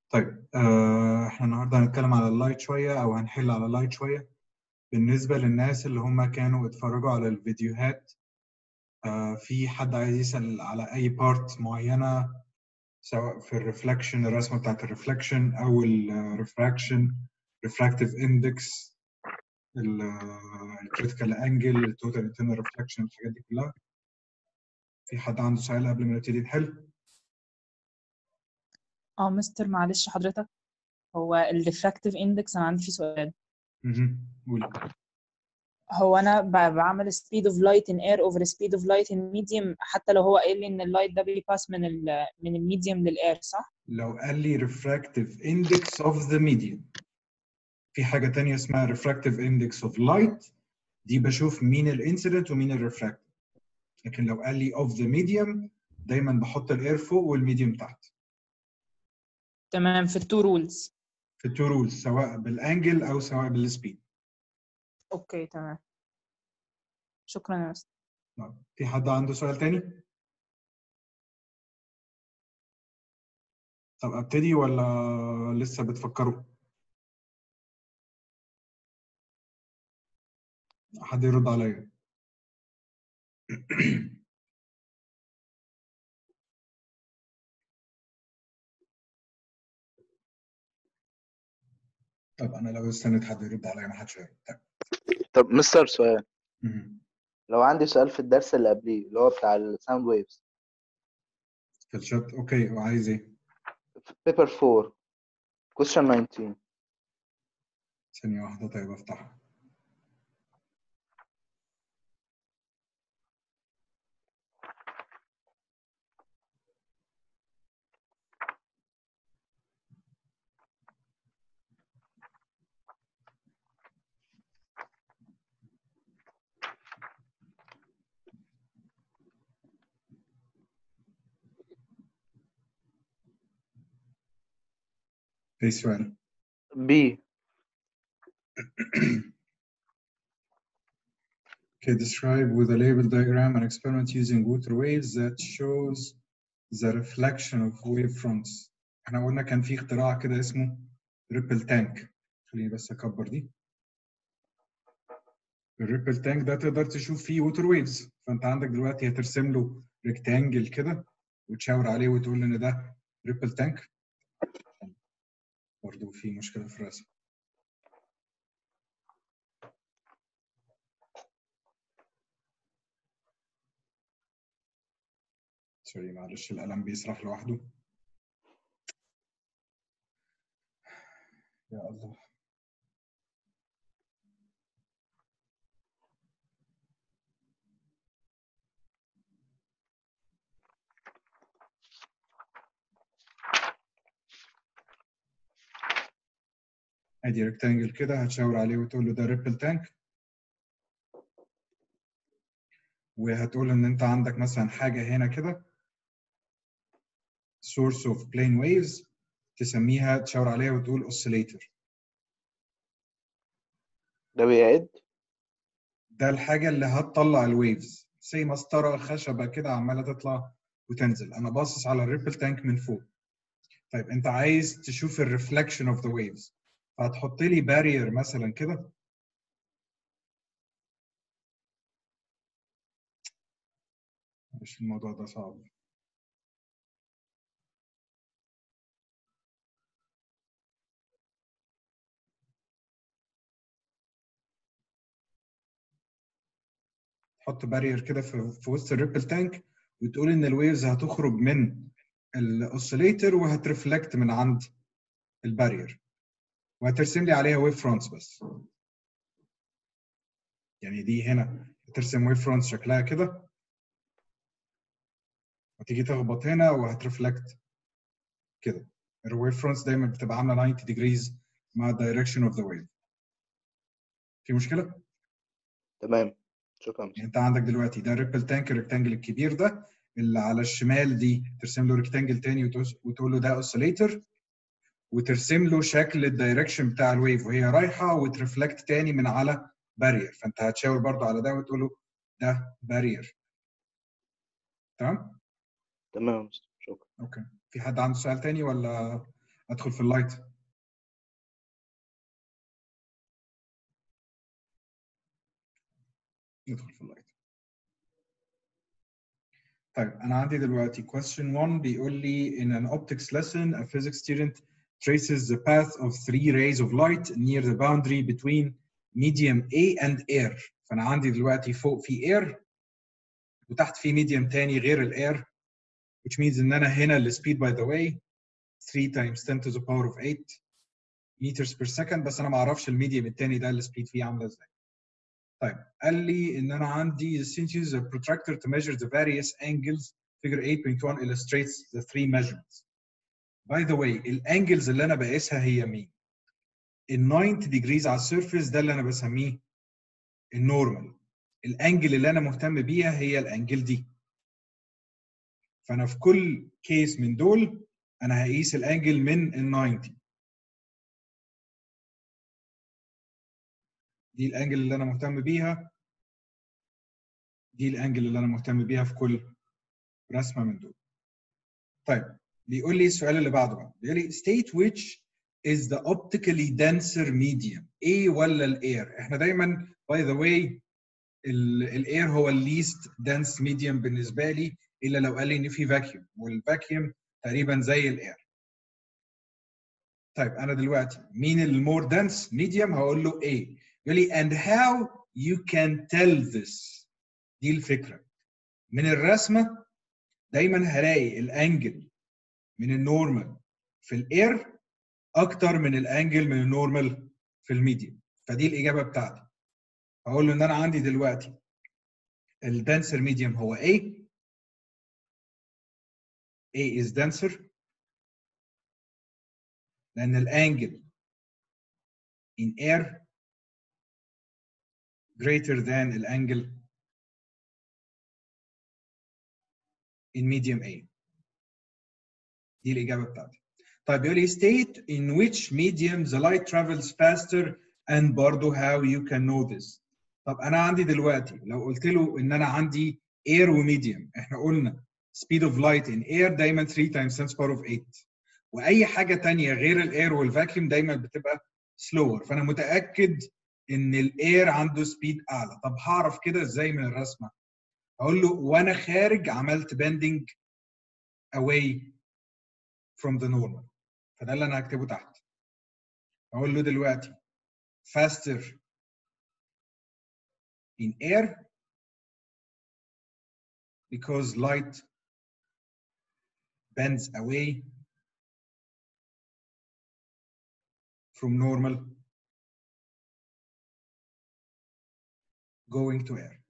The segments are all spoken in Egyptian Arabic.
طيب آه، احنا النهارده هنتكلم على اللايت شويه او هنحل على اللايت شويه بالنسبه للناس اللي هم كانوا اتفرجوا على الفيديوهات آه، في حد عايز يسال على اي بارت معينه سواء في الريفلكشن الرسمه بتاعت الريفلكشن او الريفراكشن ريفراكتيف اندكس الكريتيكال انجل التوتال انترنال ريفلكشن الحاجات دي كلها في حد عنده سؤال قبل ما نبتدي نحل اه مستر معلش حضرتك هو الريفراكتيف اندكس انا عندي فيه سؤال مهم. قول هو انا ب- بعمل speed of light in air over speed of light in medium حتى لو هو قايل لي ان اللايت ده بيباس من ال من الميديوم للاير صح؟ لو قال لي refractive index of the medium في حاجة تانية اسمها refractive index of light دي بشوف مين الانسيدنت ومين الريفراكتيف لكن لو قال لي of the medium دايما بحط الاير فوق والميديوم تحت تمام في التو رولز في التو رولز سواء بالانجل او سواء بالسبيد اوكي تمام شكرا يا مستر في حد عنده سؤال تاني؟ طب ابتدي ولا لسه بتفكروا؟ حد يرد عليا طب انا لو استنيت حد يرد عليا ما حدش هيرد طيب. طب مستر سؤال مهم. لو عندي سؤال في الدرس اللي قبليه اللي هو بتاع الساوند ويفز في الشات اوكي وعايز ايه؟ في بيبر 4 question 19 ثانية واحدة طيب افتحها ايه السؤال؟ بي Okay, describe with a label diagram an experiment using water waves that shows the reflection of wave fronts. احنا قلنا كان في اختراع كده اسمه ريبل تانك. خليني بس اكبر دي. الريبل تانك ده تقدر تشوف فيه ووتر ويفز، فانت عندك دلوقتي هترسم له ريكتانجل كده وتشاور عليه وتقول ان ده ريبل تانك. برضه في مشكلة في الرسم. سوري معلش القلم بيسرح لوحده يا الله ادي ريكتانجل كده هتشاور عليه وتقول له ده ريبل تانك وهتقول ان انت عندك مثلا حاجه هنا كده source of plane waves تسميها تشاور عليها وتقول oscillator ده بيعد ده الحاجه اللي هتطلع الويفز زي مسطره خشبه كده عماله تطلع وتنزل انا باصص على الريبل تانك من فوق طيب انت عايز تشوف الريفلكشن اوف ذا ويفز فهتحط لي بارير مثلا كده مش الموضوع ده صعب تحط بارير كده في في وسط الريبل تانك وتقول ان الويفز هتخرج من الاوسيليتر وهترفلكت من عند البارير وهترسم لي عليها ويف فرونتس بس يعني دي هنا هترسم ويف فرونتس شكلها كده وتيجي تخبط هنا وهترفلكت كده الويف فرونتس دايما بتبقى عامله 90 degrees مع direction of the wave في مشكله؟ تمام شكرا مستر. يعني انت عندك دلوقتي ده ريبل تانك الريكتانجل الكبير ده اللي على الشمال دي ترسم له ريكتانجل تاني وتقول- وتقول له ده اوسيليتر وترسم له شكل الدايركشن بتاع الويف وهي رايحه وترفلكت تاني من على بارير فانت هتشاور برضو على ده وتقول له ده بارير تمام تمام يا مستر. شكرا اوكي في حد عنده سؤال تاني ولا ادخل في اللايت ندخل في اللايت طيب انا عندي دلوقتي question 1 بيقول لي in an optics lesson a physics student traces the path of three rays of light near the boundary between medium A and air فانا عندي دلوقتي فوق في air وتحت في medium تاني غير الاير which means ان انا هنا السبيد by the way 3 times 10 to the power of 8 meters per second بس انا ما اعرفش الميديم التاني ده السبيد فيه عامله ازاي طيب قال لي ان انا عندي since use a protractor to measure the various angles figure 8.1 illustrates the three measurements by the way الانجلز اللي انا بقيسها هي مين ال 90 degrees على السيرفيس ده اللي انا بسميه النورمال الانجل اللي انا مهتم بيها هي الانجل دي فانا في كل كيس من دول انا هقيس الانجل من ال 90 دي الانجل اللي انا مهتم بيها دي الانجل اللي انا مهتم بيها في كل رسمه من دول طيب بيقول لي السؤال اللي بعده بقى بيقول لي state which is the optically denser medium A ولا الاير احنا دايما by the way الاير هو الليست dense medium بالنسبه لي الا لو قال لي ان في فاكيوم والفاكيوم تقريبا زي الاير طيب انا دلوقتي مين المور dense medium هقول له A يقول لي and how you can tell this دي الفكره من الرسمه دايما هلاقي الانجل من النورمال في الاير اكتر من الانجل من النورمال في الميديم فدي الاجابه بتاعتي هقول له ان انا عندي دلوقتي الدنسر ميديوم هو A A is denser لان الانجل in air greater than الانجل in medium A دي الإجابة بتاعتي. طيب بيقول لي state in which medium the light travels faster and برضه how you can know this. طب أنا عندي دلوقتي لو قلت له إن أنا عندي air وميديوم إحنا قلنا speed of light in air دايما 3 times 10 power of 8 وأي حاجة تانية غير الاير والفاكيوم دايما بتبقى slower فأنا متأكد إن الاير عنده سبيد أعلى. طب هعرف كده إزاي من الرسمة؟ أقول له وأنا خارج عملت bending away from the normal فده اللي انا هكتبه تحت اقول له دلوقتي faster in air because light bends away from normal going to air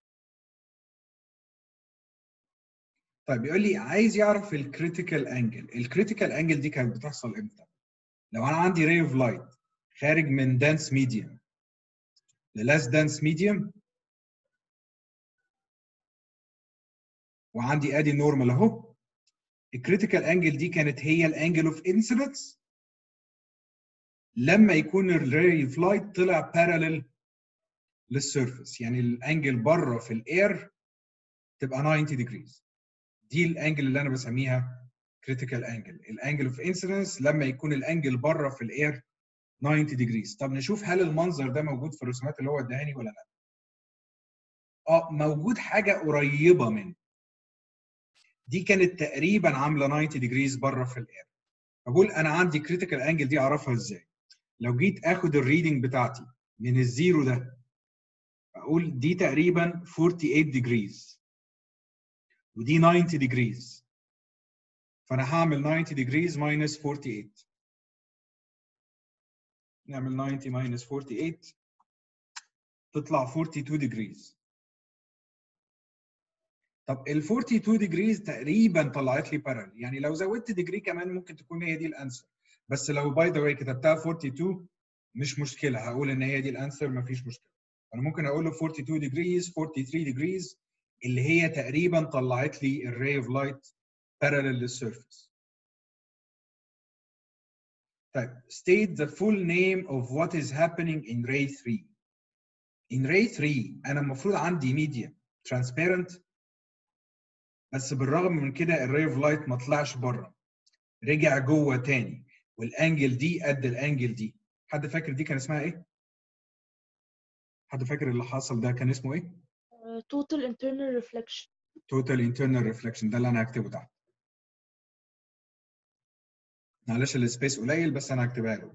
طيب يقول لي عايز يعرف الكريتيكال انجل الكريتيكال انجل دي كانت بتحصل امتى لو انا عندي ray of light خارج من dense medium ل less dense medium وعندي ادي نورمال اهو الكريتيكال انجل دي كانت هي الانجل اوف انسيدنس لما يكون الراي اوف لايت طلع بارالل للسيرفيس يعني الانجل بره في الاير تبقى 90 degrees دي الانجل اللي انا بسميها critical angle الانجل اوف انسيدنس لما يكون الانجل بره في الاير 90 degrees طب نشوف هل المنظر ده موجود في الرسومات اللي هو اداهاني ولا لا اه موجود حاجه قريبه منه دي كانت تقريبا عامله 90 degrees بره في الاير فبقول انا عندي critical angle دي اعرفها ازاي لو جيت اخد الريدنج بتاعتي من الزيرو ده اقول دي تقريبا 48 degrees ودي 90 degrees فانا هعمل 90 degrees minus 48 نعمل 90 minus 48 تطلع 42 degrees طب ال 42 degrees تقريبا طلعت لي بارل يعني لو زودت ديجري كمان ممكن تكون هي دي الانسر بس لو باي ذا واي كتبتها 42 مش مشكله هقول ان هي دي الانسر مفيش مشكله انا ممكن اقول له 42 degrees 43 degrees اللي هي تقريبا طلعت لي الراي اوف لايت parallel للسيرفيس طيب state the full name of what is happening in ray 3 in ray 3 انا المفروض عندي medium transparent بس بالرغم من كده الراي اوف لايت ما طلعش بره رجع جوه تاني والانجل دي قد الانجل دي حد فاكر دي كان اسمها ايه حد فاكر اللي حصل ده كان اسمه ايه total internal reflection total internal reflection ده اللي انا هكتبه تحت معلش السبيس قليل بس انا هكتبها له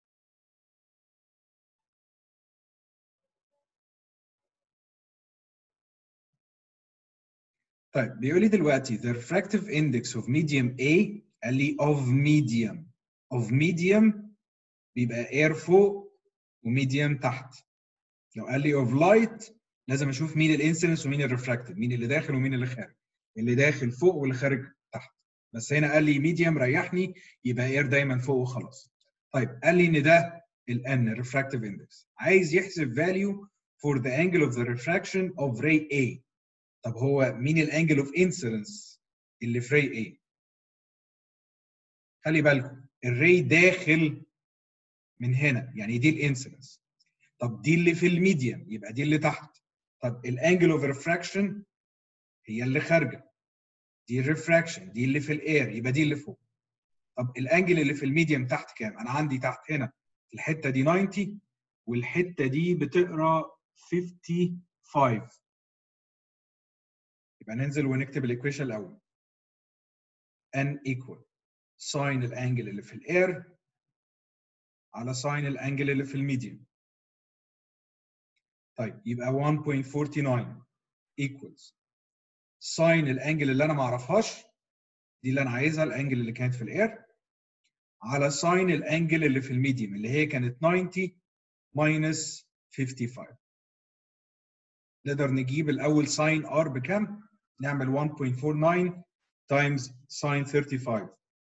طيب بيقول لي دلوقتي the refractive index of medium A قال لي of medium of medium بيبقى air فوق وميديوم تحت لو قال لي of light لازم اشوف مين الانسيدنس ومين الريفراكتيف مين اللي داخل ومين اللي خارج اللي داخل فوق واللي خارج تحت بس هنا قال لي ميديوم ريحني يبقى اير دايما فوق وخلاص طيب قال لي ان ده الان الريفراكتيف اندكس عايز يحسب فاليو for the angle of the refraction of ray A طب هو مين الانجل اوف انسيدنس اللي في ray A خلي بالكم الري داخل من هنا يعني دي الانسيدنس طب دي اللي في الميديم يبقى دي اللي تحت طب الانجل اوف ريفراكشن هي اللي خارجه دي الريفراكشن دي اللي في الاير يبقى دي اللي فوق طب الانجل اللي في الميديم تحت كام انا عندي تحت هنا الحته دي 90 والحته دي بتقرا 55 يبقى ننزل ونكتب الايكويشن الاول n equal ساين الانجل اللي في الاير على ساين الانجل اللي في الميديم طيب يبقى 1.49 equals ساين الانجل اللي انا ما اعرفهاش دي اللي انا عايزها الانجل اللي كانت في الاير على ساين الانجل اللي في الميديم اللي هي كانت 90 minus 55 نقدر نجيب الاول ساين ار بكام؟ نعمل 1.49 times ساين 35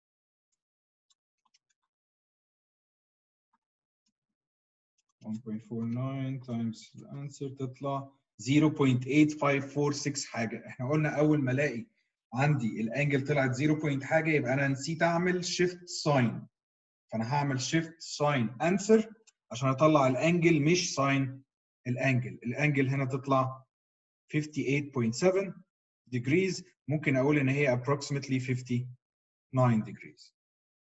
1.49 times الانسر تطلع 0.8546 حاجه احنا قلنا اول ما الاقي عندي الانجل طلعت 0. point حاجه يبقى انا نسيت اعمل شيفت ساين فانا هعمل شيفت ساين انسر عشان اطلع الانجل مش ساين الانجل الانجل هنا تطلع 58.7 degrees ممكن اقول ان هي approximately 59 degrees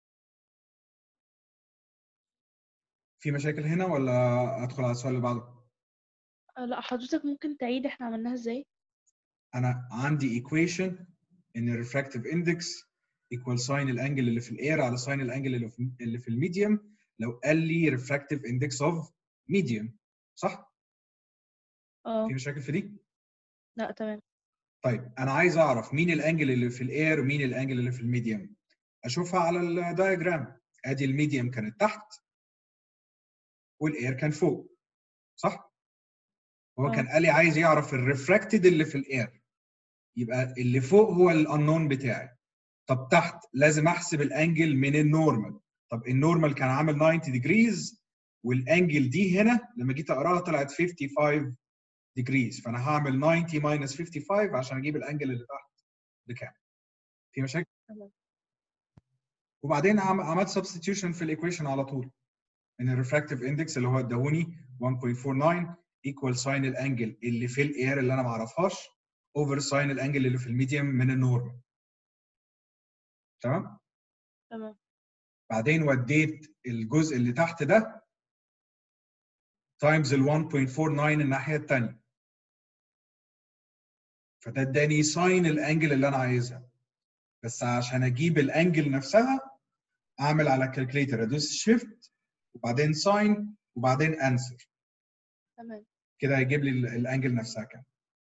في مشاكل هنا ولا ادخل على السؤال اللي بعده آه، لا حضرتك ممكن تعيد احنا عملناها ازاي انا عندي equation ان الريفراكتيف اندكس equal ساين الانجل اللي في الاير على ساين الانجل اللي في اللي في الميديوم لو قال لي ريفراكتيف اندكس اوف ميديوم صح اه في مشاكل في دي لا تمام طيب انا عايز اعرف مين الانجل اللي في الاير ومين الانجل اللي في الميديوم اشوفها على الدايجرام ادي الميديوم كانت تحت والاير كان فوق صح هو آه. كان قال لي عايز يعرف الريفراكتد اللي في الاير يبقى اللي فوق هو الانون بتاعي طب تحت لازم احسب الانجل من النورمال طب النورمال كان عامل 90 ديجريز والانجل دي هنا لما جيت اقراها طلعت 55 ديجريز فانا هعمل 90 ماينس 55 عشان اجيب الانجل اللي تحت بكام في مشاكل تمام. وبعدين عم- عملت سبستيتيوشن في الايكويشن على طول ان الريفراكتيف اندكس اللي هو اداهوني 1.49 ايكوال ساين الانجل اللي في الاير اللي انا ما اعرفهاش اوفر ساين الانجل اللي في الميديوم من النورمال تمام تمام بعدين وديت الجزء اللي تحت ده تايمز ال 1.49 الناحيه الثانيه فده اداني ساين الانجل اللي انا عايزها بس عشان اجيب الانجل نفسها اعمل على الكالكليتر ادوس شيفت وبعدين ساين وبعدين انسر تمام كده هيجيب لي ال- الانجل نفسها كام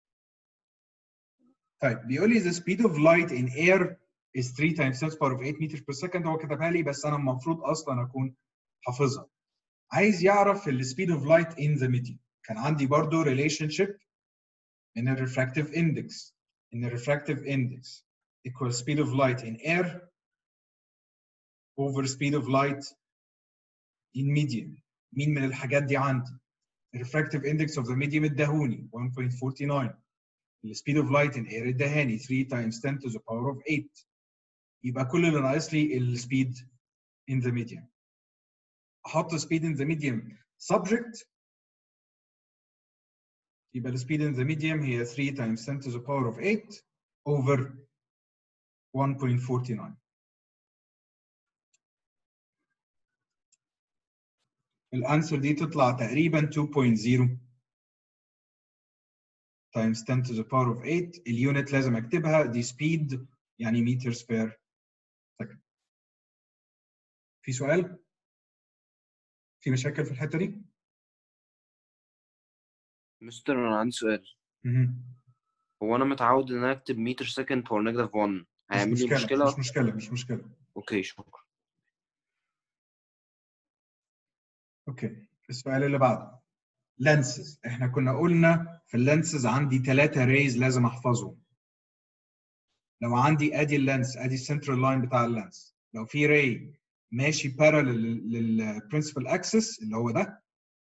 طيب بيقول لي the speed of light in air is 3 times 10 power of 8 meters per second هو كتبها لي بس انا المفروض اصلا اكون حافظها عايز يعرف ال speed of light in the medium كان عندي برضو relationship in a refractive index in a refractive index equals speed of light in air over speed of light in medium مين من الحاجات دي عندي refractive index of the medium اداهوني 1.49 ال speed of light in air اداهاني 3 times 10 to the power of 8 يبقى كل اللي ناقص لي ال speed in the medium احط speed in the medium subject يبقى ال speed in the medium هي 3 times 10 to the power of 8 over 1.49 الانسر دي تطلع تقريبا 2.0 times 10 to the power of 8 اليونت لازم اكتبها دي سبيد يعني meters per second في سؤال؟ في مشاكل في الحته دي؟ مستر انا عندي سؤال مهم. هو انا متعود ان انا اكتب متر سكند باور نيجاتيف 1 مش هيعمل لي مشكله مشكله مش مشكله مش مشكله اوكي شكرا اوكي السؤال اللي بعده لانسز احنا كنا قلنا في اللانسز عندي ثلاثة ريز لازم احفظهم لو عندي ادي اللانس ادي السنترال لاين بتاع اللانس لو في راي ماشي بارالل للبرنسبل اكسس اللي هو ده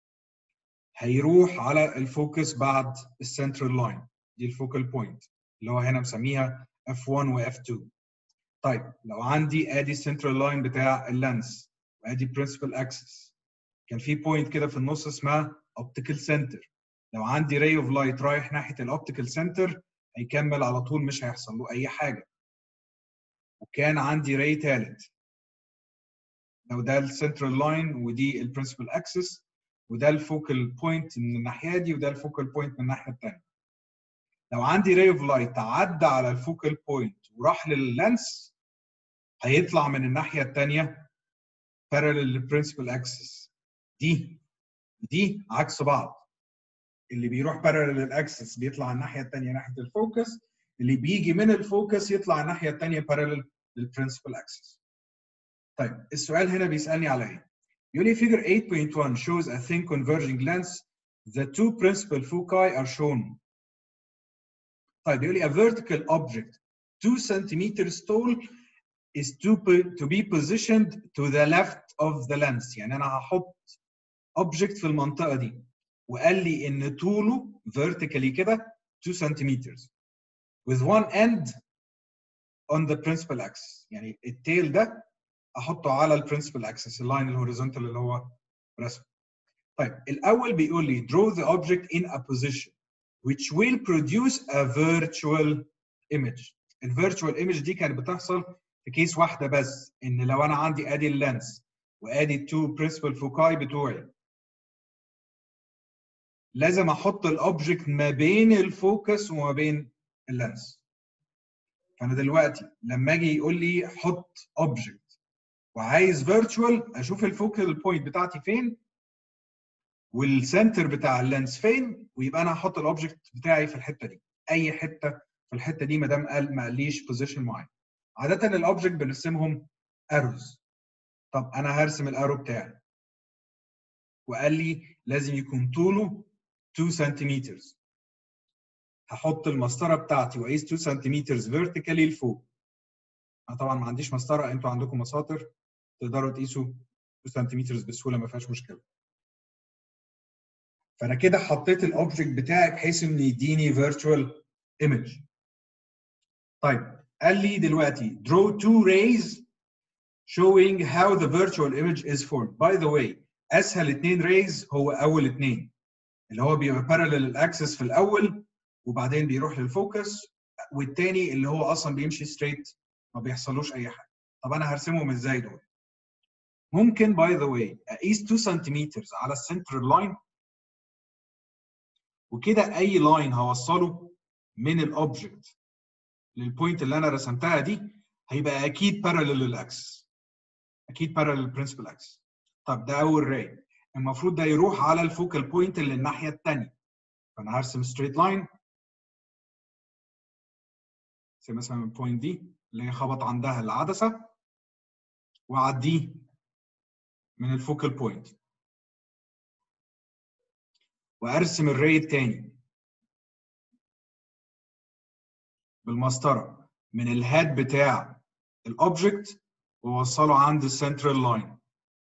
هيروح على الفوكس بعد السنترال لاين دي الفوكال بوينت اللي هو هنا مسميها F1 و F2 طيب لو عندي ادي السنترال لاين بتاع اللانس وادي برنسبل اكسس كان في بوينت كده في النص اسمها اوبتيكال سنتر لو عندي راي اوف لايت رايح ناحيه الاوبتيكال سنتر هيكمل على طول مش هيحصل له اي حاجه وكان عندي راي ثالث لو ده السنترال لاين ودي البرنسبل اكسس وده الفوكال بوينت من الناحيه دي وده الفوكال بوينت من الناحيه الثانيه لو عندي راي اوف لايت عدى على الفوكال بوينت وراح لللانس هيطلع من الناحيه الثانيه parallel للبرنسبل اكسس دي دي عكس بعض اللي بيروح parallel للاكسس بيطلع الناحيه الثانيه ناحيه الفوكس اللي بيجي من الفوكس يطلع الناحيه الثانيه parallel للبرنسبل اكسس طيب السؤال هنا بيسالني على ايه يقول لي figure 8.1 shows a thin converging lens the two principal foci are shown طيب يقول لي a vertical object 2 centimeters tall is to, to be positioned to the left of the lens يعني انا هحط object في المنطقه دي وقال لي ان طوله vertically كده 2 centimeters with one end on the principal axis يعني التيل ده احطه على البرنسبل اكسس اللاين الهوريزونتال اللي هو رسم طيب الاول بيقول لي draw the object in a position which will produce a virtual image الفيرتشوال ايمج دي كانت بتحصل في كيس واحده بس ان لو انا عندي ادي اللينس وادي التو برنسبل فوكاي بتوعي لازم احط الاوبجكت ما بين الفوكس وما بين اللينس فانا دلوقتي لما اجي يقول لي حط اوبجكت وعايز فيرتشوال اشوف الفوكال بوينت بتاعتي فين والسنتر بتاع اللينس فين ويبقى انا هحط الاوبجكت بتاعي في الحته دي اي حته في الحته دي ما دام قال ما قاليش بوزيشن معين عاده الاوبجكت بنرسمهم اروز طب انا هرسم الارو بتاعي وقال لي لازم يكون طوله 2 سنتيمتر هحط المسطره بتاعتي واقيس 2 سنتيمتر فيرتيكالي لفوق انا طبعا ما عنديش مسطره انتوا عندكم مساطر تقدروا تقيسوا 2 سنتيمتر بسهوله ما فيهاش مشكله فانا كده حطيت الاوبجكت بتاعي بحيث انه يديني فيرتشوال ايمج طيب قال لي دلوقتي draw two rays showing how the virtual image is formed by the way اسهل اتنين rays هو اول اتنين اللي هو بيبقى parallel الاكسس في الاول وبعدين بيروح للفوكس والتاني اللي هو اصلا بيمشي ستريت ما بيحصلوش اي حاجه طب انا هرسمهم ازاي دول ممكن باي ذا واي اقيس 2 سنتيمتر على السنتر لاين وكده اي لاين هوصله من الاوبجكت للبوينت اللي انا رسمتها دي هيبقى اكيد بارالل للاكسس اكيد بارالل للبرنسبل اكسس طب ده اول راي المفروض ده يروح على الفوكال بوينت اللي الناحيه الثانيه فانا هرسم ستريت لاين زي مثلا البوينت دي اللي هي خبط عندها العدسه واعديه من الفوكال بوينت وارسم الراي الثاني بالمسطره من الهاد بتاع الاوبجكت واوصله عند السنترال لاين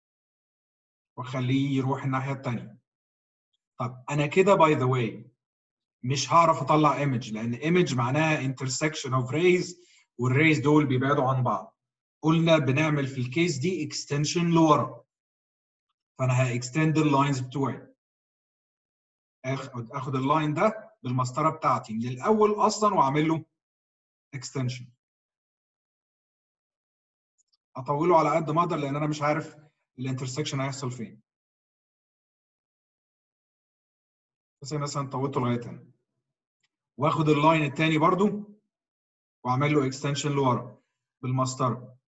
واخليه يروح الناحيه الثانيه طب انا كده باي ذا واي مش هعرف اطلع ايمج لان ايمج معناها انترسكشن اوف ريز والريز دول بيبعدوا عن بعض قلنا بنعمل في الكيس دي اكستنشن لورا فانا هاكستند اللاينز بتوعي اخد اخد اللاين ده بالمسطره بتاعتي من الاول اصلا واعمل له اكستنشن اطوله على قد ما اقدر لان انا مش عارف الانترسكشن هيحصل فين بس أنا مثلا طولته لغايه هنا واخد اللاين التاني برضو واعمل له اكستنشن لورا بالمسطره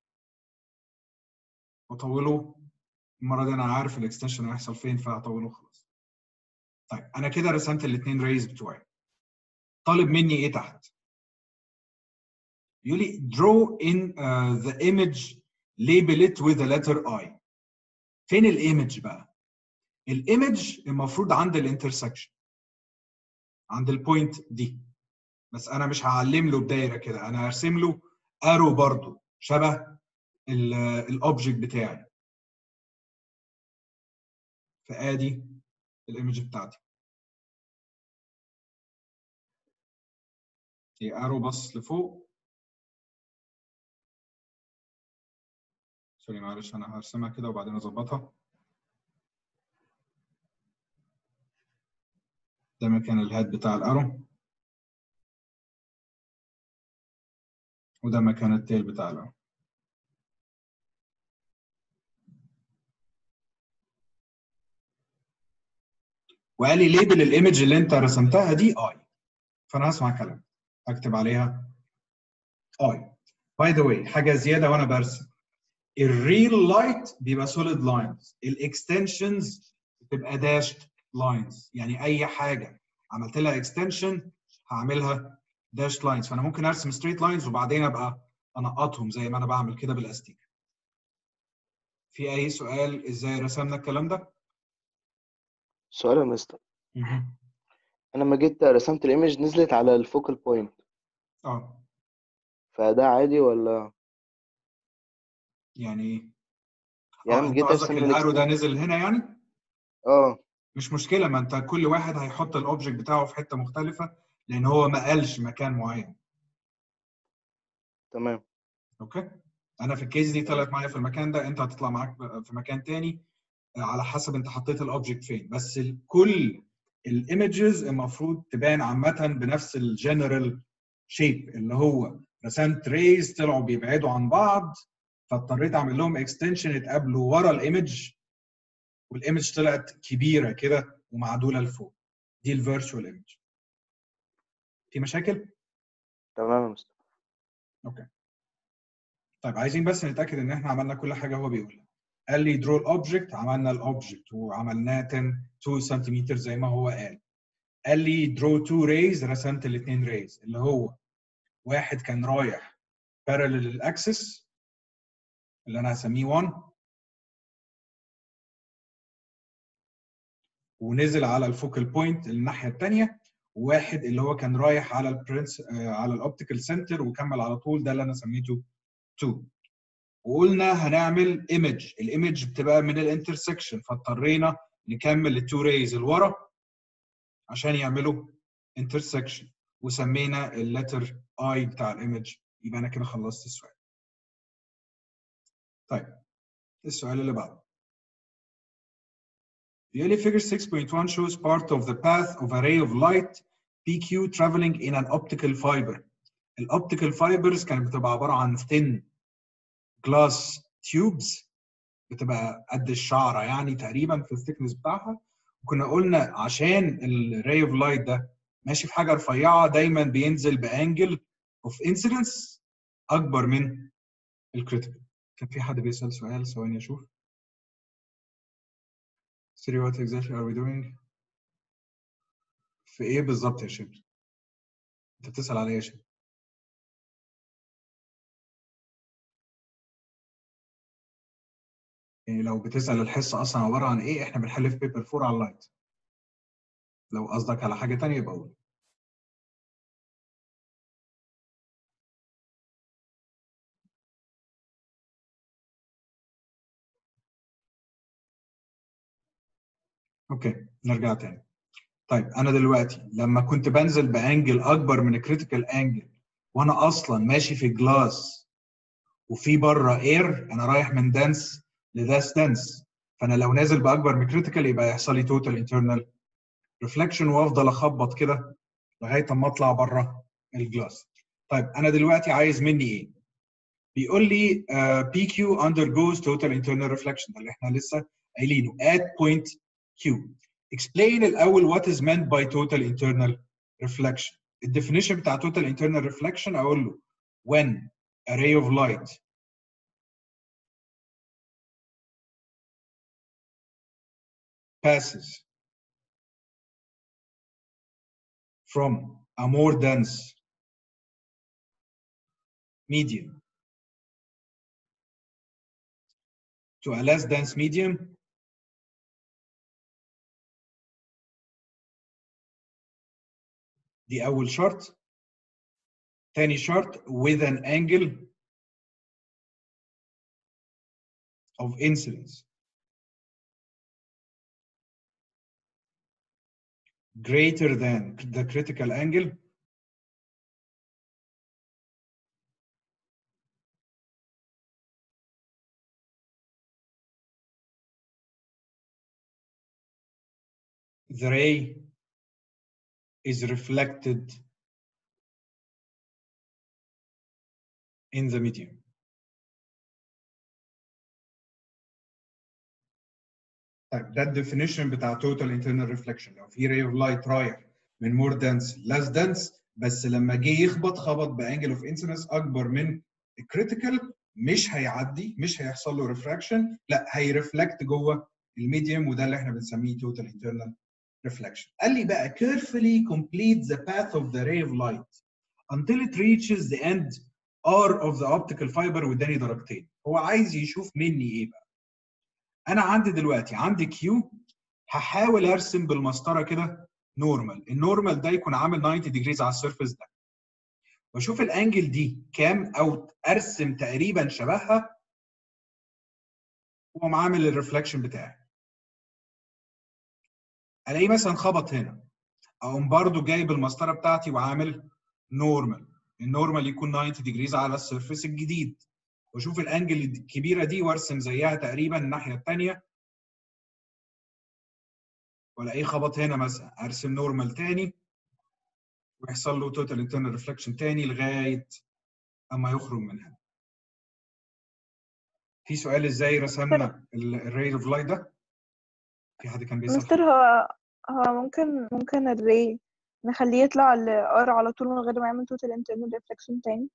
واطوله المره دي انا عارف الاكستنشن هيحصل فين فهطوله خلاص طيب انا كده رسمت الاثنين ريز بتوعي طالب مني ايه تحت يقول لي draw in uh, the image label it with the letter I فين الايمج بقى الايمج المفروض عند الانترسكشن عند البوينت دي بس انا مش هعلم له بدايره كده انا هرسم له ارو برضو شبه الاوبجكت بتاعي فادي الايمج بتاعتي هي ارو بص لفوق سوري معلش انا هرسمها كده وبعدين اظبطها ده مكان الهاد بتاع الارو وده مكان التيل بتاع الارو وقال لي ليبل الايمج اللي انت رسمتها دي اي فانا هسمع كلام اكتب عليها اي باي ذا واي حاجه زياده وانا برسم الريل لايت بيبقى سوليد لاينز الاكستنشنز بتبقى داشت لاينز يعني اي حاجه عملت لها اكستنشن هعملها داشت لاينز فانا ممكن ارسم ستريت لاينز وبعدين ابقى انقطهم زي ما انا بعمل كده بالاستيك في اي سؤال ازاي رسمنا الكلام ده سؤال يا مستر انا لما جيت رسمت الايمج نزلت على الفوكال بوينت اه فده عادي ولا يعني ايه يعني آه، لما انت جيت قصدك ارسم الارو ده الإكس- نزل هنا يعني اه مش مشكله ما انت كل واحد هيحط الاوبجكت بتاعه في حته مختلفه لان هو ما قالش مكان معين تمام اوكي انا في الكيس دي طلعت معايا في المكان ده انت هتطلع معاك في مكان تاني آه، على حسب انت حطيت الاوبجكت فين بس ال- كل الايمجز المفروض تبان عامه بنفس الجنرال شيب اللي هو رسمت ريز طلعوا بيبعدوا عن بعض فاضطريت اعمل لهم اكستنشن يتقابلوا ورا الايمج والايمج طلعت كبيره كده ومعدوله لفوق دي الفيرتشوال ايمج في مشاكل؟ تمام يا مستر طيب عايزين بس نتاكد ان احنا عملنا كل حاجه هو بيقولها قال لي درو الاوبجكت عملنا الاوبجكت وعملناه 10 2 سنتيمتر زي ما هو قال قال لي درو 2 ريز رسمت الاثنين ريز اللي هو واحد كان رايح بارلل للاكسس اللي انا هسميه 1 ونزل على الفوكال بوينت الناحيه الثانيه وواحد اللي هو كان رايح على البرنس آه، على الاوبتيكال سنتر وكمل على طول ده اللي انا سميته 2 وقلنا هنعمل ايمج الايمج بتبقى من الانترسكشن فاضطرينا نكمل التو ريز لورا عشان يعملوا انترسكشن وسمينا اللتر اي بتاع الايمج يبقى انا كده خلصت السؤال طيب السؤال اللي بعده بيقول لي figure 6.1 shows part of the path of a ray of light PQ traveling in an optical fiber الاوبتيكال فايبرز كانت بتبقى عباره عن thin glass tubes بتبقى قد الشعره يعني تقريبا في الثيكنس بتاعها وكنا قلنا عشان الراي اوف لايت ده ماشي في حاجه رفيعه دايما بينزل بانجل اوف انسيدنس اكبر من الكريتيكال كان في حد بيسال سؤال ثواني اشوف Siri what exactly are we doing في ايه بالظبط يا شبل انت بتسال على ايه يا شبل يعني لو بتسال الحصه اصلا عباره عن ايه احنا بنحل في بيبر 4 على اللايت لو قصدك على حاجه تانية يبقى قول اوكي نرجع تاني طيب انا دلوقتي لما كنت بنزل بانجل اكبر من الكريتيكال انجل وانا اصلا ماشي في جلاس وفي بره اير انا رايح من دنس لداس دنس فانا لو نازل باكبر من كريتيكال يبقى يحصل لي توتال انترنال ريفلكشن وافضل اخبط كده لغايه اما اطلع بره الجلاس طيب انا دلوقتي عايز مني ايه بيقول لي بي كيو undergoes total internal reflection ده اللي احنا لسه قايلينه at point Q explain الاول what is meant by total internal reflection الديفينيشن بتاع total internal reflection اقول له when a ray of light passes from a more dense medium to a less dense medium دي أول شرط تاني شرط with an angle of incidence greater than the critical angle the ray is reflected in the medium. طيب ده الديفينيشن بتاع total internal reflection لو في ray of light رايح من more dense less dense بس لما جه يخبط خبط بانجل اوف انسيدنس اكبر من الكريتيكال مش هيعدي مش هيحصل له ريفراكشن لا هيرفلكت جوه الميديوم وده اللي احنا بنسميه total internal reflection. قال لي بقى carefully complete the path of the ray of light until it reaches the end R of the optical fiber واداني درجتين. هو عايز يشوف مني ايه بقى؟ انا عندي دلوقتي عندي كيو هحاول ارسم بالمسطره كده نورمال، النورمال ده يكون عامل 90 ديجريز على السيرفيس ده. واشوف الانجل دي كام او ارسم تقريبا شبهها واقوم عامل الريفلكشن بتاعي. الاقيه مثلا خبط هنا اقوم برضو جايب المسطره بتاعتي وعامل نورمال النورمال يكون 90 ديجريز على السيرفيس الجديد واشوف الانجل الكبيره دي وارسم زيها تقريبا الناحيه الثانيه والاقيه خبط هنا مثلا ارسم نورمال تاني ويحصل له توتال انترنال ريفلكشن تاني لغايه اما يخرج من هنا في سؤال ازاي رسمنا الري اوف لايت ده في حد كان بيسال مستر هو هو ممكن ممكن الري نخليه يطلع لار على طول من غير ما يعمل توتال انترنال ريفلكشن تاني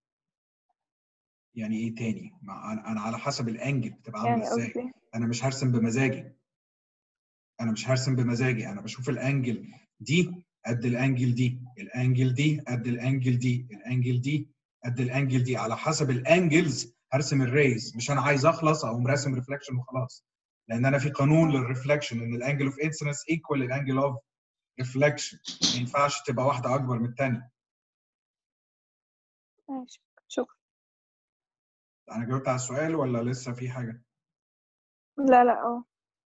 يعني ايه تاني؟ ما انا أنا على حسب الانجل بتبقى عامله يعني ازاي؟ قصدي انا مش هرسم بمزاجي انا مش هرسم بمزاجي انا بشوف الانجل دي قد الانجل دي الانجل دي قد الانجل دي الانجل دي قد الانجل دي على حسب الانجلز هرسم الريز مش انا عايز اخلص اقوم راسم ريفلكشن وخلاص لان انا في قانون للريفلكشن ان الانجل اوف انسيدنس ايكوال الانجل اوف ريفلكشن ما ينفعش تبقى واحده اكبر من الثانيه ماشي شكرا انا جاوبت على السؤال ولا لسه في حاجه لا لا اه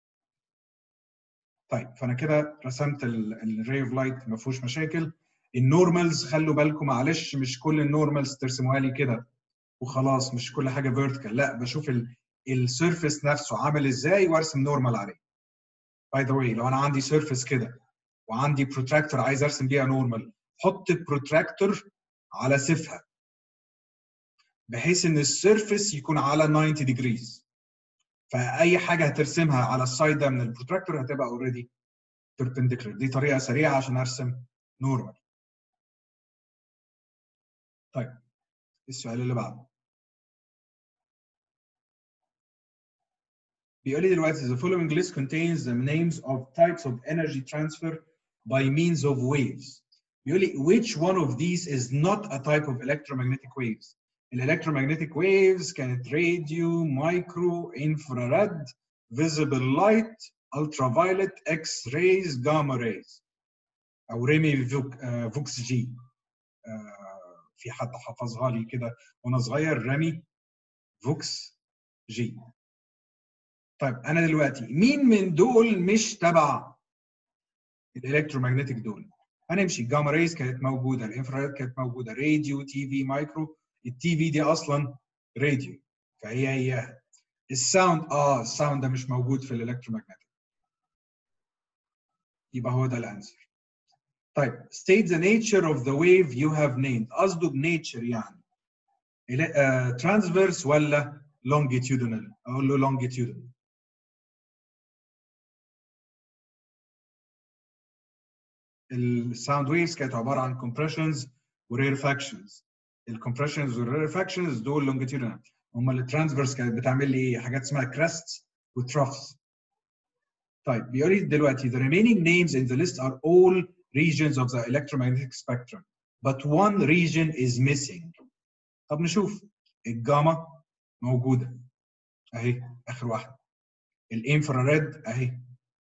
طيب فانا كده رسمت الري اوف لايت ما فيهوش مشاكل النورمالز خلوا بالكم معلش مش كل النورمالز ترسموها لي كده وخلاص مش كل حاجه فيرتيكال لا بشوف السيرفيس نفسه عامل ازاي وارسم نورمال عليه باي ذا واي لو انا عندي سيرفيس كده وعندي بروتراكتور عايز ارسم بيها نورمال حط البروتراكتور على سيفها بحيث ان السيرفيس يكون على 90 ديجريز فاي حاجه هترسمها على السايد ده من البروتراكتور هتبقى اوريدي بيربنديكولار دي طريقه سريعه عشان ارسم نورمال طيب السؤال اللي بعده بيقول لي دلوقتي the following list contains the names of types of energy transfer by means of waves بيقول لي which one of these is not a type of electromagnetic waves electromagnetic waves كانت راديو مايكرو infrared visible light ultraviolet x rays gamma rays او ريمي فوك آه فوكس جي آه في حد حفظها لي كده وانا صغير رامي فوكس جي طيب انا دلوقتي مين من دول مش تبع الالكترومagnetic دول هنمشي الجاما ريز كانت موجوده الانفراريد كانت موجوده راديو تي في مايكرو التي في دي اصلا راديو فهي هي الساوند اه الساوند ده مش موجود في الالكترومagnetic يبقى هو ده الانسر طيب state the nature of the wave you have named قصده بنيتشر يعني ترانسفيرس uh, ولا longitudinal اقول له longitudinal الساوند ويفز كانت عباره عن compressions وريرفاكشنز الكompressions والريرفاكشنز دول longitudinal هم اللي ترانسفيرس كانت بتعمل لي حاجات اسمها crests وتروفز طيب بيقول لي دلوقتي the remaining names in the list are all regions of the electromagnetic spectrum but one region is missing طب نشوف الجاما موجوده اهي اخر واحده الانفراريد اهي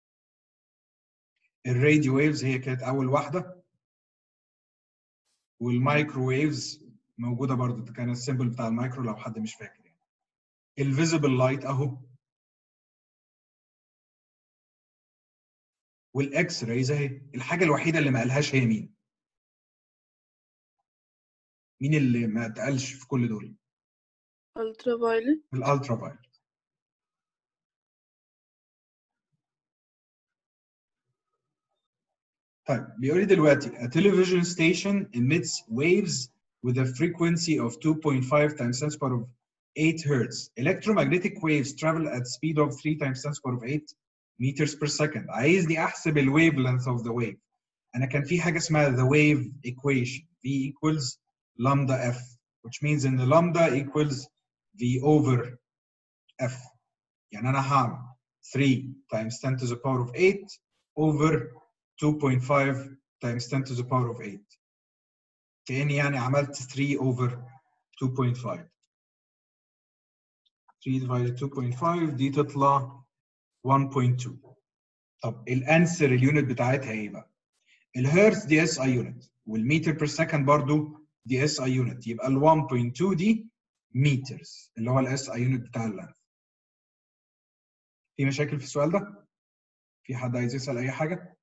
الراديو ويفز هي كانت اول واحده والمايكرو ويفز موجوده برضو ده كان السيمبل بتاع المايكرو لو حد مش فاكر يعني الفيزيبل لايت اهو والاكس رايز اهي الحاجه الوحيده اللي ما قالهاش هي مين مين اللي ما اتقالش في كل دول ultraviolet الالترا فايلت طيب بيقول لي دلوقتي a television station emits waves with a frequency of 2.5 times 10 to the power of 8 hertz. Electromagnetic waves travel at speed of 3 times 10 to the power of 8 meters per second. عايزني احسب ال wavelength of the wave. انا كان في حاجه اسمها the wave equation V equals lambda f which means ان lambda equals V over f. يعني انا هعمل 3 times 10 to the power of 8 over 2.5 times 10 to the power of 8 كأني يعني عملت 3 over 2.5 3 divided 2.5 دي تطلع 1.2 طب الانسر اليونت بتاعتها ايه بقى؟ الهرتز دي اس اي يونت والمتر بير سكند برضو دي اس اي يونت يبقى ال 1.2 دي مترز اللي هو الاس اي يونت بتاع اللانث في مشاكل في السؤال ده؟ في حد عايز يسأل أي حاجة؟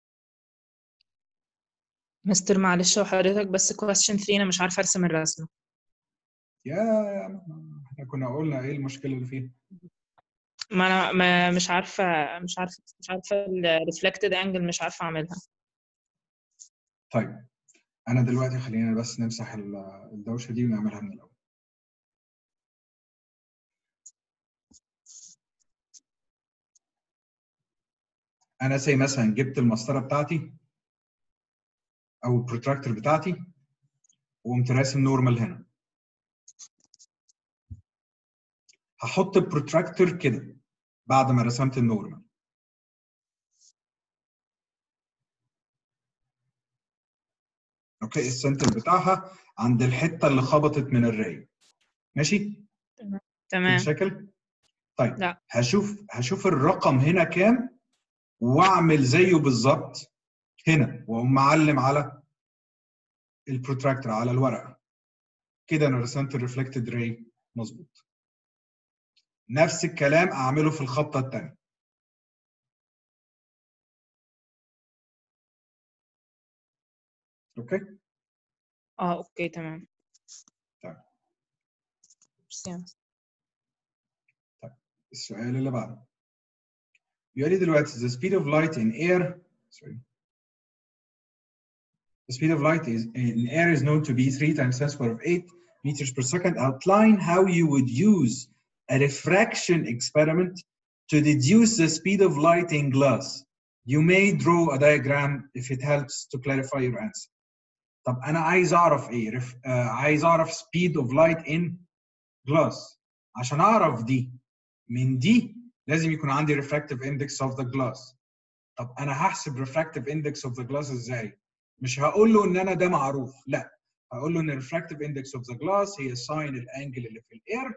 مستر معلش وحضرتك بس question 3 انا مش عارفه ارسم الرسمه يا احنا كنا قلنا ايه المشكلة اللي فيها؟ ما انا ما مش عارفه مش عارفه مش عارفه الريفلكتد انجل مش عارفه اعملها طيب أنا دلوقتي خلينا بس نمسح ال- الدوشة دي ونعملها من الأول. أنا زي مثلا جبت المسطرة بتاعتي أو البروتراكتور بتاعتي وقمت راسم نورمال هنا. هحط البروتراكتور كده بعد ما رسمت النورمال. اوكي السنتر بتاعها عند الحته اللي خبطت من الراي ماشي في تمام مشاكل طيب لا. هشوف هشوف الرقم هنا كام واعمل زيه بالظبط هنا واقوم معلم على البروتراكتور على الورقه كده انا رسمت الريفلكتد راي مظبوط نفس الكلام اعمله في الخبطه الثانيه اوكي اه اوكي تمام طيب. ميرسي يا مستر. السؤال اللي بعده بيقول لي دلوقتي the speed of light in air sorry the speed of light is in air is known to be 3 times 10 to the power of 8 meters per second outline how you would use a refraction experiment to deduce the speed of light in glass you may draw a diagram if it helps to clarify your answer طب انا عايز اعرف ايه رف... آه عايز اعرف speed of light in glass عشان اعرف دي من دي لازم يكون عندي refractive index of the glass طب انا هحسب refractive index of the glass ازاي مش هقول له ان انا ده معروف لا هقول له ان refractive index of the glass هي ساين الانجل اللي في الاير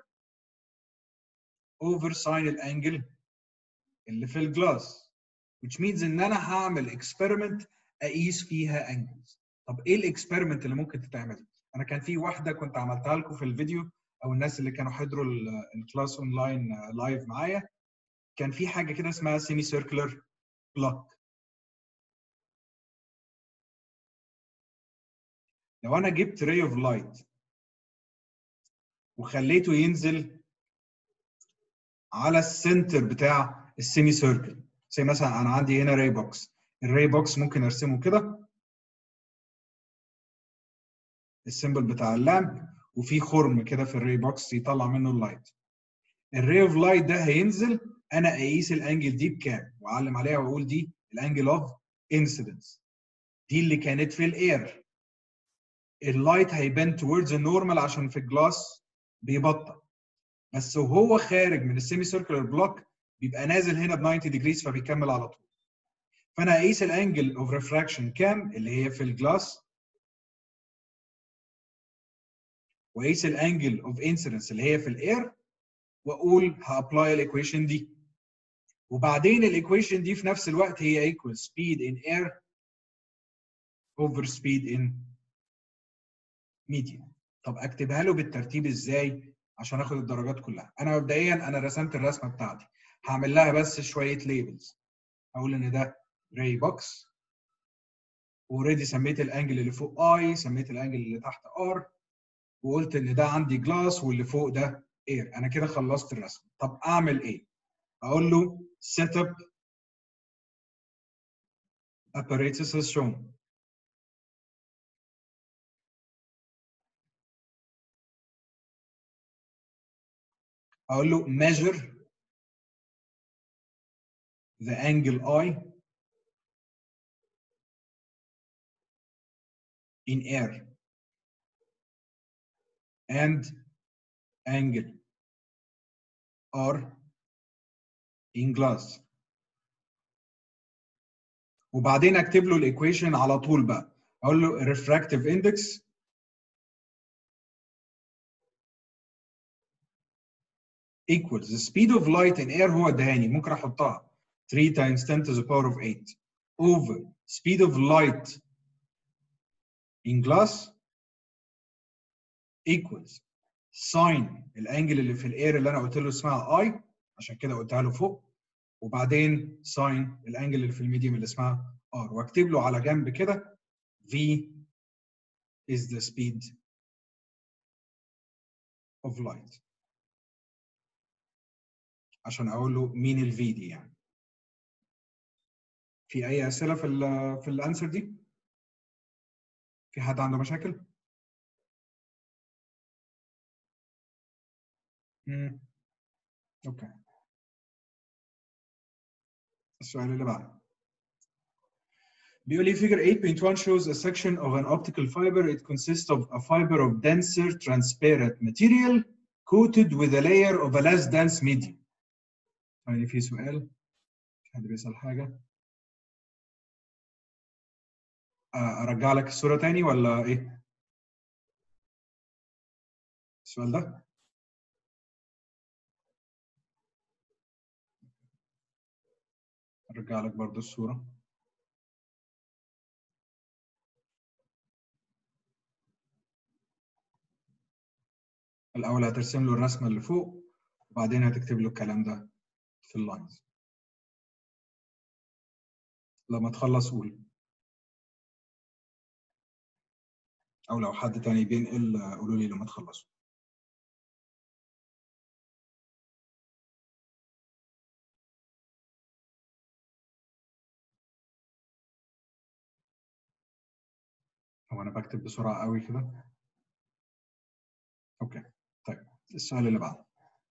over ساين الانجل اللي في الجلاس which means ان انا هعمل experiment اقيس فيها angles طب ايه الاكسبيرمنت اللي ممكن تتعمل انا كان في واحده كنت عملتها لكم في الفيديو او الناس اللي كانوا حضروا ال- الكلاس اونلاين لايف معايا كان في حاجه كده اسمها سيمي سيركلر بلوك لو انا جبت راي اوف لايت وخليته ينزل على السنتر بتاع السيمي سيركل زي مثلا انا عندي هنا راي بوكس الراي بوكس ممكن ارسمه كده السيمبل بتاع اللامب وفي خرم كده في الراي بوكس يطلع منه اللايت الراي اوف لايت ده هينزل انا اقيس الانجل دي بكام واعلم عليها واقول دي الانجل اوف انسيدنس دي اللي كانت في الاير اللايت هيبان towards النورمال عشان في الجلاس بيبطأ بس وهو خارج من السيمي سيركلر بلوك بيبقى نازل هنا ب 90 ديجريز فبيكمل على طول فانا اقيس الانجل اوف ريفراكشن كام اللي هي في الجلاس واقيس الانجل اوف انسيدنس اللي هي في الاير واقول هابلاي الايكويشن دي وبعدين الايكويشن دي في نفس الوقت هي ايكوال سبيد ان اير اوفر سبيد ان ميديم طب اكتبها له بالترتيب ازاي عشان اخد الدرجات كلها انا مبدئيا انا رسمت الرسمه بتاعتي هعمل لها بس شويه ليبلز اقول ان ده راي بوكس اوريدي سميت الانجل اللي فوق اي سميت الانجل اللي تحت ار وقلت ان ده عندي جلاس واللي فوق ده اير انا كده خلصت الرسم طب اعمل ايه اقول له set up apparatus as shown اقول له measure the angle I in air and angle R in glass وبعدين اكتب له الايكويشن على طول بقى اقول له refractive index equals the speed of light in air هو ادهاني ممكن احطها 3 times 10 to the power of 8 over speed of light in glass equals sine الانجل اللي في الاير اللي انا قلت له اسمها اي عشان كده قلتها له فوق وبعدين ساين الانجل اللي في الميديوم اللي اسمها ار واكتب له على جنب كده v is the speed of light عشان اقول له مين الفي دي يعني في اي اسئله في ال في الانسر دي في حد عنده مشاكل امم اوكي السؤال اللي بعده بيقول لي figure 8.1 shows a section of an optical fiber it consists of a fiber of denser transparent material coated with a layer of a less dense medium يعني في سؤال حد بيسأل حاجة أرجع لك الصورة تاني ولا إيه؟ السؤال ده؟ أرجع لك برضو الصورة الأول هترسم له الرسمة اللي فوق وبعدين هتكتب له الكلام ده في اللاينز لما تخلص قول او لو حد تاني بينقل قولوا لي لما تخلصوا هو انا بكتب بسرعه قوي كده اوكي طيب السؤال اللي بعده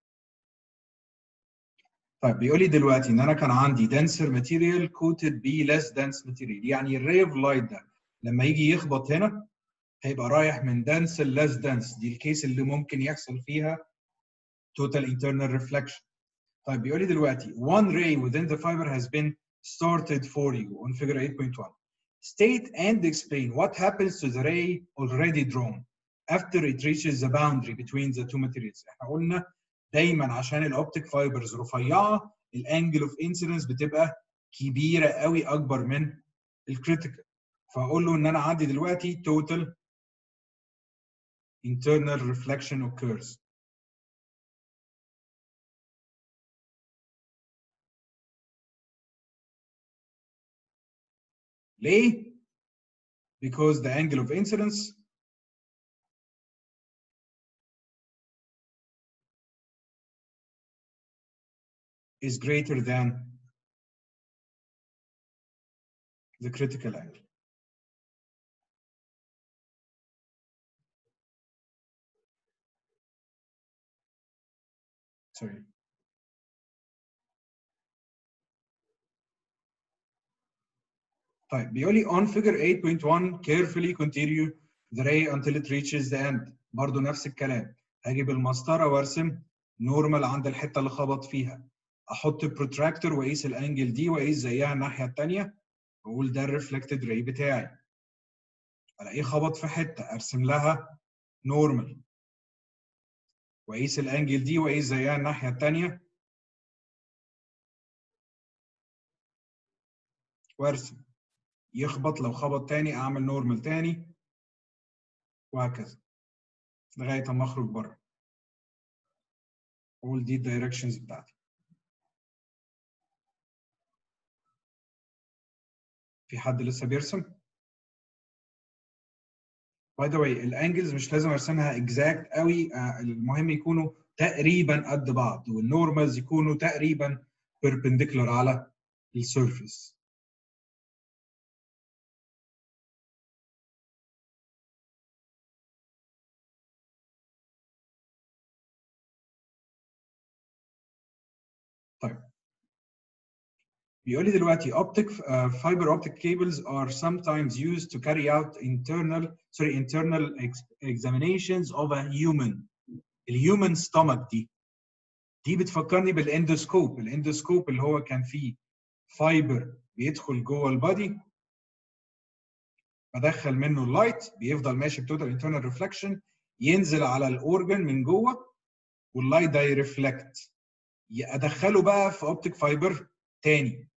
طيب بيقول لي دلوقتي ان انا كان عندي denser material coated ب less dense material يعني الري اوف لايت ده لما يجي يخبط هنا هيبقى رايح من dense ل less dense دي الكيس اللي ممكن يحصل فيها total internal reflection طيب بيقول لي دلوقتي one ray within the fiber has been started for you on figure 8.1 state and explain what happens to the ray already drawn after it reaches the boundary between the two materials احنا قلنا دايما عشان الاوبتيك فايبرز رفيعه الانجل اوف انسيدنس بتبقى كبيره قوي اكبر من الكريتيكال فاقول له ان انا عندي دلوقتي total internal reflection occurs ليه؟ Because the angle of incidence is greater than the critical angle. Sorry. طيب بيقول لي on figure 8.1 carefully continue the ray until it reaches the end برضه نفس الكلام هجيب المسطره وارسم نورمال عند الحته اللي خبط فيها احط بروتراكتور واقيس الانجل دي واقيس زيها الناحيه الثانيه واقول ده الريفلكتد راي بتاعي الاقيه خبط في حته ارسم لها نورمال واقيس الانجل دي واقيس زيها الناحيه الثانيه وارسم يخبط لو خبط تاني اعمل نورمال تاني وهكذا لغايه اما اخرج بره اقول دي الدايركشنز بتاعتي في حد لسه بيرسم باي ذا واي الانجلز مش لازم ارسمها اكزاكت قوي آه، المهم يكونوا تقريبا قد بعض والنورمالز يكونوا تقريبا بيربنديكولار على السيرفيس طيب بيقول لي دلوقتي optic uh, fiber optic cables are sometimes used to carry out internal sorry internal ex examinations of a human الهيومن stomach دي دي بتفكرني بالاندوسكوب الاندوسكوب اللي هو كان فيه فايبر بيدخل جوه البادي بدخل منه اللايت بيفضل ماشي بتوتال انترنال ريفلكشن ينزل على الاورجن من جوه واللايت ده يرفلكت ادخله بقى في اوبتيك فايبر تاني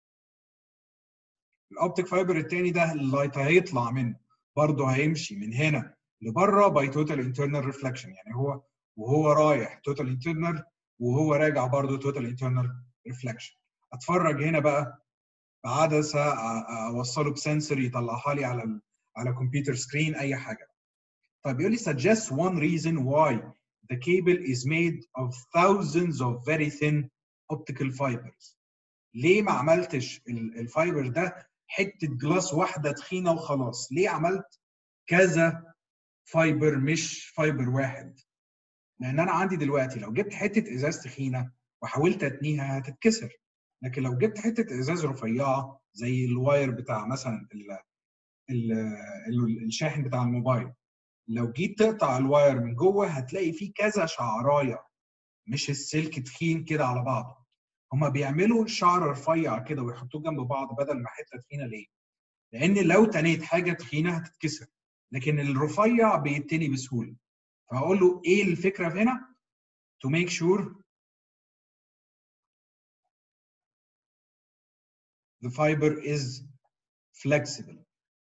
الاوبتيك فايبر التاني ده اللايت هيطلع منه برضه هيمشي من هنا لبره باي توتال انترنال ريفلكشن يعني هو وهو رايح توتال انترنال وهو راجع برضه توتال انترنال ريفلكشن اتفرج هنا بقى بعدسه اوصله بسنسور يطلعها لي على ال على كمبيوتر سكرين اي حاجه طيب يقول لي suggest one reason why the cable is made of thousands of very thin optical fibers ليه ما عملتش الفايبر ده حته جلاس واحده تخينه وخلاص ليه عملت كذا فايبر مش فايبر واحد لان انا عندي دلوقتي لو جبت حته ازاز تخينه وحاولت اتنيها هتتكسر لكن لو جبت حته ازاز رفيعه زي الواير بتاع مثلا ال ال ال الشاحن بتاع الموبايل لو جيت تقطع الواير من جوه هتلاقي فيه كذا شعرايه مش السلك تخين كده على بعضه هما بيعملوا شعر رفيع كده ويحطوه جنب بعض بدل ما حته تخينه ليه؟ لان لو تنيت حاجه تخينه هتتكسر لكن الرفيع بيتني بسهوله فهقول له ايه الفكره في هنا؟ to make sure the fiber is flexible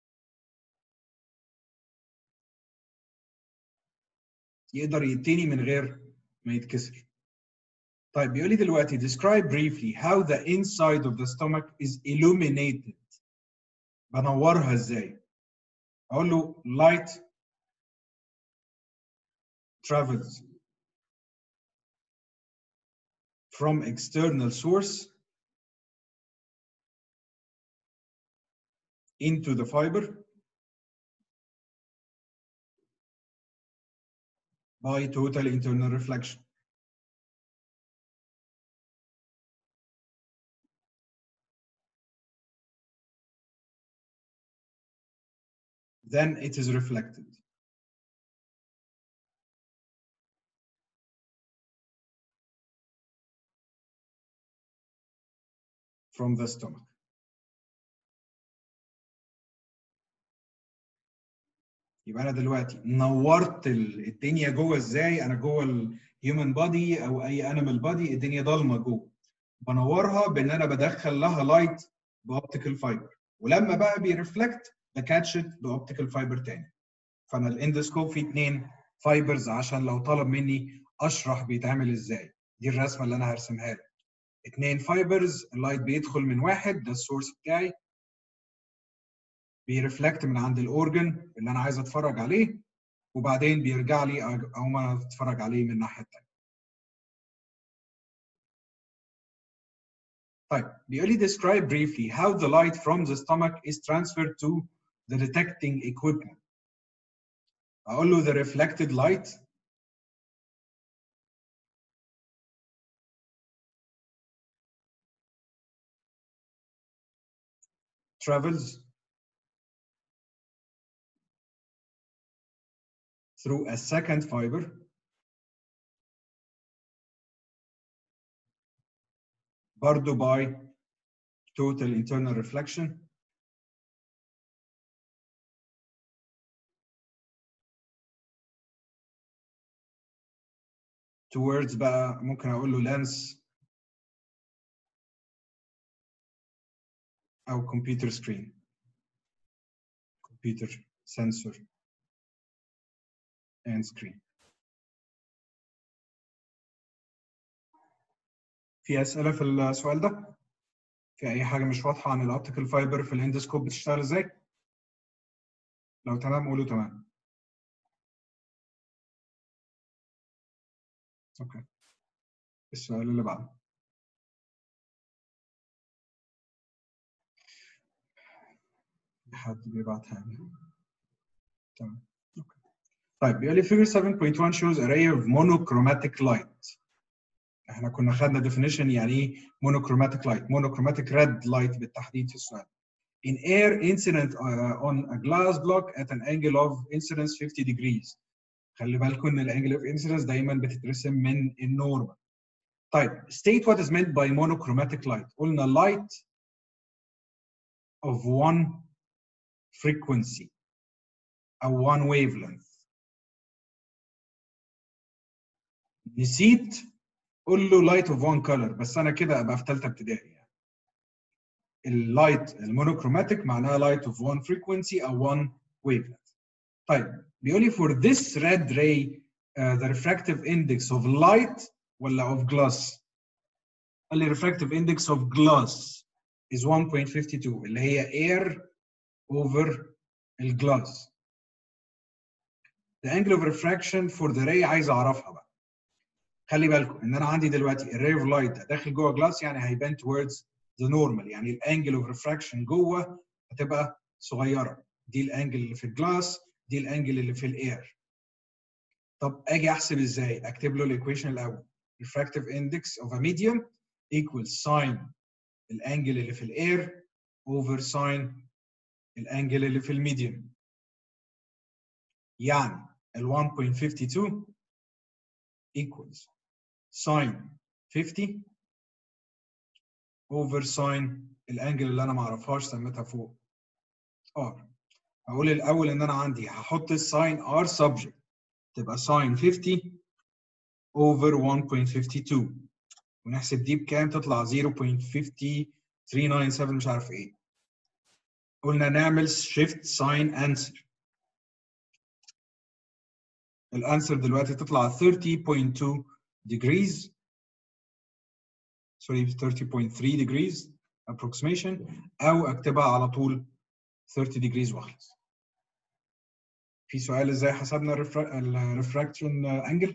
يقدر يتني من غير ما يتكسر طيب بيقول لي دلوقتي describe briefly how the inside of the stomach is illuminated بنورها ازاي اقول له light travels from external source into the fiber by total internal reflection. Then it is reflected. from the stomach. يبقى انا دلوقتي نورت الدنيا جوه ازاي انا جوه الهيومن بادي او اي انيمال بادي الدنيا ضلمه جوه بنورها بان انا بدخل لها لايت باوبتيكال فايبر ولما بقى بيرفلكت بكاتشت باوبتيكال فايبر تاني فانا الاندسكوب فيه اثنين فايبرز عشان لو طلب مني اشرح بيتعمل ازاي دي الرسمه اللي انا هرسمها له اثنين فايبرز اللايت بيدخل من واحد ده السورس بتاعي بيرفلكت من عند الاورجن اللي انا عايز اتفرج عليه وبعدين بيرجع لي او ما اتفرج عليه من الناحيه الثانيه. طيب بيقول لي describe briefly how the light from the stomach is transferred to the detecting equipment. اقول له the reflected light travels through a second fiber برضو by total internal reflection towards بقى ممكن اقول له lens او computer screen computer sensor and screen في اسئله في السؤال ده في اي حاجه مش واضحه عن الاوبتيكال فايبر في الاندسكوب بتشتغل ازاي لو تمام قولوا تمام اوكي السؤال اللي بعده حد بيبعتها لي تمام اوكي طيب بيقول لي figure 7.1 shows array of monochromatic light احنا كنا خدنا definition يعني ايه monochromatic light monochromatic red light بالتحديد في السؤال in air incident uh, on a glass block at an angle of incidence 50 degrees خلي بالكم ان الانجل اوف انسيدنس دايما بتترسم من النورمال طيب state what is meant by monochromatic light قلنا light of one frequency او one wavelength نسيت قول له light of one color بس انا كده ابقى في ثالثه ابتدائي يعني اللايت المونوكروماتيك معناها light of one frequency او one wavelength طيب بيقول لي for this red ray uh, the refractive index of light ولا of glass قال لي refractive index of glass is 1.52 اللي هي air over الجلاس the angle of refraction for the ray عايز اعرفها بقى خلي بالكم ان انا عندي دلوقتي الray of light داخل جوه جلاس يعني هيبان towards the normal يعني الانجل اوف ريفراكشن جوه هتبقى صغيره دي الانجل اللي في الجلاس دي الانجل اللي في الاير طب اجي احسب ازاي اكتب له الايكويشن الاول refractive index of a medium equals sin الانجل اللي في الاير over sin الانجل اللي في الميديوم يعني ال 1.52 equals sin 50 over sin الانجل اللي انا ما اعرفهاش سميتها فوق r اقول الاول ان انا عندي هحط الساين r subject تبقى sin 50 over 1.52 ونحسب دي بكام تطلع 0.5397 مش عارف ايه قلنا نعمل shift sign answer الانسر دلوقتي تطلع 30.2 degrees sorry 30.3 degrees approximation او اكتبها على طول 30 degrees واخلص في سؤال ازاي حسبنا الريفراكشن انجل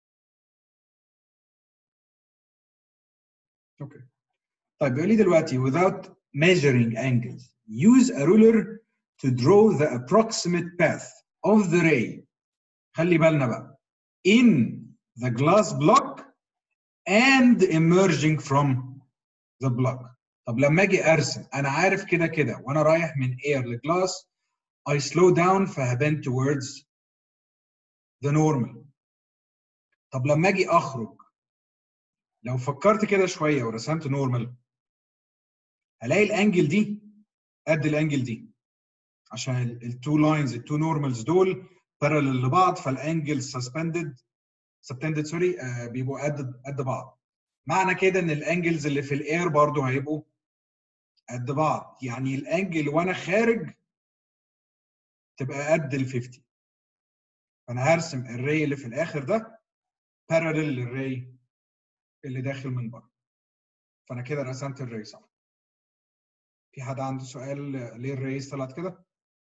اوكي طيب بيقول لي دلوقتي without measuring angles use a ruler to draw the approximate path of the ray خلي بالنا بقى in the glass block and emerging from the block طب لما اجي ارسم انا عارف كده كده وانا رايح من air لجلاس I slow down فهبان towards the normal طب لما اجي اخرج لو فكرت كده شويه ورسمت نورمال هلاقي الانجل دي قد الانجل دي عشان التو لاينز التو نورمالز دول بارلل لبعض فالانجل سسبندد سبتندد سوري بيبقوا قد قد بعض معنى كده ان الانجلز اللي في الاير برضو هيبقوا قد بعض يعني الانجل وانا خارج تبقى قد ال 50 فانا هرسم الري اللي في الاخر ده بارلل للري اللي داخل من بره فانا كده رسمت الري صح في حد عنده سؤال ليه الريس طلعت كده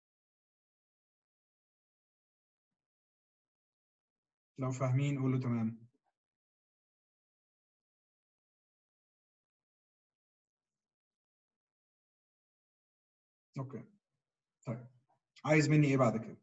لو فاهمين قولوا تمام اوكي طيب عايز مني ايه بعد كده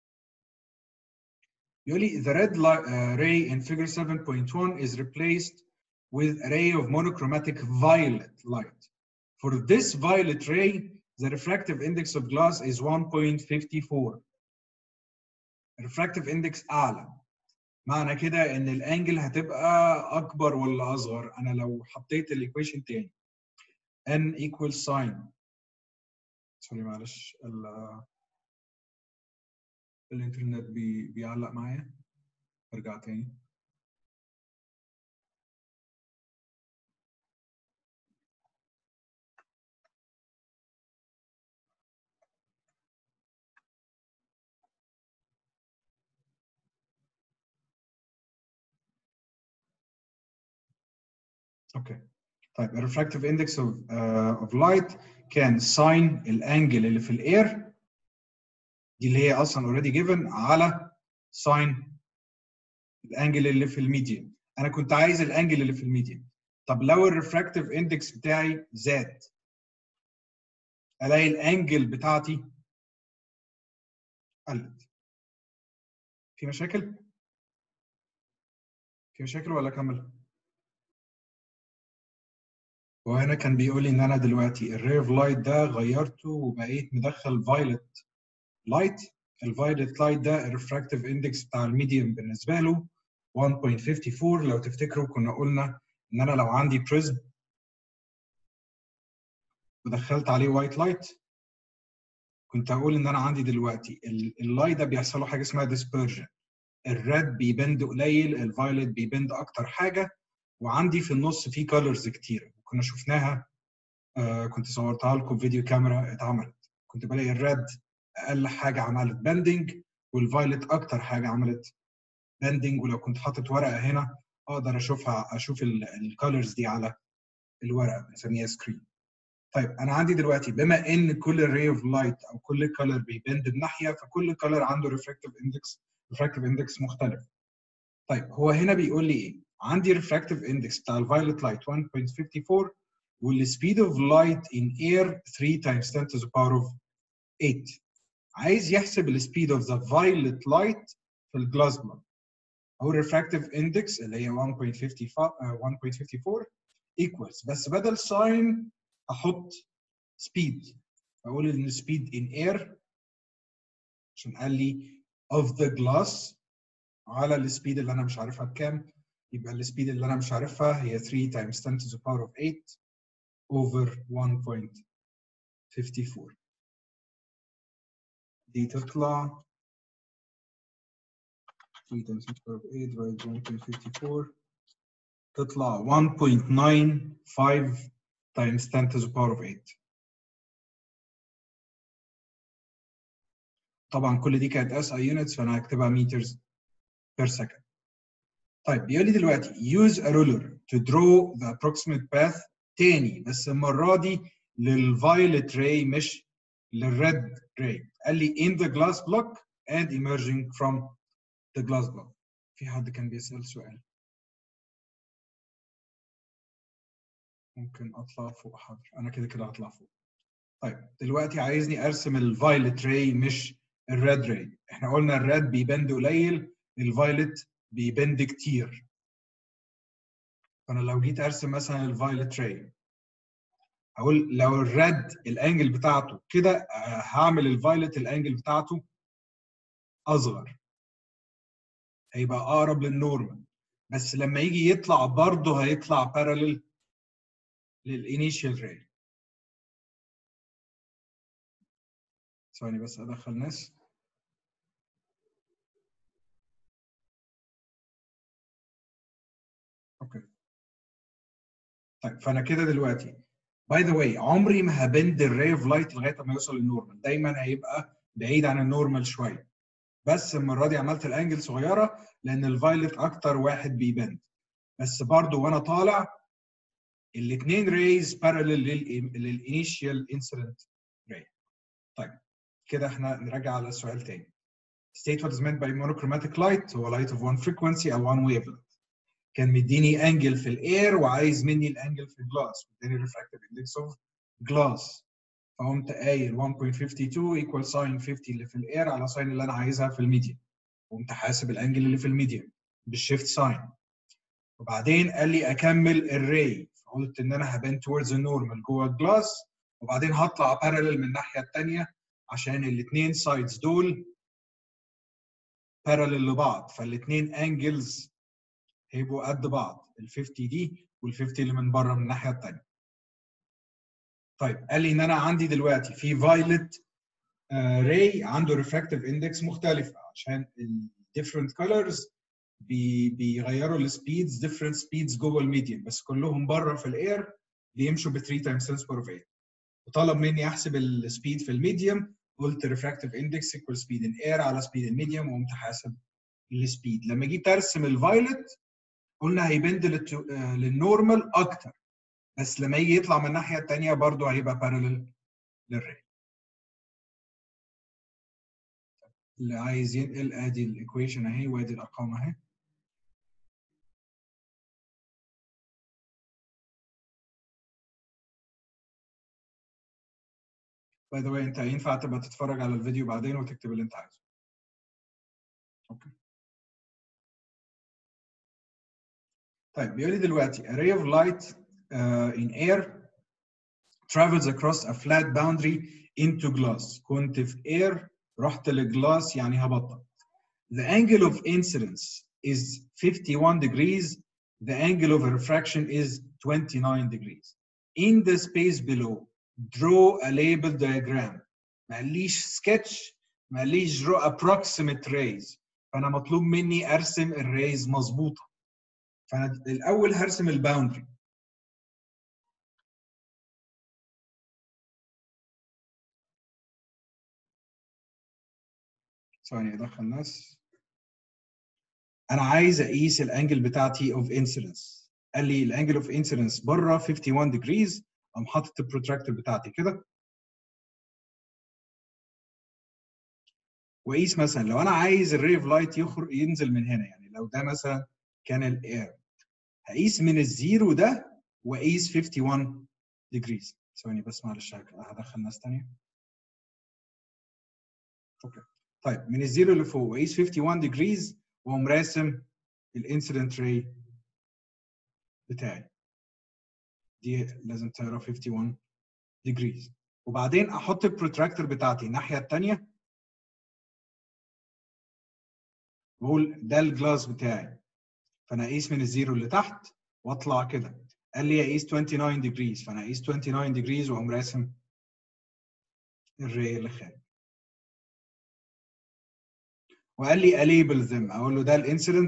يقول لي the red light, uh, ray in figure 7.1 is replaced with a ray of monochromatic violet light for this violet ray the refractive index of glass is 1.54 refractive index اعلى معنى كده ان الانجل هتبقى اكبر ولا اصغر انا لو حطيت الايكويشن تاني n equals sin سوري معلش ال- الانترنت بي بيعلق معايا ارجع تاني اوكي طيب الريفراكتيف اندكس اوف اوف لايت كان ساين الانجل اللي في الاير دي اللي هي اصلا اوريدي جيفن على ساين الانجل اللي في الميديان انا كنت عايز الانجل اللي في الميديان طب لو الريفراكتيف اندكس بتاعي زاد الاقي الانجل بتاعتي قلت في مشاكل في مشاكل ولا اكمل وهنا كان بيقول لي ان انا دلوقتي الري اوف لايت ده غيرته وبقيت مدخل فايلت لايت الفايلت لايت ده الريفراكتيف اندكس بتاع الميديوم بالنسبه له 1.54 لو تفتكروا كنا قلنا ان انا لو عندي بريزم ودخلت عليه وايت لايت كنت هقول ان انا عندي دلوقتي اللايت ده بيحصل له حاجه اسمها ديسبرجن الريد بيبند قليل الفايلت بيبند اكتر حاجه وعندي في النص في كولرز كتير كنا شفناها آه كنت صورتها لكم فيديو كاميرا اتعملت كنت بلاقي الريد اقل حاجه عملت بندنج والفايلت اكتر حاجه عملت بندنج ولو كنت حاطط ورقه هنا اقدر اشوفها اشوف الكولرز دي على الورقه بنسميها سكرين طيب انا عندي دلوقتي بما ان كل ري اوف لايت او كل كولر بيبند بناحيه فكل كولر عنده ريفراكتيف اندكس ريفراكتيف اندكس مختلف طيب هو هنا بيقول لي ايه عندي ريفراكتيف اندكس بتاع الفايلت لايت 1.54 والسبيد اوف لايت ان اير 3 times 10 to the power of 8 عايز يحسب السبيد اوف ذا فايلت لايت في الجلاس بلوك او الريفراكتيف اندكس اللي هي 1.54 equals بس بدل ساين احط سبيد اقول ان سبيد ان اير عشان قال لي of the glass على السبيد اللي انا مش عارفها بكام يبقى السبيد اللي انا مش عارفها هي 3 times 10 to the power of 8 over 1.54 دي تطلع 3 times 10 to the power of 8 divided by 1.54 تطلع 1.95 times 10 to the power of 8 طبعا كل دي كانت اس اي يونتس فانا هكتبها مترز بير سكند طيب بيقول لي دلوقتي use a ruler to draw the approximate path تاني بس المره دي للفايلت راي مش للريد راي قال لي in the glass block and emerging from the glass block في حد كان بيسأل سؤال ممكن اطلع فوق حاضر انا كده كده هطلع فوق طيب دلوقتي عايزني ارسم الفايلت راي مش الريد راي احنا قلنا الريد بيبند قليل الفايلت بيبند كتير فانا لو جيت ارسم مثلا الفايلت راي اقول لو الريد الانجل بتاعته كده هعمل الفايلت الانجل بتاعته اصغر هيبقى اقرب للنورمال بس لما يجي يطلع برضه هيطلع بارالل للانيشال راي ثواني بس ادخل ناس اوكي طيب فانا كده دلوقتي باي ذا واي عمري ما هبند الراي اوف لايت لغايه ما يوصل للنورمال دايما هيبقى بعيد عن النورمال شويه بس المره دي عملت الانجل صغيره لان الفايلت اكتر واحد بيبند بس برضو وانا طالع الاثنين ريز بارلل للانيشال انسيدنت راي طيب كده احنا نراجع على السؤال تاني state what is meant by monochromatic light هو light of one frequency او one wavelength كان مديني انجل في الاير وعايز مني الانجل في الجلاس مديني refractive index of glass فقمت قايل 1.52 equal sin 50 اللي في الاير على ساين اللي انا عايزها في الميديم قمت حاسب الانجل اللي في الميديم بالشيفت ساين وبعدين قال لي اكمل الراي فقلت ان انا هبان towards the normal جوه الجلاس وبعدين هطلع بارلل من الناحيه الثانيه عشان الاثنين سايدز دول بارلل لبعض فالاثنين انجلز هيبقوا قد بعض ال 50 دي وال 50 اللي من بره من الناحيه الثانيه طيب قال لي ان انا عندي دلوقتي في فايلت راي عنده ريفراكتيف اندكس مختلفه عشان الديفرنت كولرز بيغيروا السبيدز ديفرنت سبيدز جوه الميديم بس كلهم بره في الاير بيمشوا ب 3 تايمز 10 باور 8 وطلب مني احسب السبيد في الميديم قلت ريفراكتيف اندكس ايكوال سبيد ان اير على سبيد الميديم وقمت حاسب السبيد لما جيت ارسم الفايلت قلنا هيبند للنورمال اكتر بس لما يجي يطلع من الناحيه الثانيه برضه هيبقى بارلل للري اللي عايز ينقل ادي الايكويشن اهي وادي الارقام اهي باي ذا واي انت ينفع تبقى تتفرج على الفيديو بعدين وتكتب اللي انت عايزه اوكي طيب بيقول لي دلوقتي a ray of light uh, in air travels across a flat boundary into glass كنت في air رحت لجلاس يعني هبطل the angle of incidence is 51 degrees the angle of refraction is 29 degrees in the space below draw a label diagram ما قاليش sketch ما قاليش draw approximate rays فانا مطلوب مني ارسم الريز مظبوطه فانا الاول هرسم الباوندري ثواني ادخل ناس انا عايز اقيس الانجل بتاعتي اوف انسيدنس قال لي الانجل اوف انسيدنس بره 51 ديجريز قام حاطط البروتراكتور بتاعتي كده واقيس مثلا لو انا عايز الري اوف لايت يخرج ينزل من هنا يعني لو ده مثلا كان الاير هقيس من الزيرو ده واقيس 51 ديجريز ثواني بس معلش هدخل ناس ثانيه اوكي طيب من الزيرو اللي فوق واقيس 51 ديجريز واقوم راسم الانسيدنت راي بتاعي دي لازم تقرا 51 ديجريز وبعدين احط البروتراكتور بتاعتي الناحيه الثانيه واقول ده الجلاس بتاعي فانا اقيس من الزيرو اللي تحت واطلع كده قال لي اقيس 29 ديجريز فانا اقيس 29 ديجريز واقوم راسم الري اللي خارج وقال لي اليبل ذم اقول له ده الانسيدنت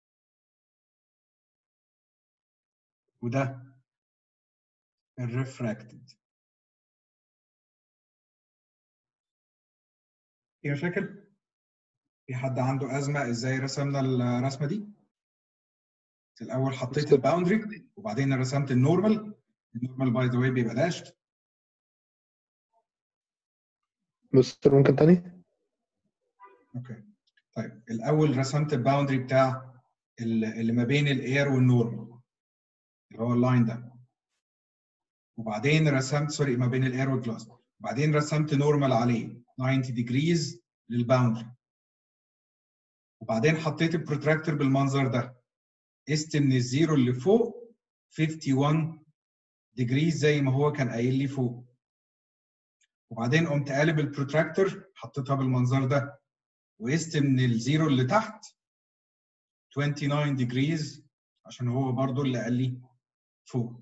وده الريفراكتد في مشاكل؟ في حد عنده أزمة إزاي رسمنا الرسمة دي؟ الأول حطيت الباوندري وبعدين رسمت النورمال النورمال باي ذا واي بيبقى داشت مستر ممكن تاني؟ اوكي طيب الأول رسمت الباوندري بتاع اللي ما بين الاير والنورمال اللي هو اللاين ده وبعدين رسمت سوري ما بين الاير والجلاس وبعدين رسمت نورمال عليه 90 ديجريز للباوندري وبعدين حطيت البروتراكتور بالمنظر ده قست من الزيرو اللي فوق 51 ديجريز زي ما هو كان قايل لي فوق وبعدين قمت قالب البروتراكتور حطيتها بالمنظر ده وقست من الزيرو اللي تحت 29 ديجريز عشان هو برضو اللي قال لي فوق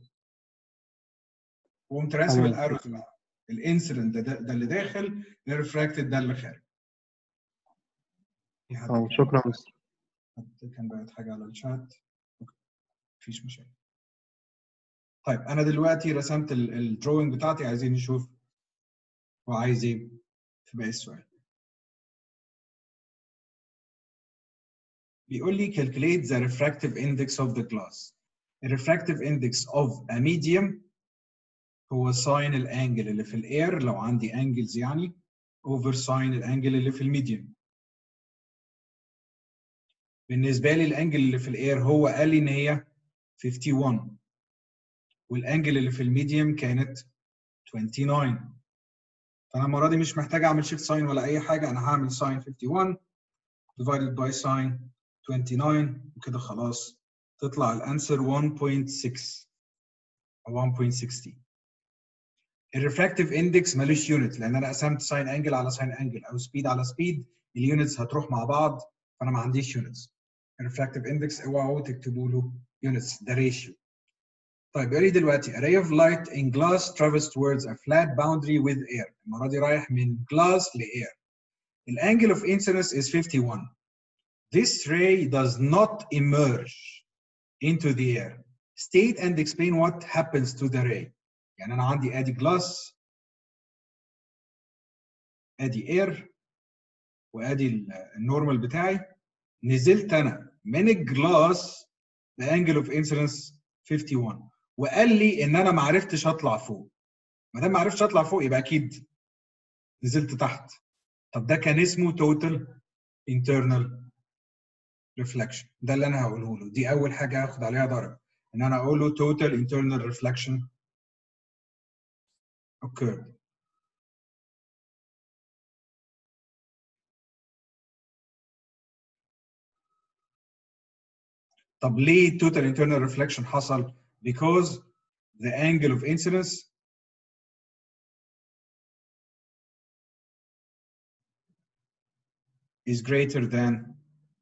وقمت راسم تمام. الاروز بقى الانسيدنت ده, ده, ده اللي داخل الريفراكتد ده اللي خارج في حد تمام كان- شكرا مستر حد كان بعت حاجه على الشات أوكي. مفيش مشاكل طيب انا دلوقتي رسمت الدروينج بتاعتي عايزين نشوف هو عايز ايه في باقي السؤال بيقول لي calculate the refractive index of the glass the refractive index of a medium هو ساين الانجل اللي في الاير لو عندي انجلز يعني اوفر ساين الانجل اللي في الميديوم بالنسبه لي الانجل اللي في الاير هو قال لي ان هي 51 والانجل اللي في الميديوم كانت 29 فانا المره دي مش محتاج اعمل شيفت ساين ولا اي حاجه انا هعمل ساين 51 divided by ساين 29 وكده خلاص تطلع الانسر 1.6 او 1.60 الريفراكتيف اندكس ملوش يونت لان انا قسمت ساين انجل على ساين انجل او سبيد على سبيد اليونتس هتروح مع بعض فانا ما عنديش يونتس الريفراكتيف اندكس اوعوا تكتبوا له يونتس ده ريشيو طيب يقول لي دلوقتي array of light in glass travels towards a flat boundary with air المره دي رايح من glass ل air The angle of incidence is 51 This ray does not emerge into the air state and explain what happens to the ray يعني انا عندي ادي glass ادي air وادي ال- النورمال بتاعي نزلت انا من الجلاس the angle of incidence 51 وقال لي ان انا ما عرفتش اطلع فوق ما دام ما عرفتش اطلع فوق يبقى اكيد نزلت تحت طب ده كان اسمه total internal reflection ده اللي انا هقوله له دي اول حاجه هاخد عليها درجه ان انا اقول له total internal reflection occurred طب ليه total internal reflection حصل because the angle of incidence is greater than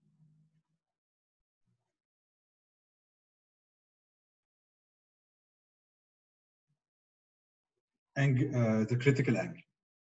ang- uh, the critical angle.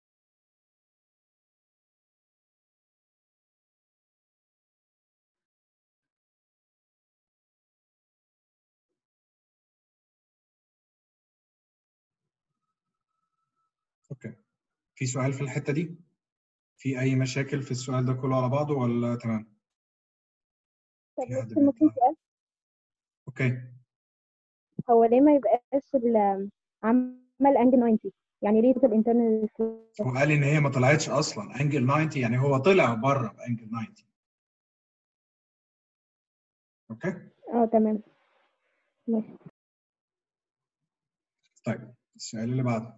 اوكي في سؤال في الحتة دي؟ في أي مشاكل في السؤال ده كله على بعضه ولا تمام؟ طب في حد بس ممكن بيطلع؟ سؤال اوكي هو ليه ما يبقاش ال- عمل انجل 90 يعني ليه الانترنال هو قال ان هي ما طلعتش اصلا انجل 90 يعني هو طلع بره بانجل 90 اوكي اه تمام ماشي طيب السؤال اللي بعده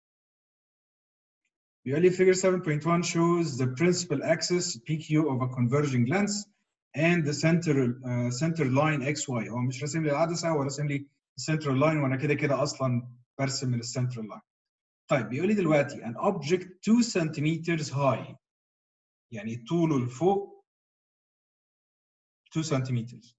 بيقول لي figure 7.1 shows the principal axis PQ of a converging lens and the center uh, center line XY هو مش راسم لي العدسه هو راسم لي السنترال لاين وانا كده كده اصلا برسم من السنترال لاين طيب بيقول لي دلوقتي an object 2 centimeters high يعني طوله لفوق 2 centimeters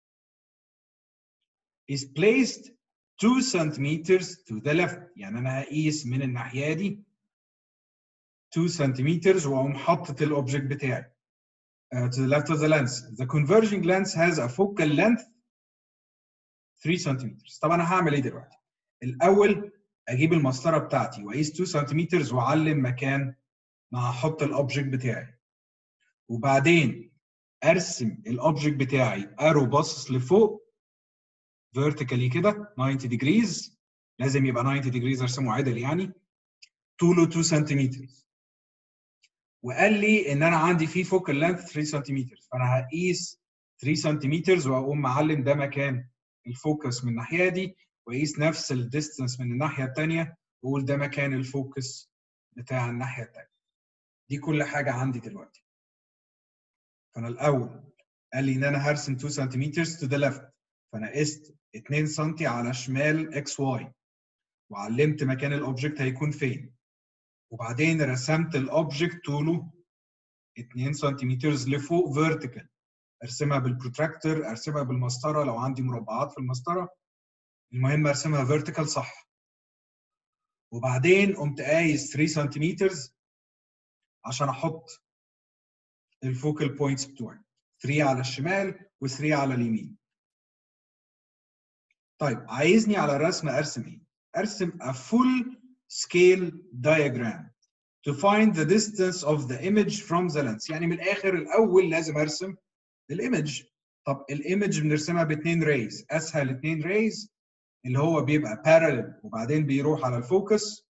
is placed 2 centimeters to the left يعني انا هقيس من الناحيه دي 2 centimeters واقوم حاطط الاوبجكت بتاعي uh, to the left of the lens. The converging lens has a focal length 3 centimeters. طب انا هعمل ايه دلوقتي؟ الاول اجيب المسطره بتاعتي واقيس 2 سنتيمتر واعلم مكان ما هحط الاوبجكت بتاعي. وبعدين ارسم الاوبجكت بتاعي ارو باصص لفوق فيرتيكالي كده 90 degrees لازم يبقى 90 degrees ارسمه عدل يعني طوله 2 سنتيمتر وقال لي ان انا عندي فيه فوكال لينث 3 سنتيمتر فانا هقيس 3 سنتيمتر واقوم معلم ده مكان الفوكس من الناحيه دي واقيس نفس الديستنس من الناحيه الثانيه واقول ده مكان الفوكس بتاع الناحيه الثانيه دي كل حاجه عندي دلوقتي فانا الاول قال لي ان انا هرسم 2 سنتيمتر تو ذا ليفت فانا قست 2 سم على شمال اكس واي وعلمت مكان الاوبجكت هيكون فين وبعدين رسمت الاوبجكت طوله 2 سنتيمتر لفوق فيرتيكال ارسمها بالبروتراكتور ارسمها بالمسطره لو عندي مربعات في المسطره المهم ارسمها فيرتيكال صح وبعدين قمت قايس 3 سنتيمتر عشان احط الفوكال بوينتس بتوعي 3 على الشمال و3 على اليمين طيب عايزني على الرسم ارسم ايه ارسم a full scale diagram to find the distance of the image from the lens يعني من الاخر الاول لازم ارسم الايمج طب الايمج بنرسمها باثنين ريز اسهل اثنين ريز اللي هو بيبقى parallel وبعدين بيروح على الفوكس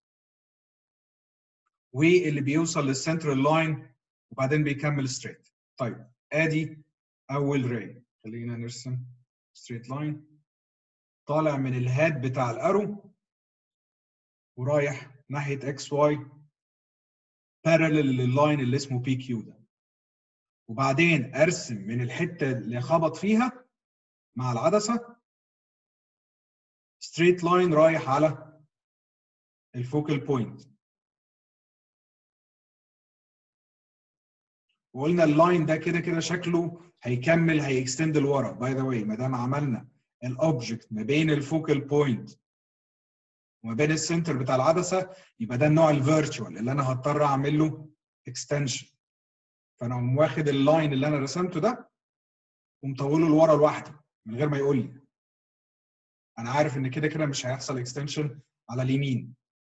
واللي بيوصل للسنترال لاين وبعدين بيكمل ستريت طيب ادي اول راي خلينا نرسم ستريت لاين طالع من الهاد بتاع الارو ورايح ناحيه اكس واي بارلل لللاين اللي اسمه بي كيو ده وبعدين ارسم من الحته اللي خبط فيها مع العدسه ستريت لاين رايح على الفوكال بوينت وقلنا اللاين ده كده كده شكله هيكمل هيكستند لورا باي ذا واي ما دام عملنا الاوبجكت ما بين الفوكال بوينت وما بين السنتر بتاع العدسه يبقى ده النوع الفيرتشوال اللي انا هضطر اعمل له اكستنشن فانا اقوم واخد اللاين اللي انا رسمته ده ومطوله لورا لوحدي من غير ما يقول لي انا عارف ان كده كده مش هيحصل اكستنشن على اليمين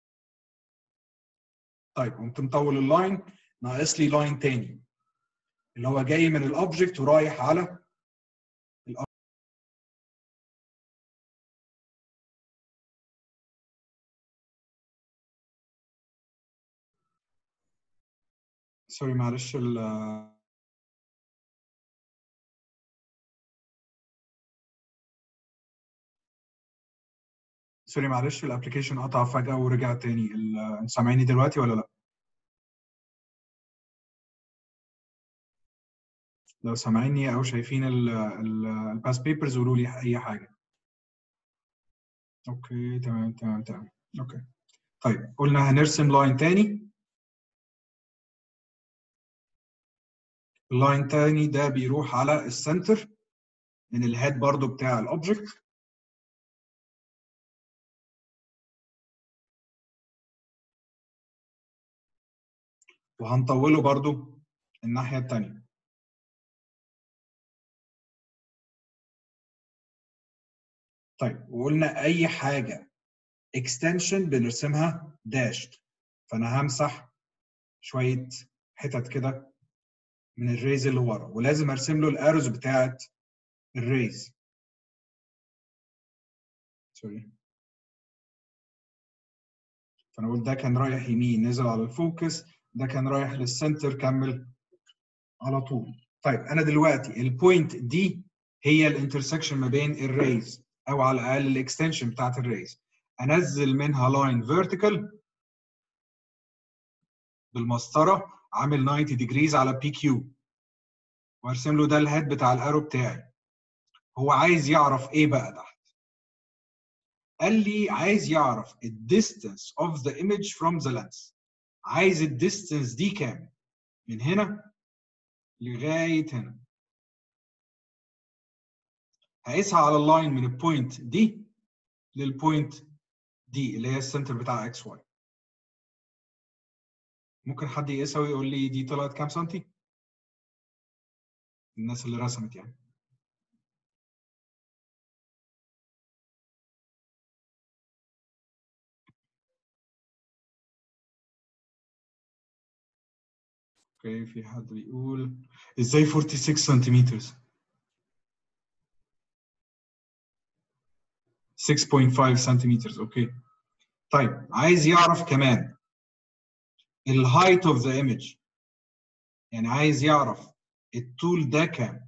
طيب قمت مطول اللاين ناقص لي لاين تاني اللي هو جاي من الاوبجكت ورايح على سوري معلش ال سوري معلش الابلكيشن قطع فجأة ورجع تاني ال- انتوا سامعيني دلوقتي ولا لا؟ لو سامعيني او شايفين الباس بيبرز قولوا لي اي حاجة. اوكي تمام تمام تمام اوكي طيب قلنا هنرسم لاين تاني اللاين تاني ده بيروح على السنتر من الهيد برضو بتاع الاوبجكت وهنطوله برضو الناحية التانية طيب وقلنا أي حاجة extension بنرسمها dashed فأنا همسح شوية حتت كده من الريز اللي ورا ولازم أرسم له الأروز بتاعت الريز سوري فأنا قلت ده كان رايح يمين نزل على الفوكس ده كان رايح للسنتر كمل على طول طيب انا دلوقتي البوينت دي هي الانترسكشن ما بين الريز او على الاقل الاكستنشن بتاعت الريز انزل منها لاين فيرتيكال بالمسطره عامل 90 ديجريز على بي كيو وارسم له ده الهيد بتاع الارو بتاعي هو عايز يعرف ايه بقى تحت قال لي عايز يعرف الديستانس اوف ذا ايمج فروم ذا لينس عايز الديستانس دي كام من هنا لغايه هنا هقيسها على اللاين من البوينت دي للبوينت دي اللي هي السنتر بتاع اكس واي ممكن حد يقيسها ويقول لي دي طلعت كام سنتي الناس اللي رسمت يعني اوكي في حد بيقول ازاي 46 سنتيمتر 6.5 سنتيمتر اوكي طيب عايز يعرف كمان الهايت اوف ذا ايمج يعني عايز يعرف الطول ده كام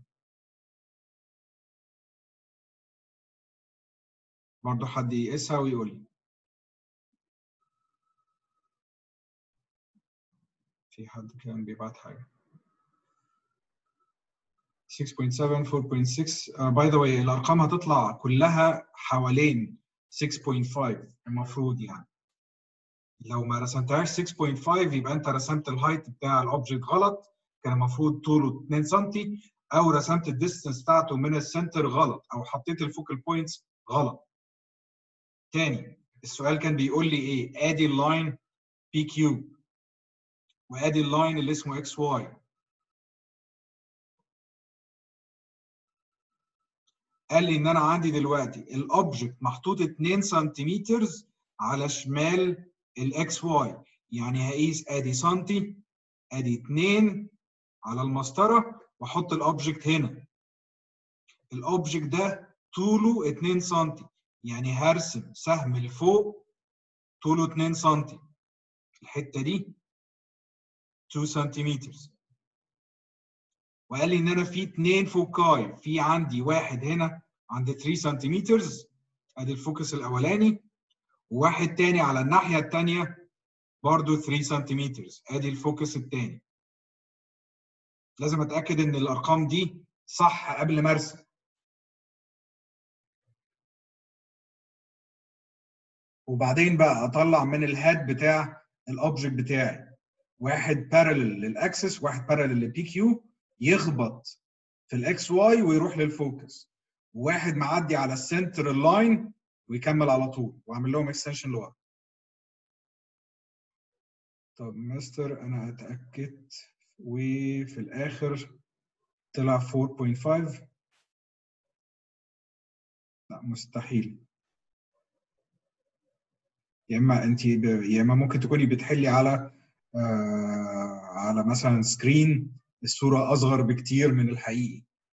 برضه حد يقيسها ويقول لي في حد كان بيبعت حاجه 6.7 4.6 باي ذا واي الارقام هتطلع كلها حوالين 6.5 المفروض يعني لو ما رسمتهاش 6.5 يبقى انت رسمت الهايت بتاع الاوبجكت غلط كان المفروض طوله 2 سم او رسمت الديستنس بتاعته من السنتر غلط او حطيت الفوكال بوينتس غلط تاني السؤال كان بيقول لي ايه ادي اللاين بي كيو وادي اللاين اللي اسمه اكس واي قال لي ان انا عندي دلوقتي الاوبجكت محطوط 2 سنتيمتر على شمال الاكس واي يعني هقيس ادي سنتي ادي 2 على المسطره واحط الاوبجكت هنا الاوبجكت ده طوله 2 سم يعني هرسم سهم لفوق طوله 2 سم الحته دي 2 سنتيمتر وقال لي ان انا في اثنين فوكاي في عندي واحد هنا عند 3 سنتيمتر ادي الفوكس الاولاني وواحد تاني على الناحيه الثانيه برضو 3 سنتيمتر ادي الفوكس الثاني لازم اتاكد ان الارقام دي صح قبل ما ارسم وبعدين بقى اطلع من الهاد بتاع الاوبجكت بتاعي واحد بارلل للاكسس واحد بارلل للبي كيو يخبط في الاكس واي ويروح للفوكس وواحد معدي على السنتر لاين ويكمل على طول واعمل لهم اكستنشن لورا طب مستر انا اتاكدت وفي الاخر طلع 4.5 لا مستحيل يا اما انت ب... يا اما ممكن تكوني بتحلي على آه على مثلا سكرين الصوره اصغر بكتير من الحقيقي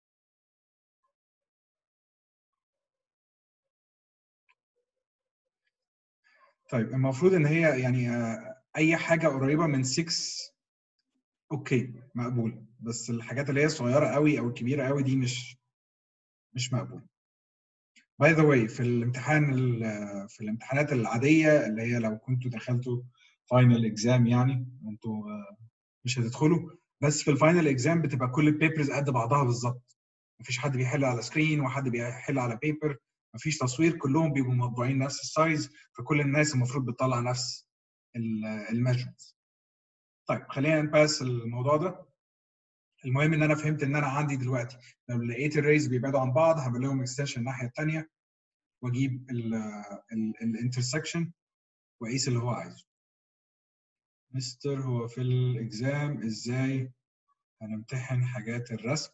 طيب المفروض ان هي يعني آه اي حاجه قريبه من 6 اوكي مقبول بس الحاجات اللي هي صغيره قوي او كبيره قوي دي مش مش مقبول باي ذا واي في الامتحان في الامتحانات العاديه اللي هي لو كنتوا دخلتوا فاينل اكزام يعني انتوا مش هتدخلوا بس في الفاينل اكزام بتبقى كل البيبرز قد بعضها بالظبط مفيش حد بيحل على سكرين وحد بيحل على بيبر مفيش تصوير كلهم بيبقوا مطبوعين نفس السايز فكل الناس المفروض بتطلع نفس الميجرمنتس طيب خلينا نباس الموضوع ده المهم ان انا فهمت ان انا عندي دلوقتي لو لقيت الريز بيبعدوا عن بعض هعمل لهم اكستنشن الناحيه الثانيه واجيب الانترسكشن واقيس اللي هو عايزه مستر هو في الاكزام ازاي هنمتحن حاجات الرسم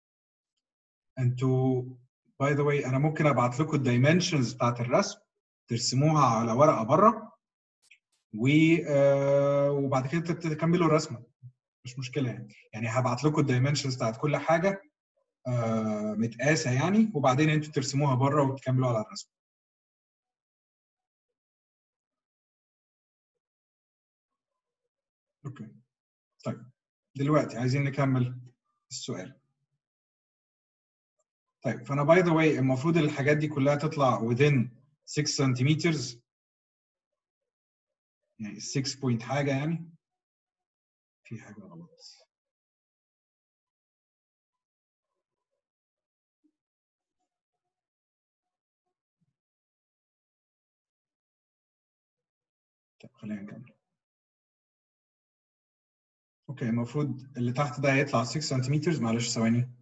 انتوا باي ذا واي انا ممكن ابعت لكم الدايمنشنز بتاعت الرسم ترسموها على ورقه بره و آه وبعد كده تكملوا الرسمه مش مشكله يعني يعني هبعت لكم الدايمنشنز بتاعت كل حاجه آه متقاسه يعني وبعدين انتوا ترسموها بره وتكملوا على الرسم اوكي طيب دلوقتي عايزين نكمل السؤال طيب فانا باي ذا واي المفروض الحاجات دي كلها تطلع within 6 سنتيمتر يعني 6 بوينت حاجه يعني في حاجه غلط طيب خلينا نكمل اوكي المفروض اللي تحت ده هيطلع 6 سنتيمتر معلش ثواني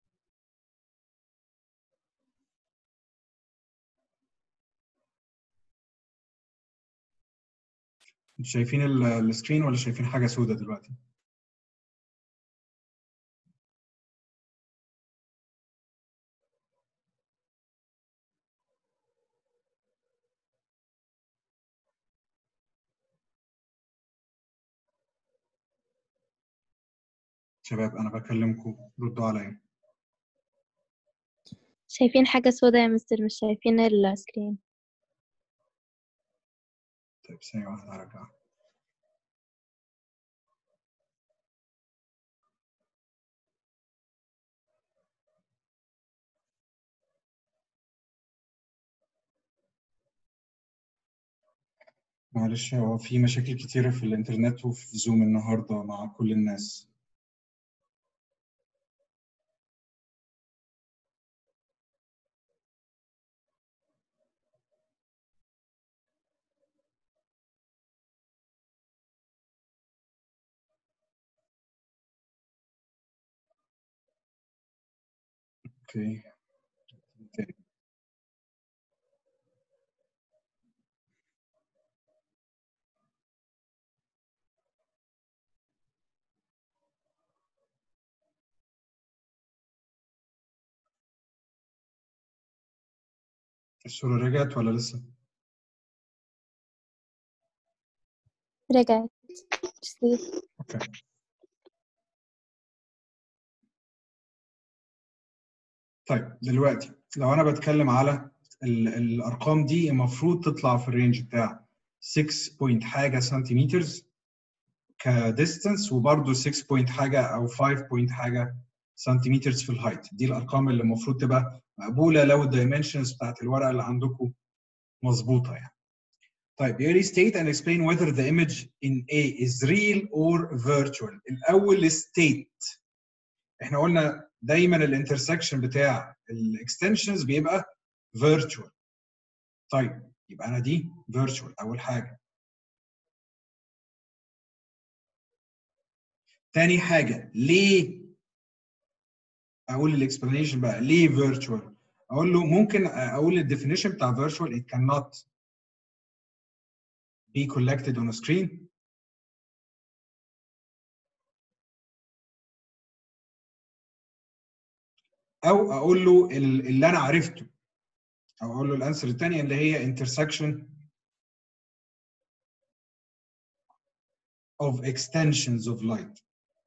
انتوا شايفين السكرين ولا شايفين حاجه سودة دلوقتي؟ شباب انا بكلمكم ردوا عليا شايفين حاجة سودا يا مستر مش شايفين السكرين طيب ثانية واحدة هرجع معلش هو في مشاكل كتيرة في الإنترنت وفي زوم النهاردة مع كل الناس اوكي الصورة رجعت ولا لسه؟ رجعت اوكي طيب دلوقتي لو انا بتكلم على ال الارقام دي المفروض تطلع في الرينج بتاع 6 بوينت حاجه سنتيمتر كديستنس وبرده 6 بوينت حاجه او 5 بوينت حاجه سنتيمتر في الهايت دي الارقام اللي المفروض تبقى مقبوله لو الدايمنشنز بتاعت الورقه اللي عندكم مظبوطه يعني طيب يقول لي state and explain whether the image in A is real or virtual الاول state احنا قلنا دايما الانترسكشن بتاع الاكستنشنز بيبقى virtual طيب يبقى انا دي فيرتشوال اول حاجه تاني حاجه ليه اقول الاكسبلانيشن بقى ليه فيرتشوال اقول له ممكن اقول الديفينيشن بتاع فيرتشوال it cannot be collected on a screen او اقول له ال- اللي انا عرفته او اقول له الانسر الثانيه اللي هي intersection of extensions of light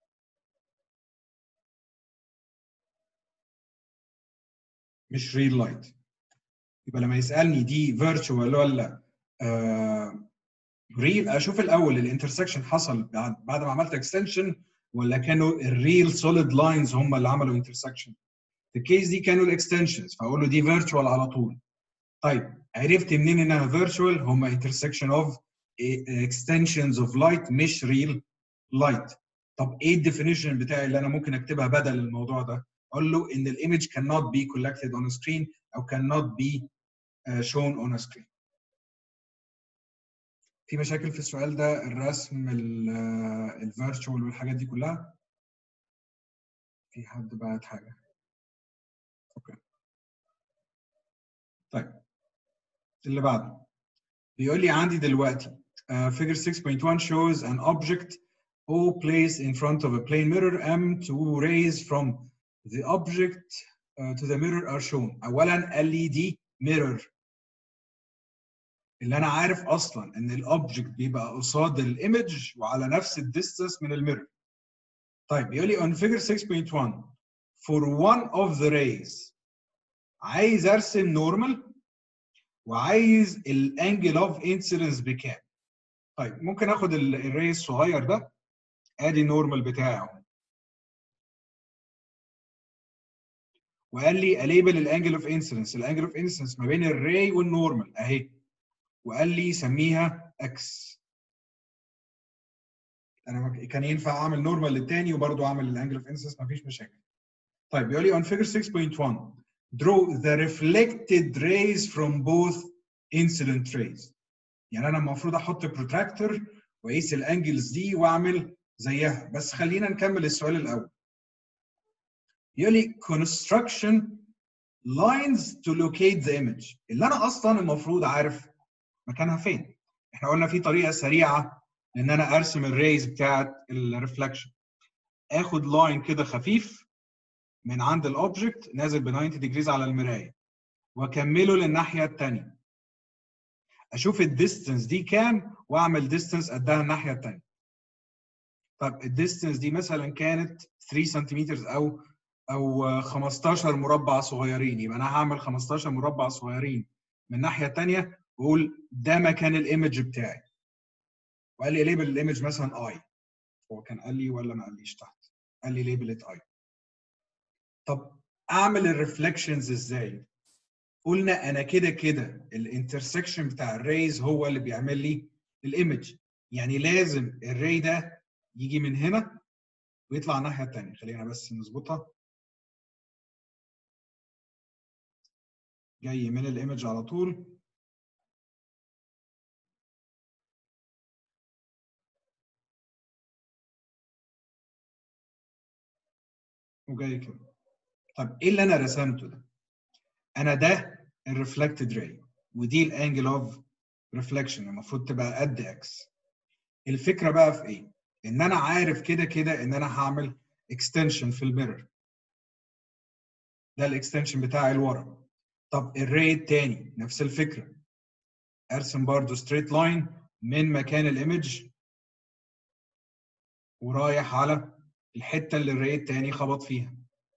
مش real light يبقى لما يسالني دي virtual ولا آه real اشوف الاول الانترسكشن حصل بعد بعد ما عملت extension ولا كانوا الريل solid lines هم اللي عملوا intersection في الكيس دي كانوا الاكستنشنز فاقول له دي فيرتشوال على طول طيب عرفت منين انها فيرتشوال هم intersection of extensions of light مش real light طب ايه الديفينيشن بتاعي اللي انا ممكن اكتبها بدل الموضوع ده اقول له ان الايمج cannot be collected on a screen او cannot be uh, shown on a screen في مشاكل في السؤال ده الرسم الفيرتشوال والحاجات دي كلها في حد بعت حاجه اوكي طيب اللي بعده بيقول لي عندي دلوقتي uh, figure 6.1 shows an object O placed in front of a plane mirror M two rays from the object uh, to the mirror are shown اولا قال لي دي mirror اللي انا عارف اصلا ان الاوبجكت بيبقى قصاد الايمج وعلى نفس الديستانس من الميرور طيب يقول لي on figure 6.1 for one of the rays عايز ارسم نورمال وعايز الانجل اوف انسيدنس بكام طيب ممكن اخد الري الصغير ده ادي النورمال بتاعه وقال لي اليبل الانجل اوف انسيدنس الانجل اوف انسيدنس ما بين الري والنورمال اهي وقال لي سميها اكس انا كان ينفع اعمل نورمال للتاني وبرضه اعمل الانجل اوف انسيدنس مفيش مشاكل طيب بيقول لي on figure 6.1 draw the reflected rays from both incident rays يعني انا المفروض احط بروتراكتور واقيس الانجلز دي واعمل زيها بس خلينا نكمل السؤال الاول يقول لي construction lines to locate the image اللي انا اصلا المفروض عارف مكانها فين احنا قلنا في طريقه سريعه ان انا ارسم الريز بتاعت الريفلكشن اخد لاين كده خفيف من عند الاوبجكت نازل ب 90 ديجريز على المرايه واكمله للناحيه الثانيه اشوف الديستنس دي كام واعمل ديستنس قدها الناحيه الثانيه طب الديستنس دي مثلا كانت 3 سنتيمتر او او 15 مربع صغيرين يبقى انا هعمل 15 مربع صغيرين من الناحيه الثانيه واقول ده مكان الايمج بتاعي وقال لي ليبل الايمج مثلا اي هو كان قال لي ولا ما قاليش تحت قال لي ليبل اي طب اعمل الريفلكشنز ازاي قلنا انا كده كده الانترسكشن بتاع الريز هو اللي بيعمل لي الايمج يعني لازم الري ده يجي من هنا ويطلع الناحيه الثانيه خلينا بس نظبطها جاي من الايمج على طول وجاي كده طب ايه اللي انا رسمته ده انا ده الريفلكتد راي ودي الانجل اوف ريفلكشن المفروض تبقى قد اكس الفكره بقى في ايه ان انا عارف كده كده ان انا هعمل اكستنشن في الميرور ده الاكستنشن بتاعي لورا طب الراي التاني نفس الفكره ارسم برضو ستريت لاين من مكان الايمج ورايح على الحته اللي الراي التاني خبط فيها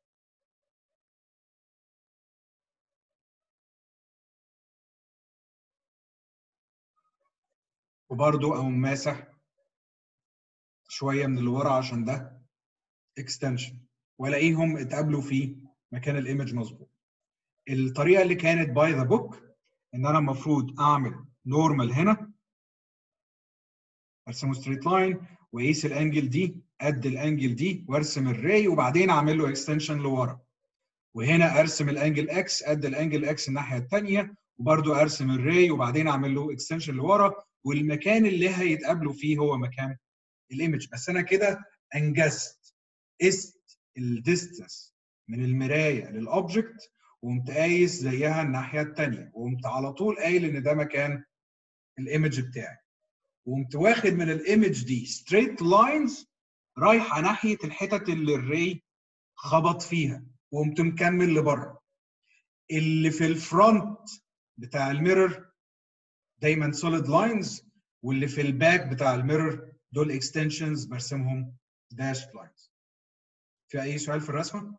وبرضو اقوم ماسح شويه من اللي ورا عشان ده اكستنشن والاقيهم اتقابلوا في مكان الايمج مظبوط الطريقه اللي كانت باي ذا بوك ان انا المفروض اعمل نورمال هنا ارسمه ستريت لاين واقيس الانجل دي قد الانجل دي وارسم الري وبعدين اعمل له اكستنشن لورا وهنا ارسم الانجل اكس قد الانجل اكس الناحيه الثانيه وبرده ارسم الري وبعدين اعمل له اكستنشن لورا والمكان اللي هيتقابلوا فيه هو مكان الايمج بس انا كده انجزت قست الديستنس من المرايه للاوبجكت وقمت قايس زيها الناحيه الثانيه وقمت على طول قايل ان ده مكان الايمج بتاعي وقمت واخد من الايمج دي ستريت لاينز رايحه ناحيه الحتت اللي الري خبط فيها وقمت مكمل لبره اللي في الفرونت بتاع الميرور دايما سوليد لاينز واللي في الباك بتاع الميرور دول اكستنشنز برسمهم داش لاينز في اي سؤال في الرسمه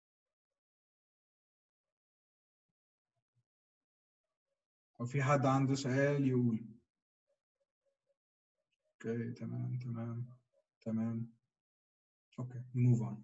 او في حد عنده سؤال يقول اوكي تمام تمام تمام اوكي موف اون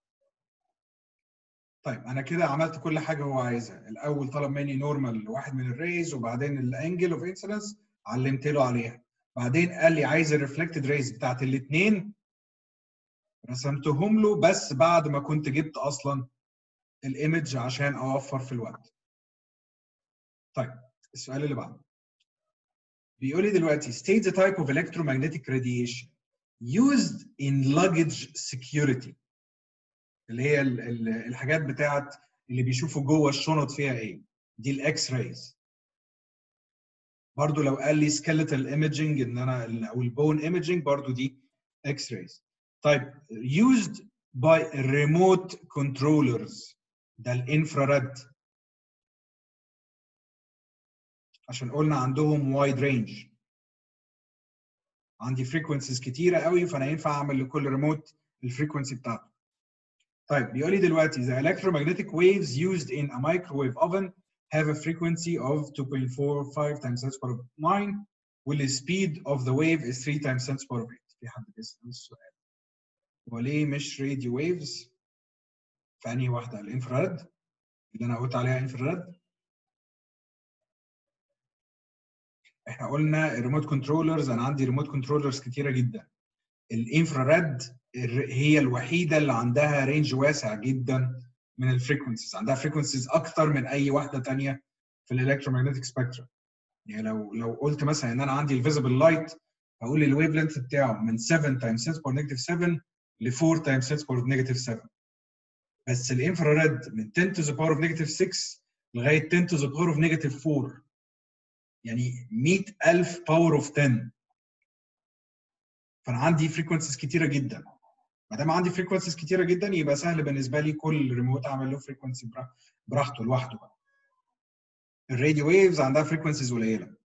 طيب انا كده عملت كل حاجه هو عايزها الاول طلب مني نورمال واحد من الريز وبعدين الانجل اوف انسيدنس علمت له عليها بعدين قال لي عايز الريفلكتد ريز بتاعت الاثنين رسمتهم له بس بعد ما كنت جبت اصلا الايمج عشان اوفر في الوقت طيب السؤال اللي بعده بيقول لي دلوقتي state the type of electromagnetic radiation used in luggage security اللي هي ال- ال- الحاجات بتاعت اللي بيشوفوا جوه الشنط فيها ايه دي الاكس رايز برضو لو قال لي skeletal imaging ان انا او البون imaging برضو دي اكس رايز طيب used by remote controllers ده الانفراريد عشان قلنا عندهم وايد رينج عندي فريكونسيز كتيره قوي فانا ينفع اعمل لكل ريموت الفريكونسي بتاعته طيب بيقول لي دلوقتي the electromagnetic waves used in a microwave oven have a frequency of 2.45 times 10 to the power of 9 واللي speed of the wave is 3 times 10 to the power of 8 في حد بيسأل السؤال هو ليه مش راديو ويفز في انهي واحده الانفراريد اللي انا قلت عليها انفراريد احنا قلنا الريموت كنترولرز انا عندي ريموت كنترولرز كتيره جدا الانفراريد هي الوحيده اللي عندها رينج واسع جدا من الفريكونسيز عندها فريكونسيز اكتر من اي واحده تانية في الالكترومagnetic سبيكترم يعني لو لو قلت مثلا ان انا عندي الفيزبل لايت هقول الويف لينث بتاعه من 7 تايمز 10 باور نيجاتيف 7 ل 4 تايمز 10 باور نيجاتيف 7 بس الانفراريد من 10 to the power of negative 6 لغايه 10 to the power of negative 4 يعني 100000 باور اوف 10 فانا عندي فريكونسيز كتيره جدا ما دام عندي فريكونسيز كتيره جدا يبقى سهل بالنسبه لي كل ريموت اعمل له فريكونسي براحته لوحده بقى الراديو ويفز عندها فريكونسيز قليله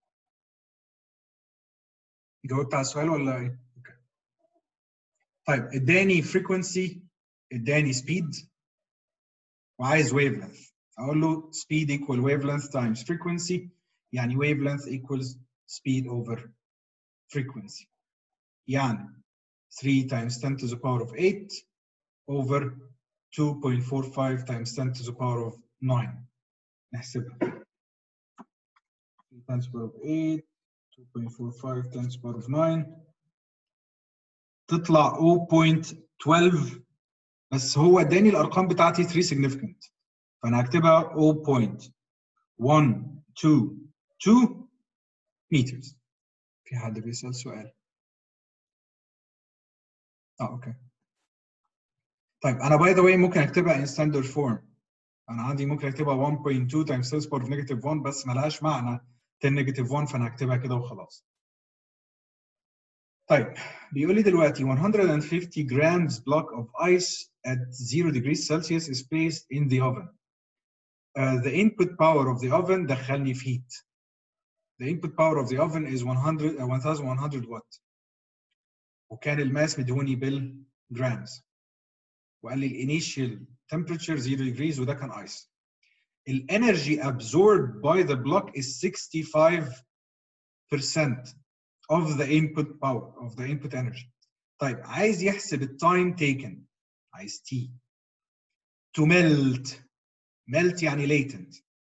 جاوبت على السؤال ولا ايه؟ اوكي طيب اداني فريكونسي اداني سبيد وعايز ويف لينث اقول له speed equal wavelength times frequency يعني wavelength equals speed over frequency يعني 3 times 10 to the power of 8 over 2.45 times 10 to the power of 9 نحسبها 3 times power of 8 2.45 times power of 9 تطلع 0.12 بس هو اداني الارقام بتاعتي 3 significant فانا هكتبها 0.122 meters في حد بيسأل سؤال اه اوكي طيب انا باي ذا واي ممكن اكتبها in standard form انا عندي ممكن اكتبها 1.2 times 10 power of negative 1 بس ملهاش معنى 10 negative 1 فانا هكتبها كده وخلاص طيب بيقول لي دلوقتي 150 grams block of ice at 0 degrees Celsius is placed in the oven. Uh, the input power of the oven دخلني في heat. The input power of the oven is 100 uh, 1100 watt. وكان الماس مدهوني بالجرامز. وقال لي الانيشال temperature 0 degrees وده كان ice. الانرجي absorbed by the block is 65% of the input power of the input energy. طيب عايز يحسب التايم taken عايز t to melt melt يعني latent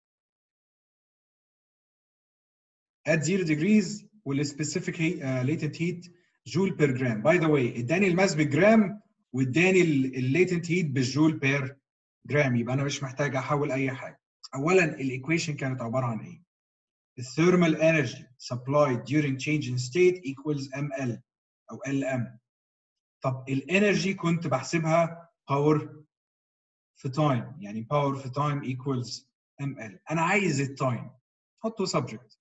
at 0 degrees والspecific heat, uh, latent heat جول بير جرام باي ذا واي اداني الماس بالجرام واداني الليتنت هيت بالجول بير جرام يبقى انا مش محتاج احول اي حاجه اولا الايكويشن كانت عباره عن ايه the thermal energy supplied during change in state equals ml او lm طب الانرجي كنت بحسبها باور في تايم يعني باور في تايم equals ml انا عايز التايم حطه subject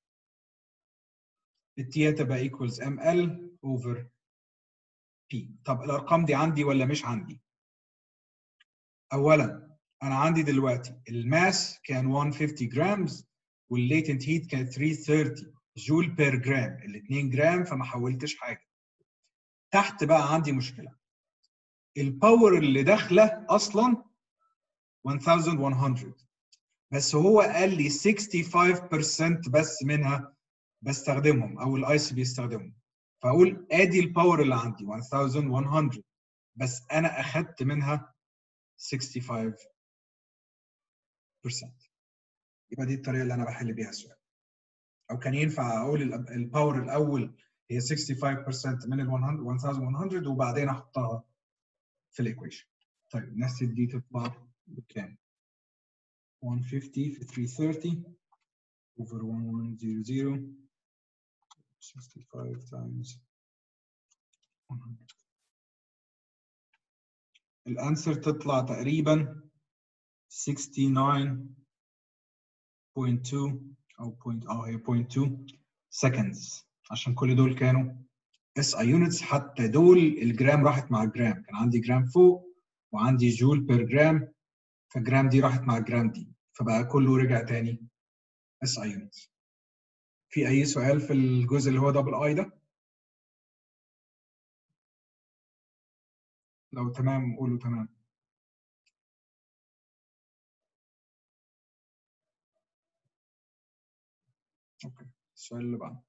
التي تبقى equals ml over p طب الارقام دي عندي ولا مش عندي اولا انا عندي دلوقتي الماس كان 150 جرامز والليتنت هيت كانت 330 جول بير جرام ال 2 جرام فما حولتش حاجه تحت بقى عندي مشكله الباور اللي داخله اصلا 1100 بس هو قال لي 65% بس منها بستخدمهم او الايس بيستخدمهم فاقول ادي الباور اللي عندي 1100 بس انا اخدت منها 65% يبقى دي الطريقه اللي انا بحل بيها السؤال او كان ينفع اقول ال- الباور الاول هي 65% من ال 100 1100 وبعدين احطها في الايكويشن طيب الناس دي تطلع بكام 150 في 330 over 1100 65 times 100 الانسر تطلع تقريبا 69.2 او point اه هي 0.2 seconds عشان كل دول كانوا اس اي يونتس حتى دول الجرام راحت مع الجرام كان عندي جرام فوق وعندي جول بير جرام فالجرام دي راحت مع الجرام دي فبقى كله رجع تاني اس اي يونتس في اي سؤال في الجزء اللي هو دبل اي ده لو تمام قولوا تمام اوكي السؤال اللي بعده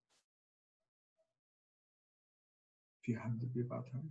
في حد بيبعتها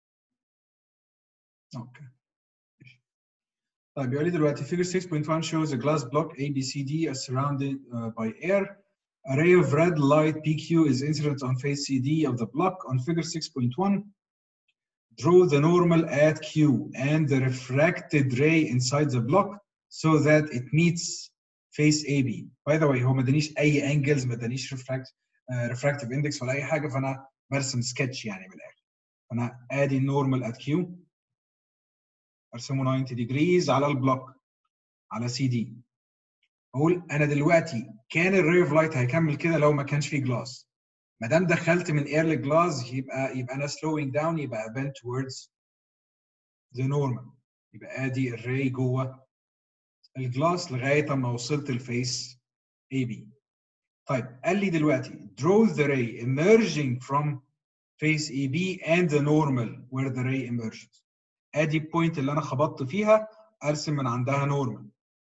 اوكي ماشي. طيب يقول لي دلوقتي figure 6.1 shows a glass block ABCD is surrounded uh, by air. A ray of red light PQ is incident on face CD of the block. On figure 6.1, draw the normal at Q and the refracted ray inside the block so that it meets face AB. By the way هو ما ادانيش اي انجلز ما ادانيش refract uh, refractive index ولا اي حاجه فانا برسم سكتش يعني من الاخر. فانا ادي النورمال at Q ارسمه 90 degrees على البلوك على سي دي اقول انا دلوقتي كان الري اوف لايت هيكمل كده لو ما كانش فيه جلاس ما دام دخلت من اير لجلاس يبقى يبقى انا slowing down يبقى bend towards the normal يبقى ادي الري جوه الجلاس لغايه اما وصلت الفيس اي بي طيب قال لي دلوقتي draw the ray emerging from face AB and the normal where the ray emerges ادي البوينت اللي انا خبطت فيها ارسم من عندها نورمال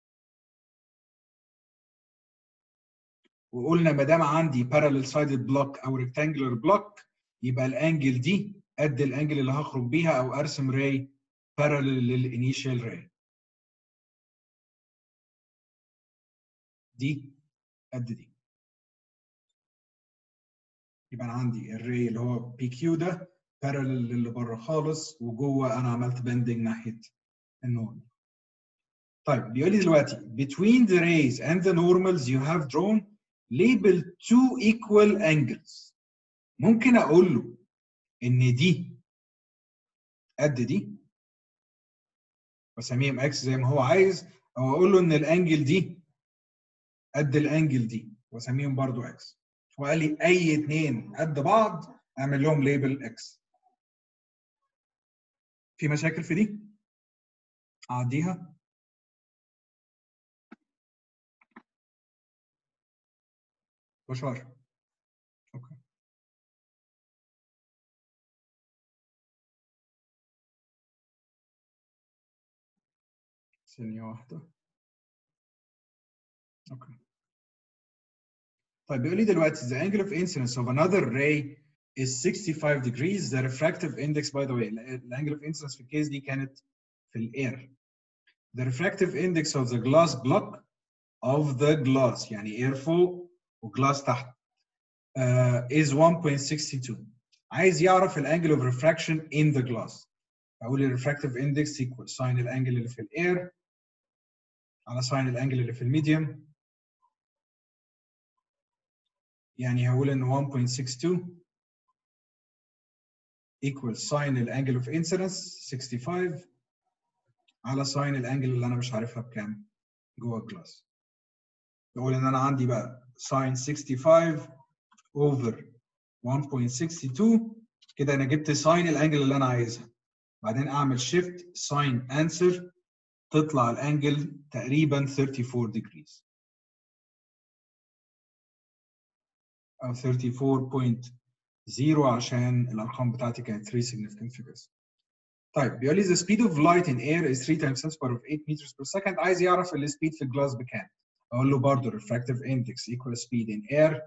وقلنا ما دام عندي parallel sided block او rectangular block يبقى الانجل دي قد الانجل اللي هخرج بيها او ارسم راي parallel للانيشال راي دي قد دي يبقى انا عندي الراي اللي هو بي كيو ده parallel للي بره خالص وجوه انا عملت بندنج ناحيه النورمال طيب بيقول لي دلوقتي between the rays and the normals you have drawn label two equal angles ممكن اقول له ان دي قد دي واسميهم اكس زي ما هو عايز او اقول له ان الانجل دي قد الانجل دي واسميهم برضو اكس وقال لي اي اتنين قد بعض اعمل لهم ليبل اكس في مشاكل في دي اعديها بشار اوكي ثانية واحدة اوكي طيب بيقول لي دلوقتي the angle of incidence of another ray is 65 degrees the refractive index by the way the angle of incidence في الكيس دي كانت في الاير the refractive index of the glass block of the glass يعني air فوق وجلاس تحت uh, is 1.62 عايز يعرف الانجل of refraction in the glass اقول الريفراكتيف اندكس equal ساين الانجل اللي في الاير على ساين الانجل اللي في الميديوم يعني هقول ان 1.62 equals sin الانجل of incidence 65 على sin الانجل اللي انا مش عارفها بكام جوه الكلاس بقول ان انا عندي بقى sin 65 over 1.62 كده انا جبت ساين الانجل اللي انا عايزها بعدين اعمل شيفت ساين انسر تطلع الانجل تقريبا 34 degrees او 34.0 عشان الارقام بتاعتي كانت 3 significant figures طيب بيقول لي the speed of light in air is 3 times 10 power of 8 meters per second عايز يعرف السبيد في الجلاس بكام اقول له برضه refractive index equal speed in air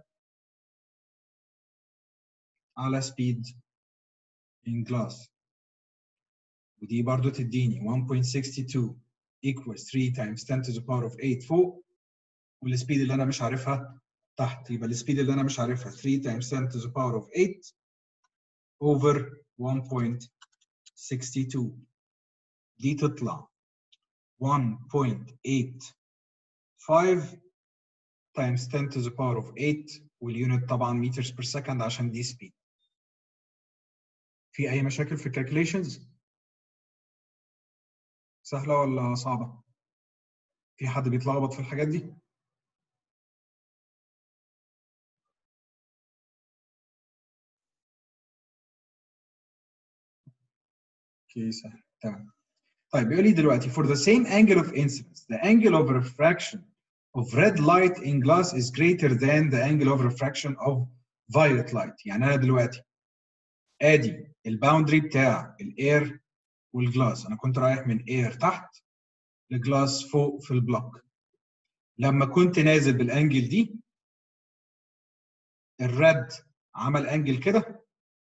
على speed in glass ودي برضو تديني 1.62 equals 3 times 10 to the power of 8 فوق والسبيد اللي انا مش عارفها تحت يبقى السبيد اللي انا مش عارفها 3 times 10 to the power of 8 over 1.62 دي تطلع 1.85 times 10 to the power of 8 واليونت طبعا meters per second عشان دي سبيد في اي مشاكل في الكالكوليشنز سهله ولا صعبه في حد بيتلخبط في الحاجات دي اوكي سهل تمام طيب بيقول لي دلوقتي for the same angle of incidence the angle of refraction of red light in glass is greater than the angle of refraction of violet light يعني انا دلوقتي ادي الباوندري بتاع الاير والجلاس انا كنت رايح من اير تحت لجلاس فوق في البلوك لما كنت نازل بالانجل دي الريد عمل انجل كده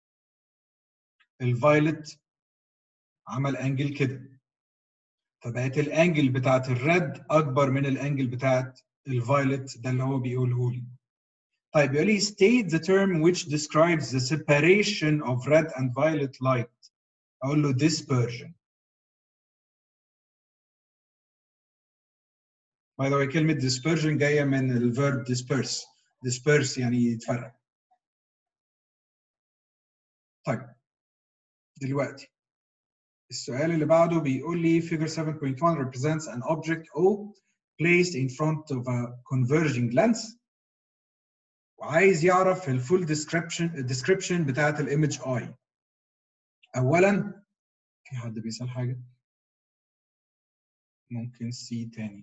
الفايلت عمل انجل كده فبقت الانجل بتاعت الريد اكبر من الانجل بتاعت الفايلت ده اللي هو بيقوله لي طيب يقول لي state the term which describes the separation of red and violet light اقول له dispersion by the way كلمة dispersion جاية من الverb disperse disperse يعني يتفرق طيب دلوقتي السؤال اللي بعده بيقول لي figure 7.1 represents an object O placed in front of a converging lens وعايز يعرف الفول description description بتاعت الايمج I اولا في حد بيسال حاجه ممكن سي تاني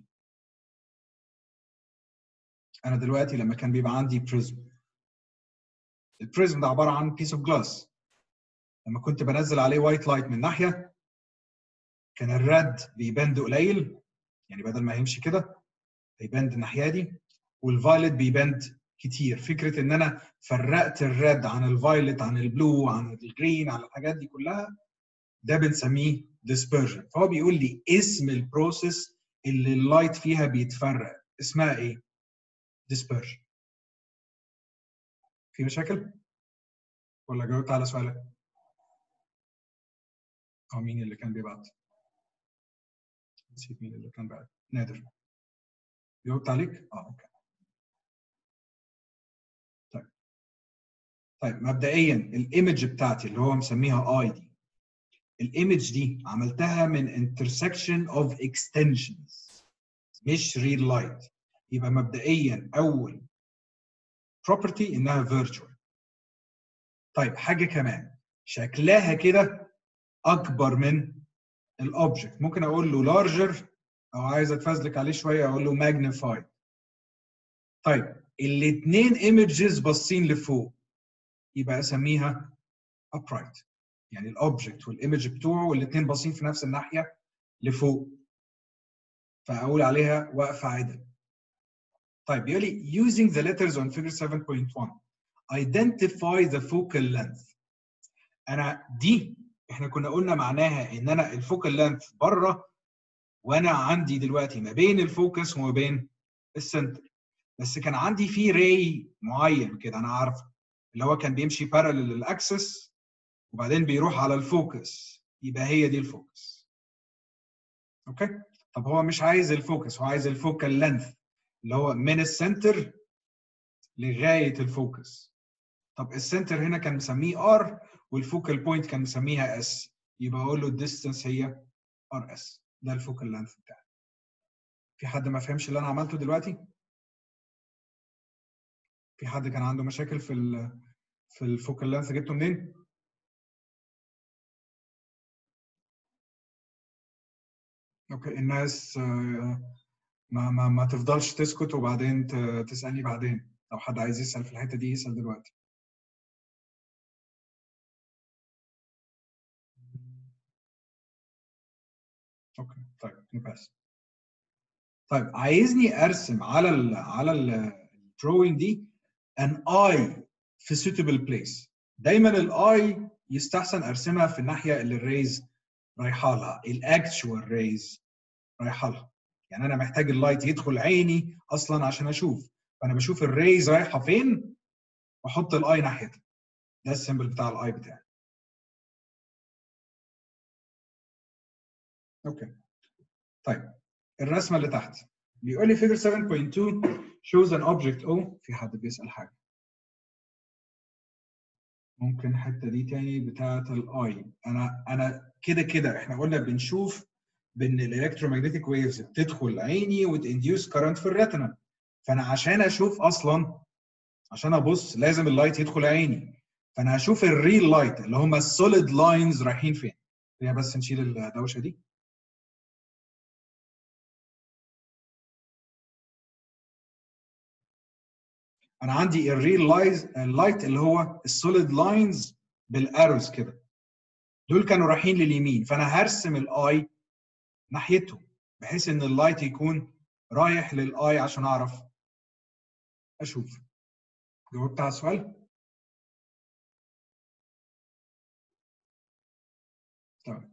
انا دلوقتي لما كان بيبقى عندي بريزم البريزم ده عباره عن بيس اوف جلاس لما كنت بنزل عليه وايت لايت من ناحيه كان الريد بيبند قليل يعني بدل ما يمشي كده هيبند الناحيه دي والفايلت بيبند كتير فكره ان انا فرقت الريد عن الفايلت عن البلو عن الجرين عن الحاجات دي كلها ده بنسميه dispersion فهو بيقول لي اسم البروسيس اللي اللايت فيها بيتفرق اسمها ايه dispersion في مشاكل ولا جاوبت على سؤالك او مين اللي كان بيبعت نسيت مين اللي كان بعت نادر جاوبت عليك اه اوكي طيب طيب مبدئيا الايمج بتاعتي اللي هو مسميها اي دي الايمج دي عملتها من intersection of extensions مش real light يبقى مبدئيا اول property انها virtual طيب حاجه كمان شكلها كده اكبر من الاوبجكت ممكن اقول له larger او عايز اتفزلك عليه شويه اقول له magnified طيب الاثنين ايمجز باصين لفوق يبقى اسميها upright يعني الاوبجكت والايمج بتوعه والاثنين باصين في نفس الناحيه لفوق فاقول عليها واقفه عدل طيب بيقول لي using the letters on figure 7.1 identify the focal length انا دي احنا كنا قلنا معناها ان انا الفوكال لينث بره وانا عندي دلوقتي ما بين الفوكس وما بين السنتر بس كان عندي في راي معين كده انا عارفه اللي هو كان بيمشي بارلل للاكسس وبعدين بيروح على الفوكس يبقى هي دي الفوكس اوكي طب هو مش عايز الفوكس هو عايز الفوكال لينث اللي هو من السنتر لغايه الفوكس طب السنتر هنا كان مسميه ار والفوكال بوينت كان مسميها اس يبقى اقول له الديستنس هي ار اس ده الفوكال لينث بتاعي في حد ما فهمش اللي انا عملته دلوقتي في حد كان عنده مشاكل في ال في الفوكال لينث جبته منين اوكي الناس آه، ما ما ما تفضلش تسكت وبعدين ت- تسالني بعدين لو حد عايز يسال في الحته دي يسال دلوقتي اوكي طيب نباس طيب عايزني ارسم على ال على الدروينج دي ان اي في suitable place دايما الاي يستحسن ارسمها في الناحيه اللي الريز رايحه لها الاكتشوال ريز رايحه لها يعني انا محتاج اللايت يدخل عيني اصلا عشان اشوف فانا بشوف الريز رايحه فين واحط الاي ناحيتها ده السيمبل بتاع الاي بتاعي اوكي طيب الرسمه اللي تحت بيقول لي figure 7.2 shows an object O في حد بيسال حاجه ممكن الحته دي تاني بتاعه الاي انا انا كده كده احنا قلنا بنشوف بان الالكترومagnetic ويفز بتدخل عيني وتنديوس كارنت في الريتنا فانا عشان اشوف اصلا عشان ابص لازم اللايت يدخل عيني فانا هشوف الريل لايت اللي هم السوليد لاينز رايحين فين هي بس نشيل الدوشه دي انا عندي الريل لايز اللايت اللي هو السوليد لاينز بالاروز كده دول كانوا رايحين لليمين فانا هرسم الاي ناحيتهم بحيث ان اللايت يكون رايح للاي عشان اعرف اشوف جاوبت على السؤال طيب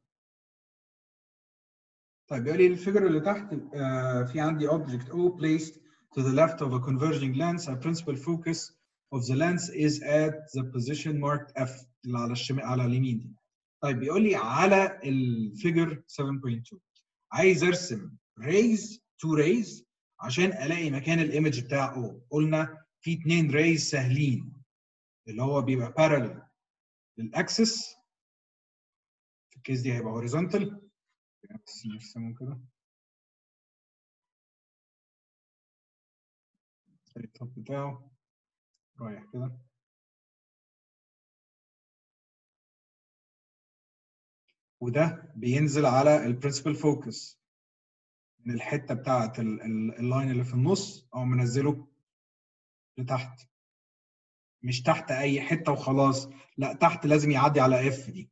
طيب يقول لي الفيجر اللي تحت آه في عندي object O placed to the left of a converging lens a principal focus of the lens is at the position marked F اللي على الشمال على اليمين دي طيب بيقول لي على الفيجر 7.2 عايز ارسم rays two rays عشان الاقي مكان الايمج بتاع O قلنا في اتنين rays سهلين اللي هو بيبقى parallel للاكسس في الكيس دي هيبقى horizontal بس نرسمه كده التوب بتاعه رايح كده وده بينزل على البرنسبل فوكس من الحته بتاعه اللاين اللي في النص او منزله لتحت مش تحت اي حته وخلاص لا تحت لازم يعدي على اف دي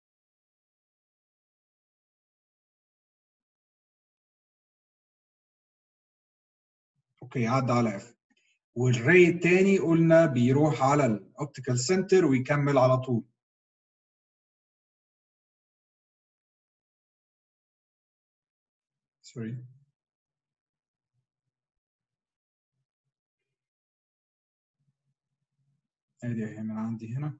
اوكي عدى على اف والري التاني قلنا بيروح على الاوبتيكال سنتر ويكمل على طول سوري ادي اهي من عندي هنا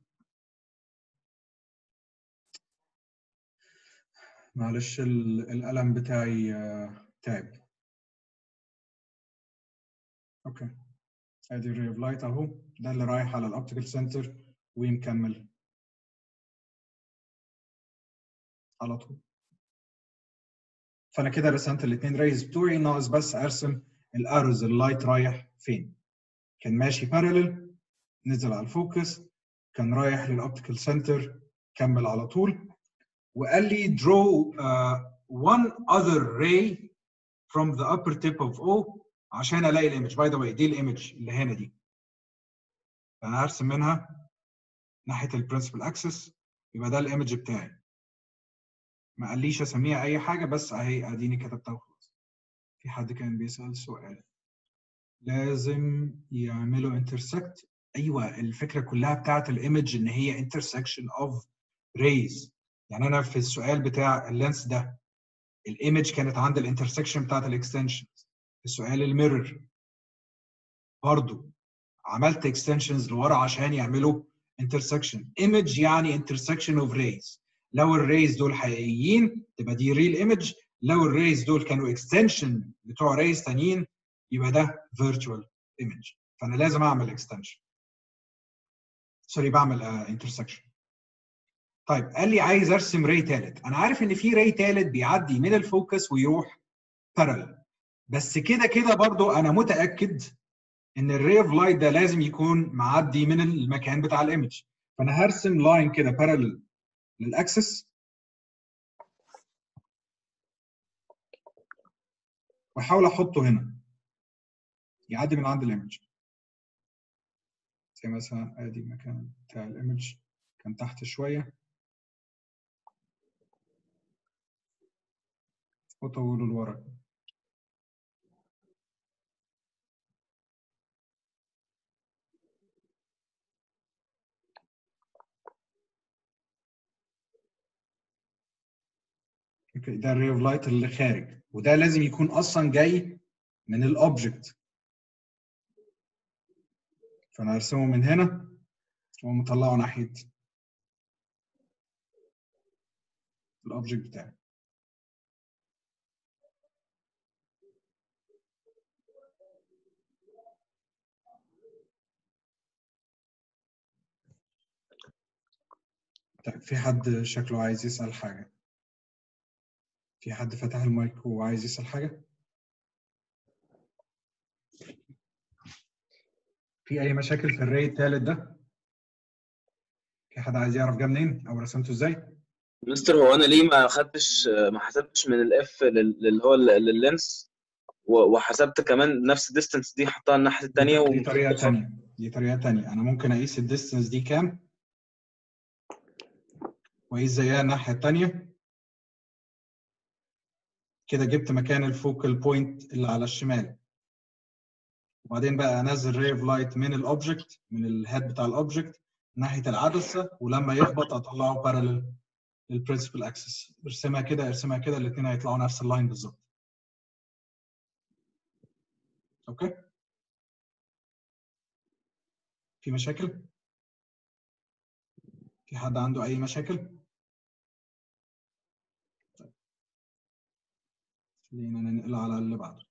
معلش ال- القلم بتاعي آه، تعب اوكي ادي الري اوف لايت اهو ده اللي رايح على الاوبتيكال سنتر ومكمل على طول فانا كده رسمت الاثنين ريز بتوعي ناقص بس ارسم الاروز اللايت رايح فين كان ماشي بارلل نزل على الفوكس كان رايح للاوبتيكال سنتر كمل على طول وقال لي draw uh, one other ray from the upper tip of O عشان الاقي الايمج باي ذا واي دي الايمج اللي هنا دي فانا هرسم منها ناحيه البرنسبل اكسس يبقى ده الايمج بتاعي ما قاليش اسميها اي حاجه بس اهي اديني كتبتها وخلاص في حد كان بيسال سؤال لازم يعملوا انترسكت ايوه الفكره كلها بتاعت الايمج ان هي انترسكشن اوف ريز يعني انا في السؤال بتاع اللينس ده الايمج كانت عند الانترسكشن بتاعت الاكستنشن في سؤال الميرور برضو عملت اكستنشنز لورا عشان يعملوا انترسكشن ايمج يعني انترسكشن اوف ريز لو الريز دول حقيقيين تبقى دي ريل ايمج لو الريز دول كانوا اكستنشن بتوع ريز تانيين يبقى ده فيرتشوال ايمج فانا لازم اعمل اكستنشن سوري بعمل انترسكشن طيب قال لي عايز ارسم راي ثالث انا عارف ان في راي ثالث بيعدي من الفوكس ويروح بارallel بس كده كده برضو انا متاكد ان الري اوف لايت ده لازم يكون معدي من المكان بتاع الايمج فانا هرسم لاين كده بارallel للاكسس واحاول احطه هنا يعدي من عند الايمج زي مثلا ادي المكان بتاع الايمج كان تحت شويه وطوله لورا اوكي ده الري اوف لايت اللي خارج وده لازم يكون اصلا جاي من الاوبجكت فانا هرسمه من هنا ومطلعه ناحيه الاوبجكت بتاعي طيب في حد شكله عايز يسأل حاجة في حد فتح المايك وعايز يسأل حاجة في أي مشاكل في الري التالت ده في حد عايز يعرف جه منين أو رسمته إزاي مستر هو انا ليه ما خدتش ما حسبتش من الاف اللي هو لللينس وحسبت كمان نفس الديستنس دي حطها الناحيه الثانيه دي طريقة تانية دي طريقة تانية أنا ممكن أقيس الديستنس دي كام وأقيس زيها الناحية التانية كده جبت مكان الفوكال بوينت اللي على الشمال وبعدين بقى انزل ري اوف لايت من الاوبجكت من الهيد بتاع الاوبجكت ناحيه العدسه ولما يخبط اطلعه بارلل للبرنسبل اكسس ارسمها كده ارسمها كده الاثنين هيطلعوا نفس اللاين بالظبط اوكي في مشاكل في حد عنده اي مشاكل خلينا ننقل على اللي بعده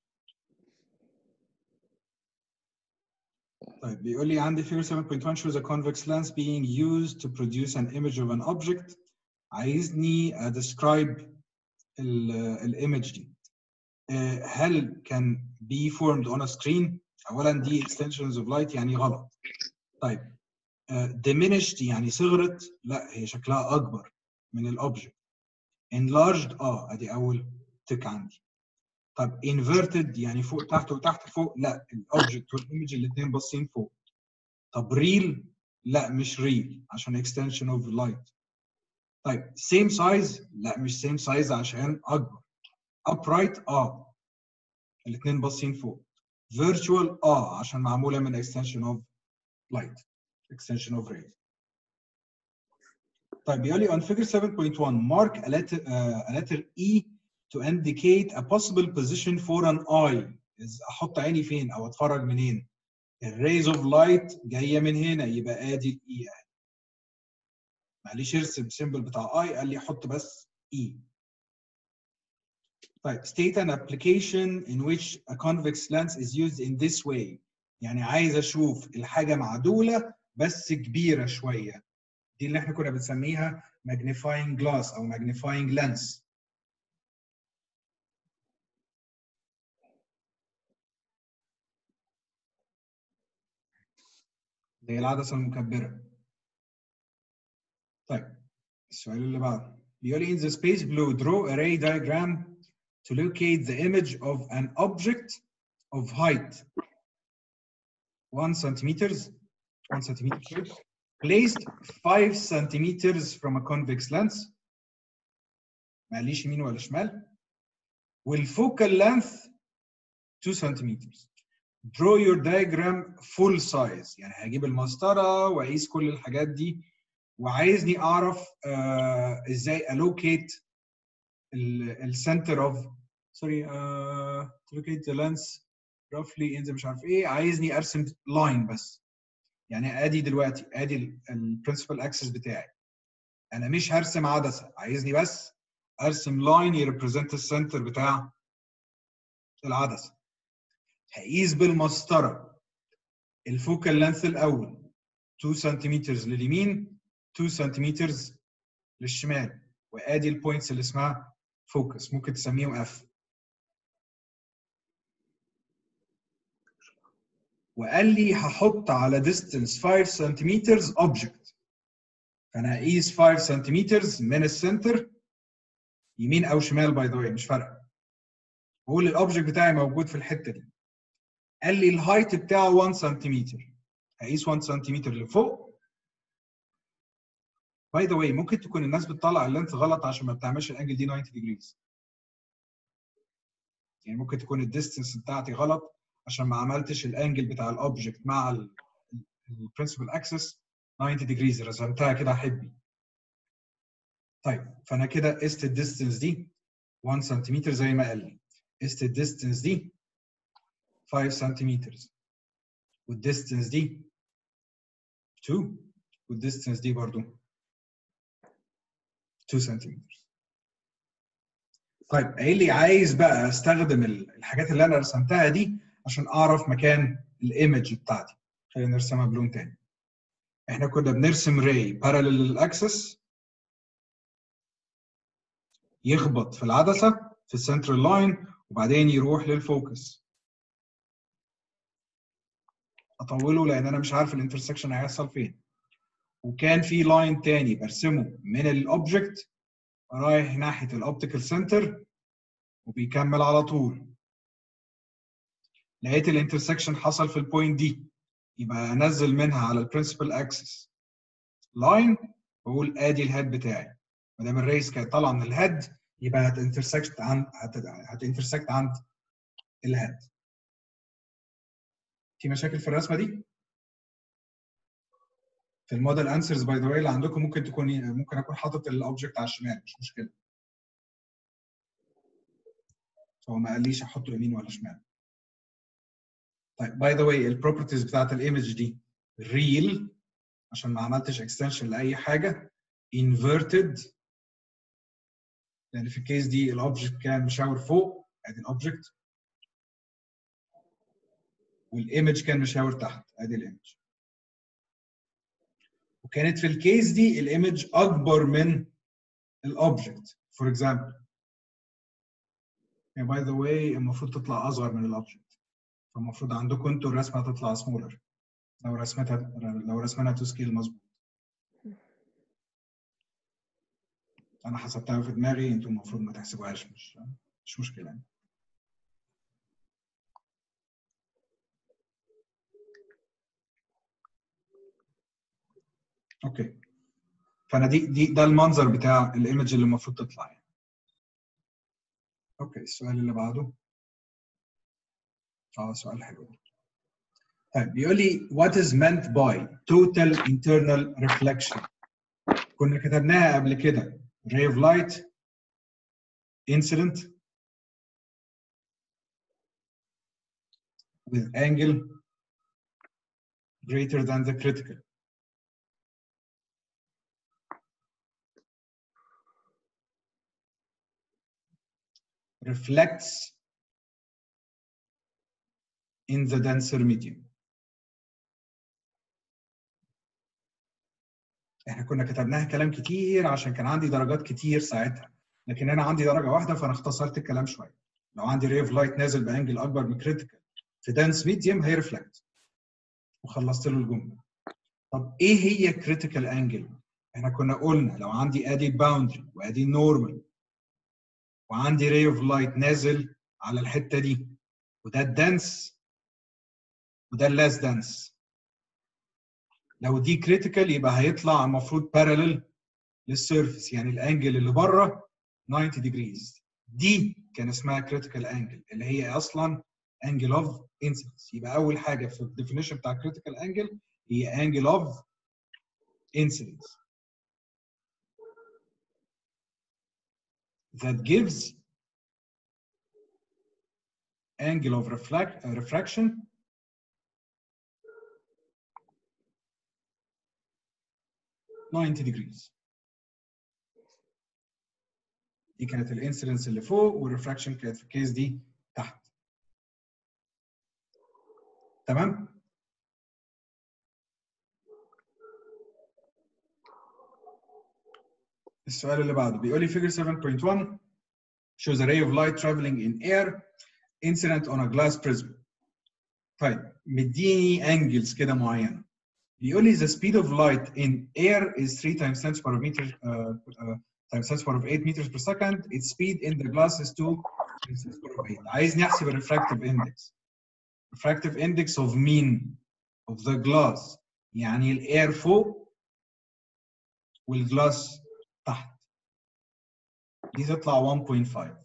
طيب بيقول لي عندي figure 7.1 shows a convex lens being used to produce an image of an object عايزني describe الايمج دي هل كان be formed on a screen اولا دي extensions of light يعني غلط طيب diminished يعني صغرت لا هي شكلها اكبر من الاوبجكت enlarged اه ادي اول تك عندي طب inverted يعني فوق تحت وتحت فوق لا الاوبجكت والايمج الاثنين باصين فوق طب ريل لا مش ريل عشان extension of light طيب same size لا مش same size عشان اكبر upright اه الاثنين باصين فوق virtual اه عشان معموله من extension of light extension of rays طيب بيقول لي on figure 7.1 mark a letter, uh, a letter E to indicate a possible position for an eye احط عيني فين او اتفرج منين الريز اوف لايت جايه من هنا يبقى ادي الاي اهي معلش ارسم سيمبل بتاع اي قال لي حط بس اي طيب state an application in which a convex lens is used in this way يعني عايز اشوف الحاجه معدوله بس كبيره شويه دي اللي احنا كنا بنسميها magnifying glass او magnifying lens اللي هي العدسه المكبره طيب السؤال اللي بعده بيقول لي in the space below draw a ray diagram to locate the image of an object of height 1 centimeters 1 centimeter placed 5 centimeters from a convex lens معليش يمين ولا شمال والفوكال length 2 centimeters draw your diagram full size يعني هجيب المسطره واقيس كل الحاجات دي وعايزني اعرف آه ازاي allocate السنتر اوف سوري allocate the lens roughly in the مش عارف ايه عايزني ارسم لاين بس يعني ادي دلوقتي ادي البرنسبل اكسس بتاعي انا مش هرسم عدسه عايزني بس ارسم لاين يريبريزنت السنتر بتاع العدسه هقيس بالمسطره الفوكال لينث الاول 2 سنتيمتر لليمين 2 سنتيمتر للشمال وادي البوينتس اللي اسمها فوكس ممكن تسميهم اف وقال لي هحط على distance 5 سنتيمتر اوبجكت فانا هقيس 5 سنتيمتر من السنتر يمين او شمال باي ذا واي مش فارقه بقول الاوبجكت بتاعي موجود في الحته دي قال لي الهايت بتاعه 1 سنتيمتر هقيس 1 سنتيمتر لفوق باي ذا واي ممكن تكون الناس بتطلع اللينث غلط عشان ما بتعملش الانجل دي 90 ديجريز يعني ممكن تكون الديستنس بتاعتي غلط عشان ما عملتش الانجل بتاع الاوبجكت مع البرنسبل اكسس 90 ديجريز رسمتها كده حبي طيب فانا كده قست الديستنس دي 1 سنتيمتر زي ما قال لي قست الديستنس دي 5 سنتيمتر والديستنس دي 2 والديستنس دي برضو 2 سنتيمتر طيب قايل لي عايز بقى استخدم الحاجات اللي انا رسمتها دي عشان اعرف مكان الايمج بتاعتي خلينا نرسمها بلون تاني احنا كنا بنرسم راي بارالل للاكسس يخبط في العدسه في السنترال لاين وبعدين يروح للفوكس اطوله لان انا مش عارف الانترسكشن هيحصل فين وكان في لاين تاني برسمه من الاوبجكت رايح ناحيه الاوبتيكال سنتر وبيكمل على طول لقيت الانترسكشن حصل في البوينت دي يبقى انزل منها على البرنسبل اكسس لاين واقول ادي الهيد بتاعي ما دام الريس كانت طالعه من الهيد يبقى هتنترسكت عند هتنترسكت عند الهيد في مشاكل في الرسمه دي في الموديل انسرز باي ذا واي اللي عندكم ممكن تكون ممكن اكون حاطط الاوبجكت على الشمال مش مشكله هو ما قاليش احطه يمين ولا شمال طيب باي ذا واي البروبرتيز بتاعت الايمج دي ريل عشان ما عملتش اكستنشن لاي حاجه inverted لان في الكيس دي الاوبجكت كان مشاور فوق ادي الاوبجكت والايمج كان مشاور تحت ادي الايمج وكانت في الكيس دي الايمج اكبر من الاوبجكت فور اكزامبل يعني باي ذا واي المفروض تطلع اصغر من الاوبجكت فالمفروض عندكم انتوا الرسمه تطلع سمولر لو رسمتها لو رسمنا تو سكيل مظبوط انا حسبتها في دماغي انتوا المفروض ما تحسبوهاش مش مش مشكله يعني. اوكي فانا دي دي ده المنظر بتاع الايمج اللي المفروض تطلع يعني. اوكي السؤال اللي بعده اه سؤال حلو طيب بيقول لي what is meant by total internal reflection كنا كتبناها قبل كده ray of light incident with angle greater than the critical reflects in the denser medium. احنا كنا كتبناها كلام كتير عشان كان عندي درجات كتير ساعتها لكن انا عندي درجه واحده فانا اختصرت الكلام شويه لو عندي ريف لايت نازل بانجل اكبر من كريتيكال في دانس ميديوم هيرفلكت وخلصت له الجمله طب ايه هي كريتيكال انجل احنا كنا قلنا لو عندي ادي باوندري وادي النورمال وعندي راي اوف لايت نازل على الحته دي وده الدنس وده اللاس دنس لو دي كريتيكال يبقى هيطلع المفروض بارلل للسيرفيس يعني الانجل اللي بره 90 ديجريز دي كان اسمها كريتيكال انجل اللي هي اصلا انجل اوف انسيدنس يبقى اول حاجه في الديفينيشن بتاع كريتيكال انجل هي انجل اوف انسيدنس that gives angle of reflect, uh, refraction ninety degrees. دي كانت الانسيدنس اللي فوق والريفراكشن كانت في الكيس دي تحت. تمام؟ السؤال اللي بعده بيقول لي figure 7.1 shows a ray of light traveling in air incident on a glass prism طيب مديني انجلز كده معينه بيقول لي the speed of light in air is 3 times 10 to the power of meter uh, uh, times 10 to the power of 8 meters per second its speed in the glass is 2 times 10 to the power of 8 عايزني احسب الريفراكتيف index refractive index of mean of the glass يعني الاير فوق والجلاس تحت دي تطلع 1.5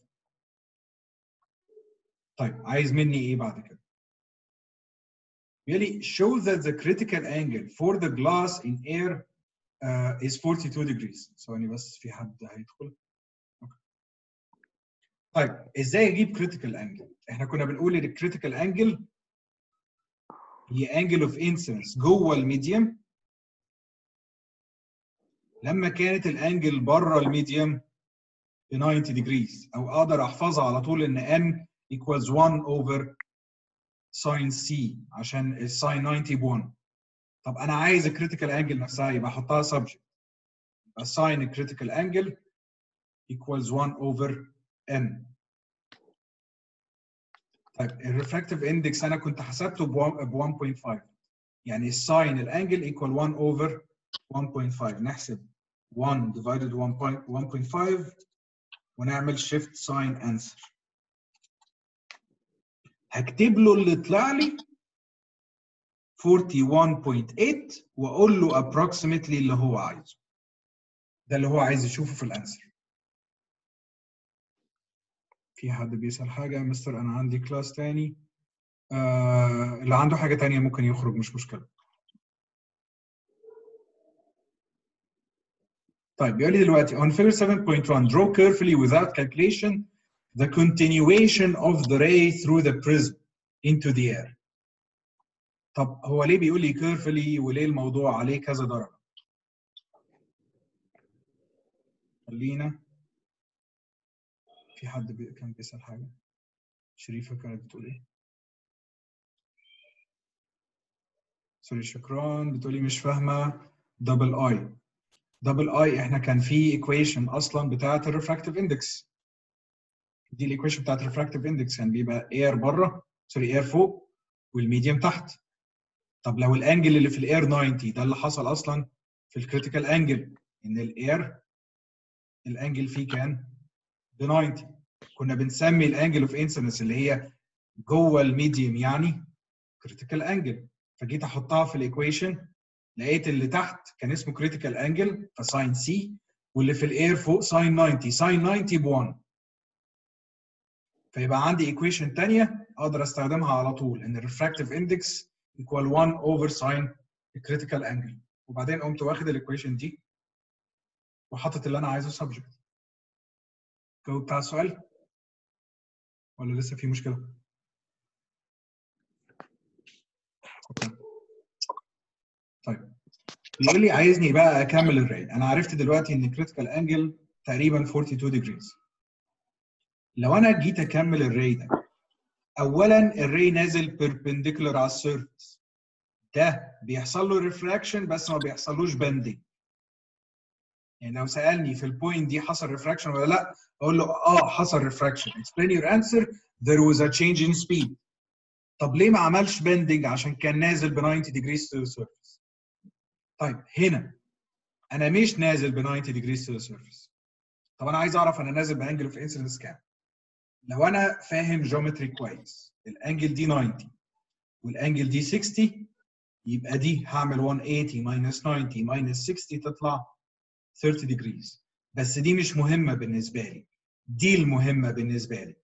طيب عايز مني ايه بعد كده بيقول لي show that the critical angle for the glass in air uh, is 42 degrees ثواني بس في حد هيدخل أوكي. طيب ازاي اجيب critical angle احنا كنا بنقول ان critical angle هي angle of incidence جوه الميديم لما كانت الانجل بره الميديم ب 90 degrees او اقدر احفظها على طول ان n equals 1 over sin c عشان الساين 90 ب 1 طب انا عايز الكريتيكال انجل نفسها يبقى احطها subject يبقى sin الكريتيكال انجل equals 1 over n طيب الريفراكتيف اندكس انا كنت حسبته ب 1.5 يعني الساين الانجل ايكوال 1 اوفر 1.5 نحسب 1 divided 1.5 ونعمل shift sign answer هكتب له اللي طلع لي 41.8 واقول له approximately اللي هو عايزه ده اللي هو عايز يشوفه في الانسر في حد بيسأل حاجة يا مستر أنا عندي كلاس تاني آه اللي عنده حاجة تانية ممكن يخرج مش مشكلة طيب بيقول لي دلوقتي on figure 7.1 draw carefully without calculation the continuation of the ray through the prism into the air طب هو ليه بيقول لي carefully وليه الموضوع عليه كذا درجة خلينا في حد بي... كان بيسأل حاجة شريفة كانت بتقول ايه سوري شكرا بتقولي مش فاهمة دبل اي دبل اي احنا كان في ايكويشن اصلا بتاعة الريفراكتيف اندكس دي الايكويشن بتاعة الريفراكتيف اندكس كان بيبقى اير بره سوري اير فوق والميديم تحت طب لو الانجل اللي في الاير 90 ده اللي حصل اصلا في الكريتيكال انجل ان الاير الانجل فيه كان ب 90 كنا بنسمي الانجل اوف انسيدنس اللي هي جوه الميديم يعني كريتيكال انجل فجيت احطها في الايكويشن لقيت اللي تحت كان اسمه كريتيكال انجل فساين سي واللي في الاير فوق ساين 90 ساين 90 ب 1 فيبقى عندي ايكويشن ثانيه اقدر استخدمها على طول ان الريفراكتيف اندكس ايكوال 1 اوفر ساين الكريتيكال انجل وبعدين قمت واخد الايكويشن دي وحاطط اللي انا عايزه سبجكت جاوبت على السؤال ولا لسه في مشكله اوكي طيب بيقول لي عايزني بقى اكمل الري انا عرفت دلوقتي ان كريتيكال انجل تقريبا 42 ديجريز لو انا جيت اكمل الري ده اولا الري نازل بيربنديكولار على السيرفيس ده بيحصل له ريفراكشن بس ما بيحصلوش بندنج يعني لو سالني في البوينت دي حصل ريفراكشن ولا لا اقول له اه حصل ريفراكشن explain your answer there was a change in speed طب ليه ما عملش بندنج عشان كان نازل ب 90 degrees to the surface طيب هنا انا مش نازل ب 90 degrees to the surface طب انا عايز اعرف انا نازل بانجل اوف انسيدنس كام لو انا فاهم جيومتري كويس الانجل دي 90 والانجل دي 60 يبقى دي هعمل 180 minus 90 minus 60 تطلع 30 degrees بس دي مش مهمة بالنسبة لي دي المهمة بالنسبة لي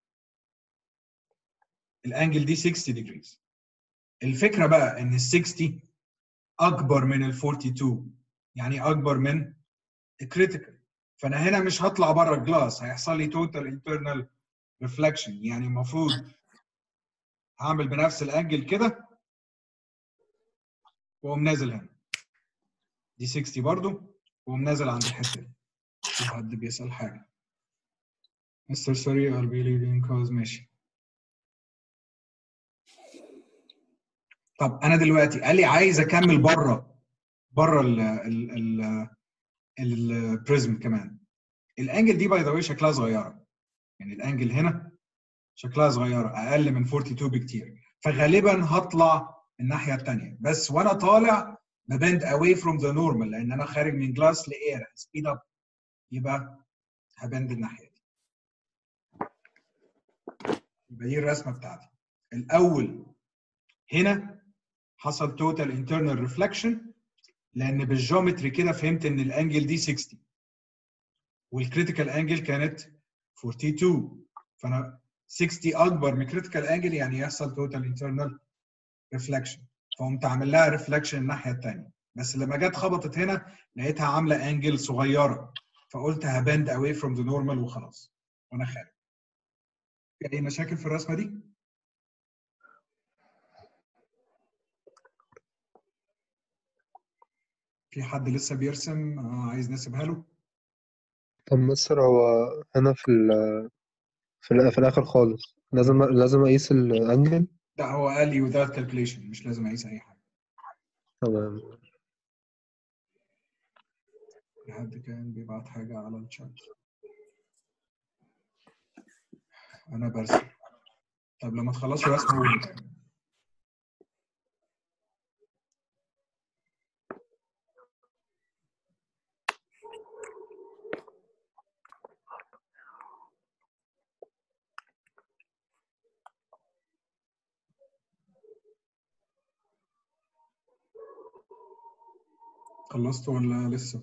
الانجل دي 60 degrees الفكرة بقى ان ال 60 اكبر من ال 42 يعني اكبر من الكريتيكال فانا هنا مش هطلع بره الجلاس هيحصل لي توتال انترنال ريفلكشن يعني المفروض هعمل بنفس الانجل كده واقوم نازل هنا دي 60 برضو واقوم نازل عند الحته دي في حد بيسال حاجه مستر سوري I'll be leaving cause ماشي طب انا دلوقتي قال لي عايز اكمل بره بره ال ال ال البريزم كمان الانجل دي باي ذا واي شكلها صغيره يعني الانجل هنا شكلها صغيره اقل من 42 بكتير فغالبا هطلع الناحيه الثانيه بس وانا طالع ببند اواي فروم ذا نورمال لان انا خارج من جلاس لاير سبيد اب يبقى هبند الناحيه دي يبقى دي الرسمه بتاعتي الاول هنا حصل توتال انترنال ريفلكشن لان بالجيومتري كده فهمت ان الانجل دي 60 والكريتيكال انجل كانت 42 فانا 60 اكبر من كريتيكال انجل يعني يحصل توتال انترنال ريفلكشن فقمت عامل لها ريفلكشن الناحيه الثانيه بس لما جت خبطت هنا لقيتها عامله انجل صغيره فقلت هبند اواي فروم ذا نورمال وخلاص وانا خارج في اي مشاكل في الرسمه دي؟ في حد لسه بيرسم آه، عايز نسيبها له؟ طب مستر هو هنا في ال في, ال في الآخر خالص لازم لازم أقيس الأنجل لا هو قال لي without calculation مش لازم اقيس اي حاجه تمام في حد كان بيبعت حاجه على الشات انا برسم طب لما تخلصوا رسم قولوا خلصتوا ولا لسه؟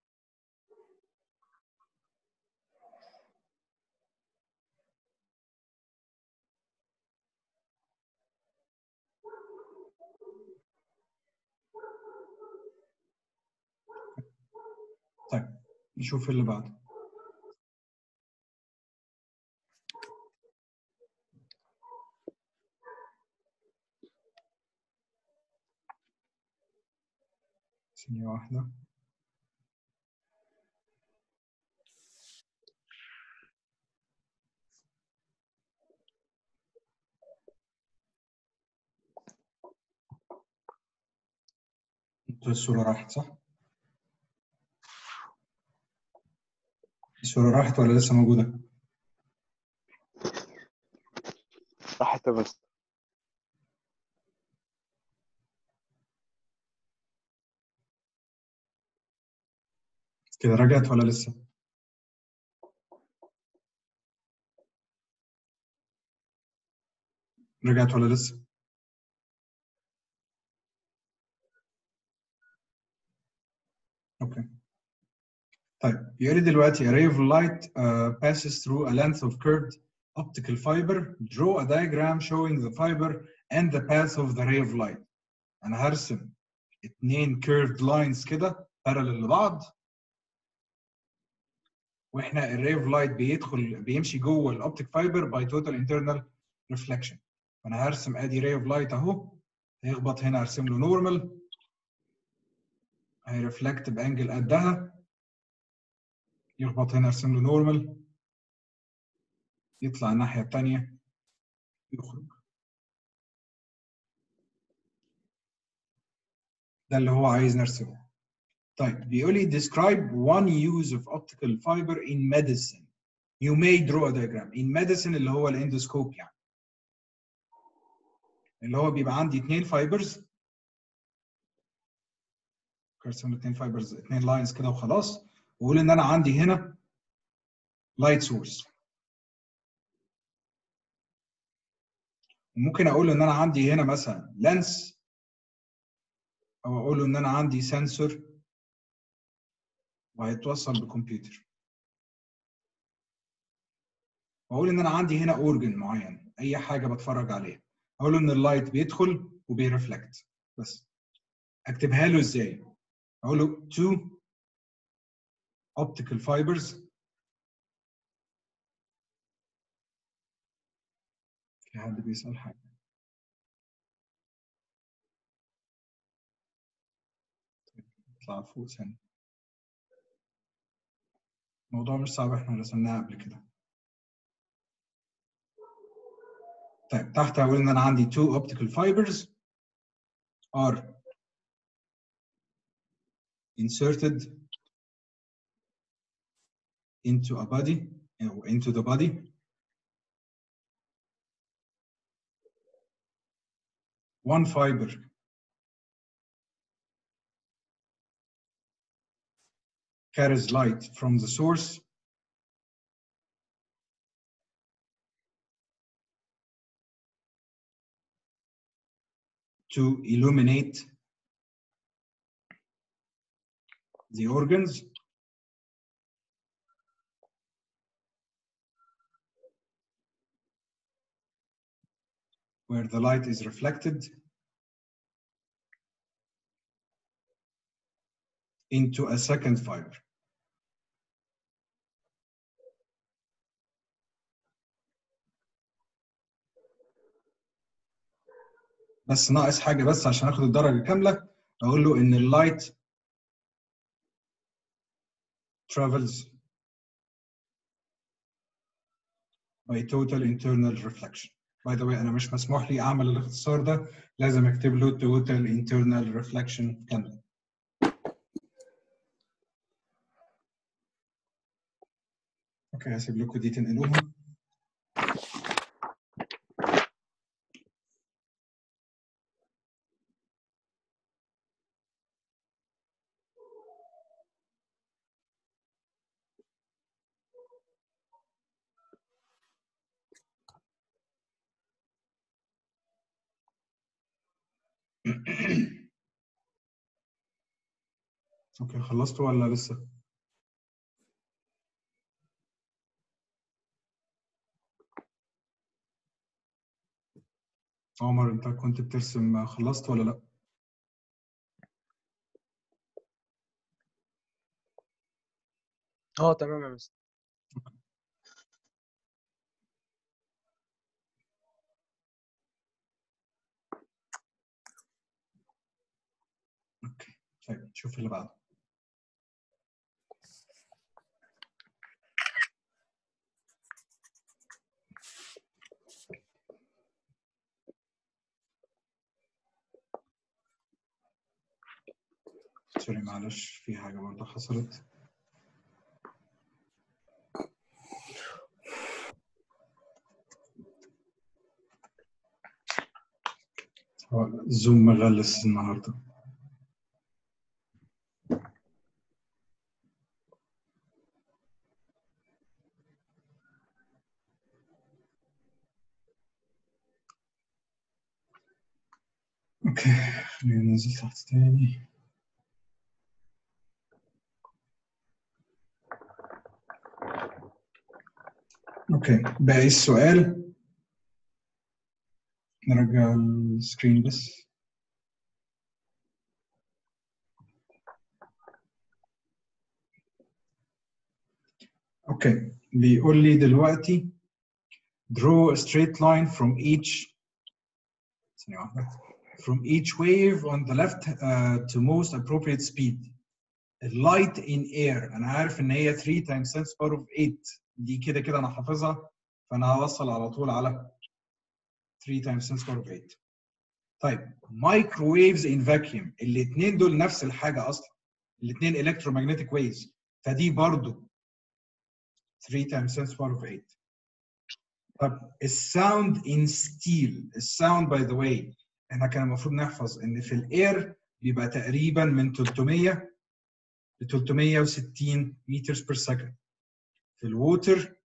طيب نشوف اللي بعده ثانية واحدة انتوا الصورة راحت صح؟ الصورة راحت ولا لسه موجودة؟ راحت يا مستر كده رجعت ولا لسه؟ رجعت ولا لسه؟ اوكي طيب بيقول لي دلوقتي a ray of light uh, passes through a length of curved optical fiber draw a diagram showing the fiber and the path of the ray of light انا هرسم اتنين curved lines كده parallel لبعض واحنا الري اوف لايت بيدخل بيمشي جوه الاوبتيك فايبر باي توتال انترنال ريفلكشن فانا هرسم ادي ري اوف لايت اهو هيخبط هنا ارسم له نورمال هيرفلكت بانجل قدها يخبط هنا ارسم له نورمال يطلع الناحيه الثانيه يخرج ده اللي هو عايز نرسمه طيب بيقول لي describe one use of optical fiber in medicine you may draw a diagram in medicine اللي هو الاندوسكوب يعني اللي هو بيبقى عندي اثنين فايبرز ارسم اثنين فايبرز اثنين لاينز كده وخلاص واقول ان انا عندي هنا لايت سورس وممكن اقول ان انا عندي هنا مثلا لينس او اقول ان انا عندي سنسور وهيتوصل بكمبيوتر واقول ان انا عندي هنا اورجن معين اي حاجه بتفرج عليها اقول ان اللايت بيدخل وبيرفلكت بس اكتبها له ازاي اقول له two optical fibers في حد بيسأل حاجه اطلع فوق ثانيه الموضوع مش صعب احنا رسمناه قبل كده طيب تحت هقول ان انا عندي two optical fibers are inserted into a body or into the body one fiber carries light from the source to illuminate the organs where the light is reflected into a second fiber. بس ناقص حاجة بس عشان اخد الدرجة كاملة اقول له ان اللايت travels by total internal reflection. By the way انا مش مسموح لي اعمل الاختصار ده لازم اكتب له total internal reflection كاملة. اوكي هسيب لكم دي تنقلوها. اوكي خلصتوا ولا لسه؟ عمر انت كنت بترسم خلصت ولا لا؟ اه تمام يا مستر اوكي طيب شوف اللي بعده سوري معلش في حاجة برضه حصلت هو الزوم مغلس النهارده اوكي خلينا ننزل تحت تاني اوكي باقي السؤال نرجع السكرين بس اوكي بيقول لي دلوقتي draw a straight line from each ثانية واحدة from each wave on the left uh, to most appropriate speed light in air انا عارف ان هي 3 times 10 power of 8 دي كده كده انا حافظها فانا هوصل على طول على 3 times 10 power of 8 طيب microwaves in vacuum الاثنين دول نفس الحاجه اصلا الاثنين electromagnetic waves فدي برضو 3 times 10 power of 8 طب الساوند in steel الساوند باي ذا واي احنا كان المفروض نحفظ ان في الاير بيبقى تقريبا من 300 ل 360 meters per second في الووتر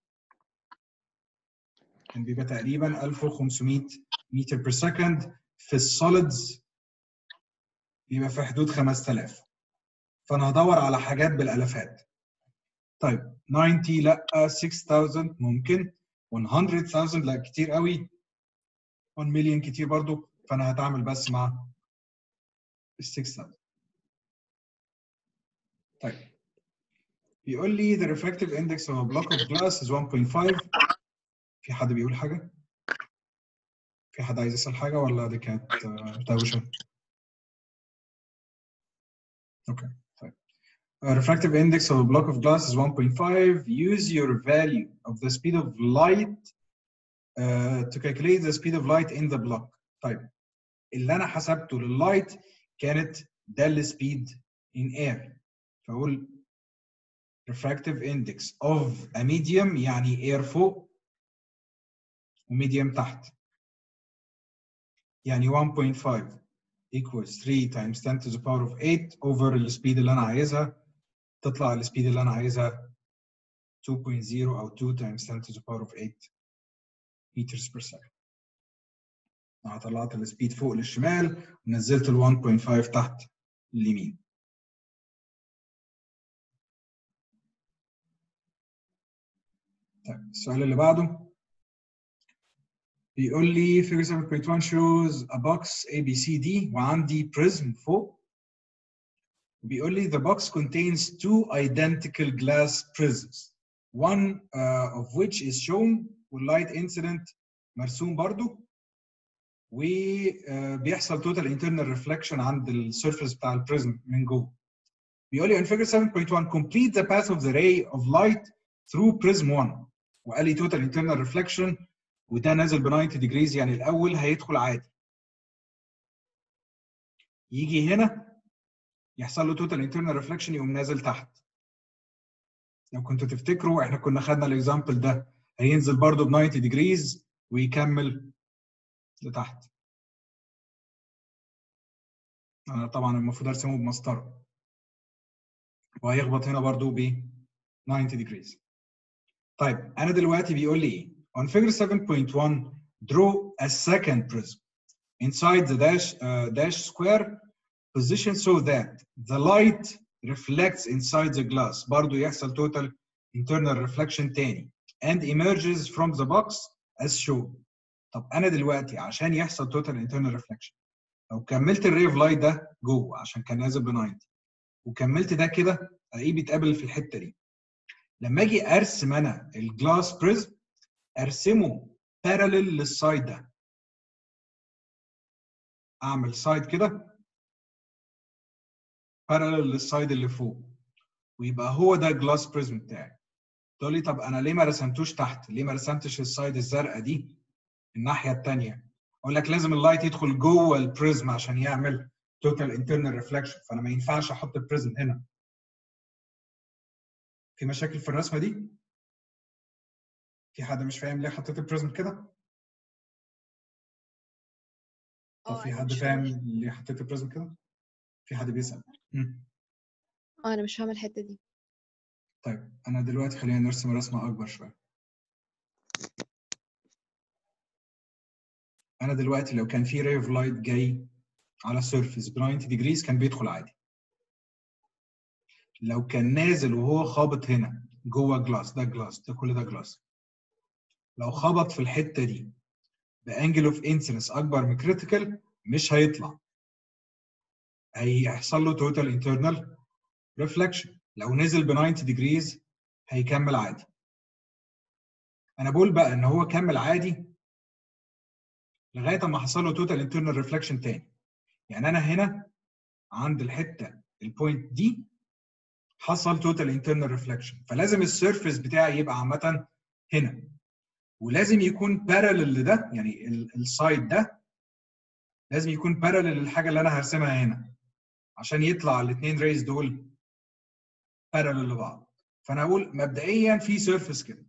كان بيبقى تقريبا 1500 متر بير سكند في السوليدز بيبقى في حدود 5000 فانا هدور على حاجات بالالافات طيب 90 لا 6000 ممكن 100000 لا كتير قوي 1 مليون كتير برضو فانا هتعامل بس مع ال 6000 طيب بيقول لي the refractive index of a block of glass is 1.5 في حد بيقول حاجة؟ في حد عايز يسأل حاجة ولا دي كانت آه، دوشة؟ اوكي طيب A refractive index of a block of glass is 1.5. Use your value of the speed of light uh, to calculate the speed of light in the block. طيب اللي انا حسبته لللايت كانت ده السبيد in air فاقول refractive index of a medium يعني air فوق وميديوم تحت يعني 1.5 equals 3 times 10 to the power of 8 over السبيد اللي انا عايزها تطلع السبيد اللي انا عايزها 2.0 او 2 times 10 to the power of 8 meters per second انا طلعت السبيد فوق للشمال ونزلت ال 1.5 تحت اليمين طيب السؤال اللي بعده بيقول لي figure 7.1 shows a box A B C D وعندي prism فوق بيقول لي the box contains two identical glass prisms one uh, of which is shown والlight incident مرسوم برضو وبيحصل total internal reflection عند السيرفيس بتاع البريزم من جوه بيقول لي in figure 7.1 complete the path of the ray of light through prism 1 وقال لي total internal reflection وده نازل ب 90 degrees يعني الاول هيدخل عادي يجي هنا يحصل له total internal reflection يقوم نازل تحت لو كنتوا تفتكروا احنا كنا خدنا الاكزامبل ده هينزل برضه ب 90 degrees ويكمل لتحت انا طبعا المفروض ارسمه بمسطره وهيخبط هنا برضه ب 90 degrees طيب انا دلوقتي بيقول لي ايه on figure 7.1 draw a second prism inside the dash uh, dash square position so that the light reflects inside the glass برضو يحصل total internal reflection تاني and emerges from the box as shown طب انا دلوقتي عشان يحصل total internal reflection لو كملت الري اوف لايت ده جوه عشان كان نازل ب 90 وكملت ده كده الاقيه بيتقابل في الحته دي لما اجي ارسم انا الجلاس بريزم ارسمه باراليل للسايد ده اعمل سايد كده باراليل للسايد اللي فوق ويبقى هو ده الجلاس بريزم بتاعي تقول لي طب انا ليه ما رسمتوش تحت ليه ما رسمتش السايد الزرقاء دي الناحيه الثانيه اقول لك لازم اللايت يدخل جوه البريزم عشان يعمل توتال انترنال ريفلكشن فانا ما ينفعش احط البريزم هنا في مشاكل في الرسمه دي في حد مش فاهم ليه حطيت البريزم كده طب اه في انا حد مش فاهم فاهمة ليه حطيت البريزم كده في حد بيسأل مم. اه انا مش فاهمة الحتة دي طيب انا دلوقتي خلينا نرسم رسمه اكبر شويه انا دلوقتي لو كان في ray of light جاي على سيرفيس ب 90 degrees كان بيدخل عادي لو كان نازل وهو خابط هنا جوه جلاس ده جلاس ده كل ده جلاس لو خبط في الحته دي بانجل اوف انسيدنس اكبر من كريتيكال مش هيطلع هيحصل له توتال انترنال ريفلكشن لو نزل ب 90 degrees هيكمل عادي انا بقول بقى ان هو كمل عادي لغايه اما حصل له توتال انترنال ريفلكشن تاني يعني انا هنا عند الحته البوينت دي حصل توتال انترنال ريفلكشن فلازم السيرفيس بتاعي يبقى عامه هنا ولازم يكون بارلل لده يعني السايد ده لازم يكون بارلل للحاجه اللي انا هرسمها هنا عشان يطلع الاثنين ريز دول بارلل لبعض فانا اقول مبدئيا في سيرفيس كده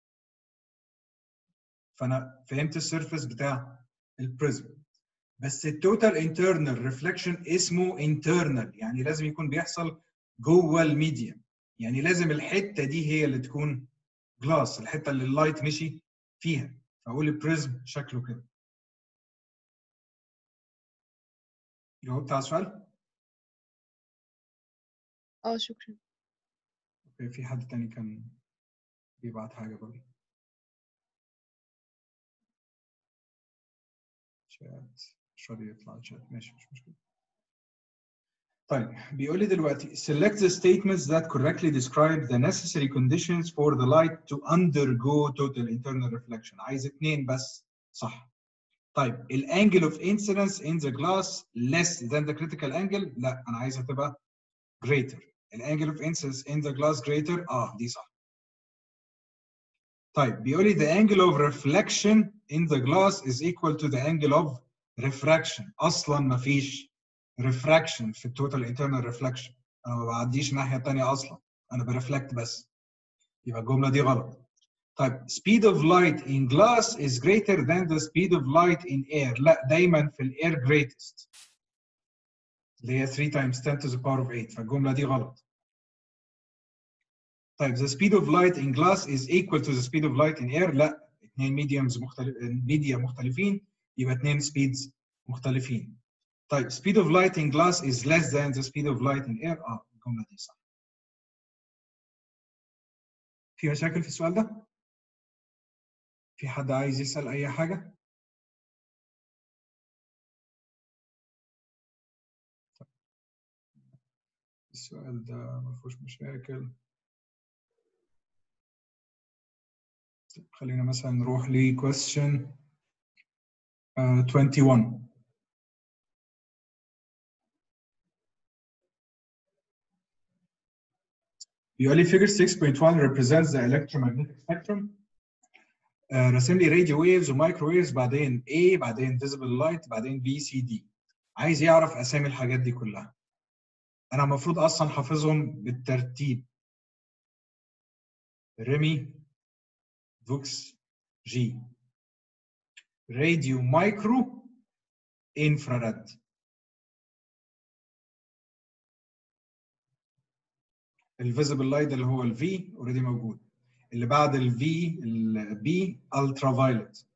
فانا فهمت السيرفيس بتاع البريزم بس التوتال انترنال ريفلكشن اسمه انترنال يعني لازم يكون بيحصل جوه الميديم يعني لازم الحته دي هي اللي تكون جلاس الحته اللي اللايت مشي فيها فاقول البريزم شكله كده جاوبت على السؤال؟ اه شكرا اوكي في حد تاني كان بيبعت حاجه برضه شات مش راضي يطلع شات ماشي مش مشكله طيب بيقول لي دلوقتي select the statements that correctly describe the necessary conditions for the light to undergo total internal reflection عايز اتنين بس صح طيب الانجل اوف incidence in the glass less than the critical angle لا انا عايزها تبقى greater الانجل اوف incidence in the glass greater اه دي صح طيب بيقول لي the angle of reflection in the glass is equal to the angle of refraction اصلا ما فيش refraction في التوتال internal reflection انا ما بعديش الناحيه الثانيه اصلا انا برفلكت بس يبقى الجمله دي غلط طيب speed of light in glass is greater than the speed of light in air لا دايما في الاير greatest اللي هي 3 times 10 to the power of 8 فالجمله دي غلط طيب the speed of light in glass is equal to the speed of light in air لا اثنين ميديومز مختلف ميديا مختلفين يبقى اثنين speeds مختلفين طيب speed of light in glass is less than the speed of light in air اه الجمله دي صح في مشاكل في السؤال ده؟ في حد عايز يسأل أي حاجة؟ السؤال ده ما فيهوش مشاكل طيب خلينا مثلا نروح ل question uh, 21 بيقول لي figure 6.1 represents the electromagnetic spectrum آه، راسم لي راديو ويفز ومايكرو ويفز بعدين A بعدين فيزبل لايت بعدين B C D عايز يعرف اسامي الحاجات دي كلها انا المفروض اصلا حافظهم بالترتيب ريمي فوكس جي راديو مايكرو انفراريد الفيزبل لايت اللي هو الفي اوريدي موجود اللي بعد الفي البي الترا فايلوت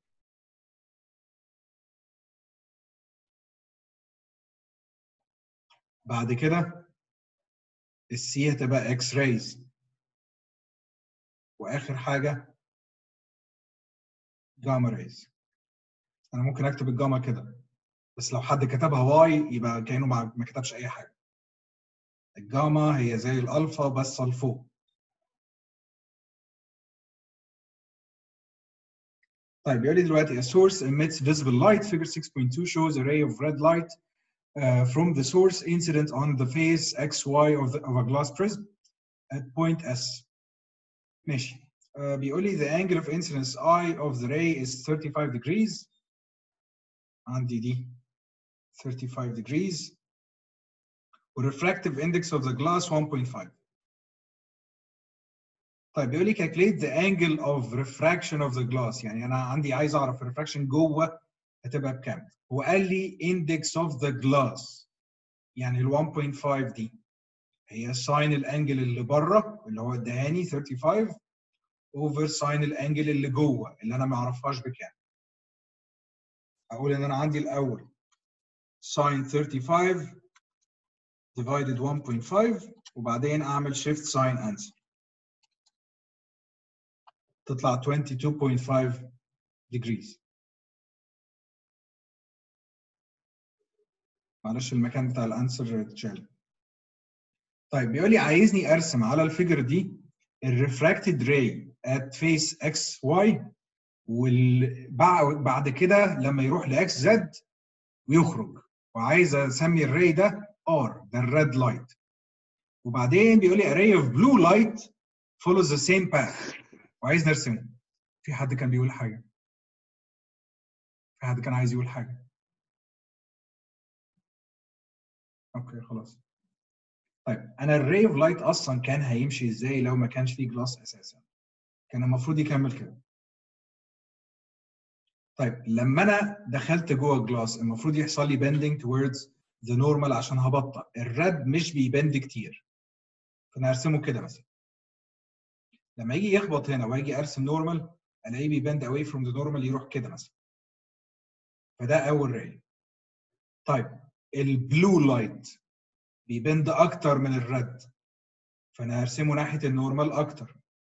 بعد كده السي هتبقى اكس رايز واخر حاجه جاما رايز انا ممكن اكتب الجاما كده بس لو حد كتبها واي يبقى كانه ما ما كتبش اي حاجه الجاما هي زي الالفا بس لفوق طيب يقول لي دلوقتي a source emits visible light figure 6.2 shows a ray of red light uh, from the source incident on the face xy of, the, of a glass prism at point S ماشي uh, بيقول لي the angle of incidence I of the ray is 35 degrees عندي دي 35 degrees والrefractive index of the glass 1.5 طيب بيقول لي calculate the angle of refraction of the glass يعني انا عندي عايز اعرف الريفراكشن جوه هتبقى بكام هو قال لي index of the glass يعني ال 1.5 دي هي ساين الانجل اللي بره اللي هو ادهاني 35 اوفر ساين الانجل اللي جوه اللي انا ما اعرفهاش بكام اقول ان انا عندي الاول ساين 35 divided 1.5 وبعدين اعمل shift sign answer تطلع 22.5 degrees معلش المكان بتاع الانسر اتشال طيب بيقول لي عايزني ارسم على الفيجر دي الريفراكتد راي at face x y وبعد كده لما يروح لاكس زد ويخرج وعايز اسمي الراي ده R ده الريد لايت وبعدين بيقول لي array of blue light follows the same path وعايز نرسمه في حد كان بيقول حاجه في حد كان عايز يقول حاجه اوكي خلاص طيب انا الري اوف لايت اصلا كان هيمشي ازاي لو ما كانش فيه جلاس اساسا كان المفروض يكمل كده طيب لما انا دخلت جوه الجلاس المفروض يحصل لي bending towards the normal عشان هبطأ الرد مش بيبند كتير فانا هرسمه كده مثلا لما يجي يخبط هنا واجي ارسم نورمال الاقيه بيبند away from the normal يروح كده مثلا فده اول راي طيب البلو لايت بيبند اكتر من الرد فانا هرسمه ناحيه النورمال اكتر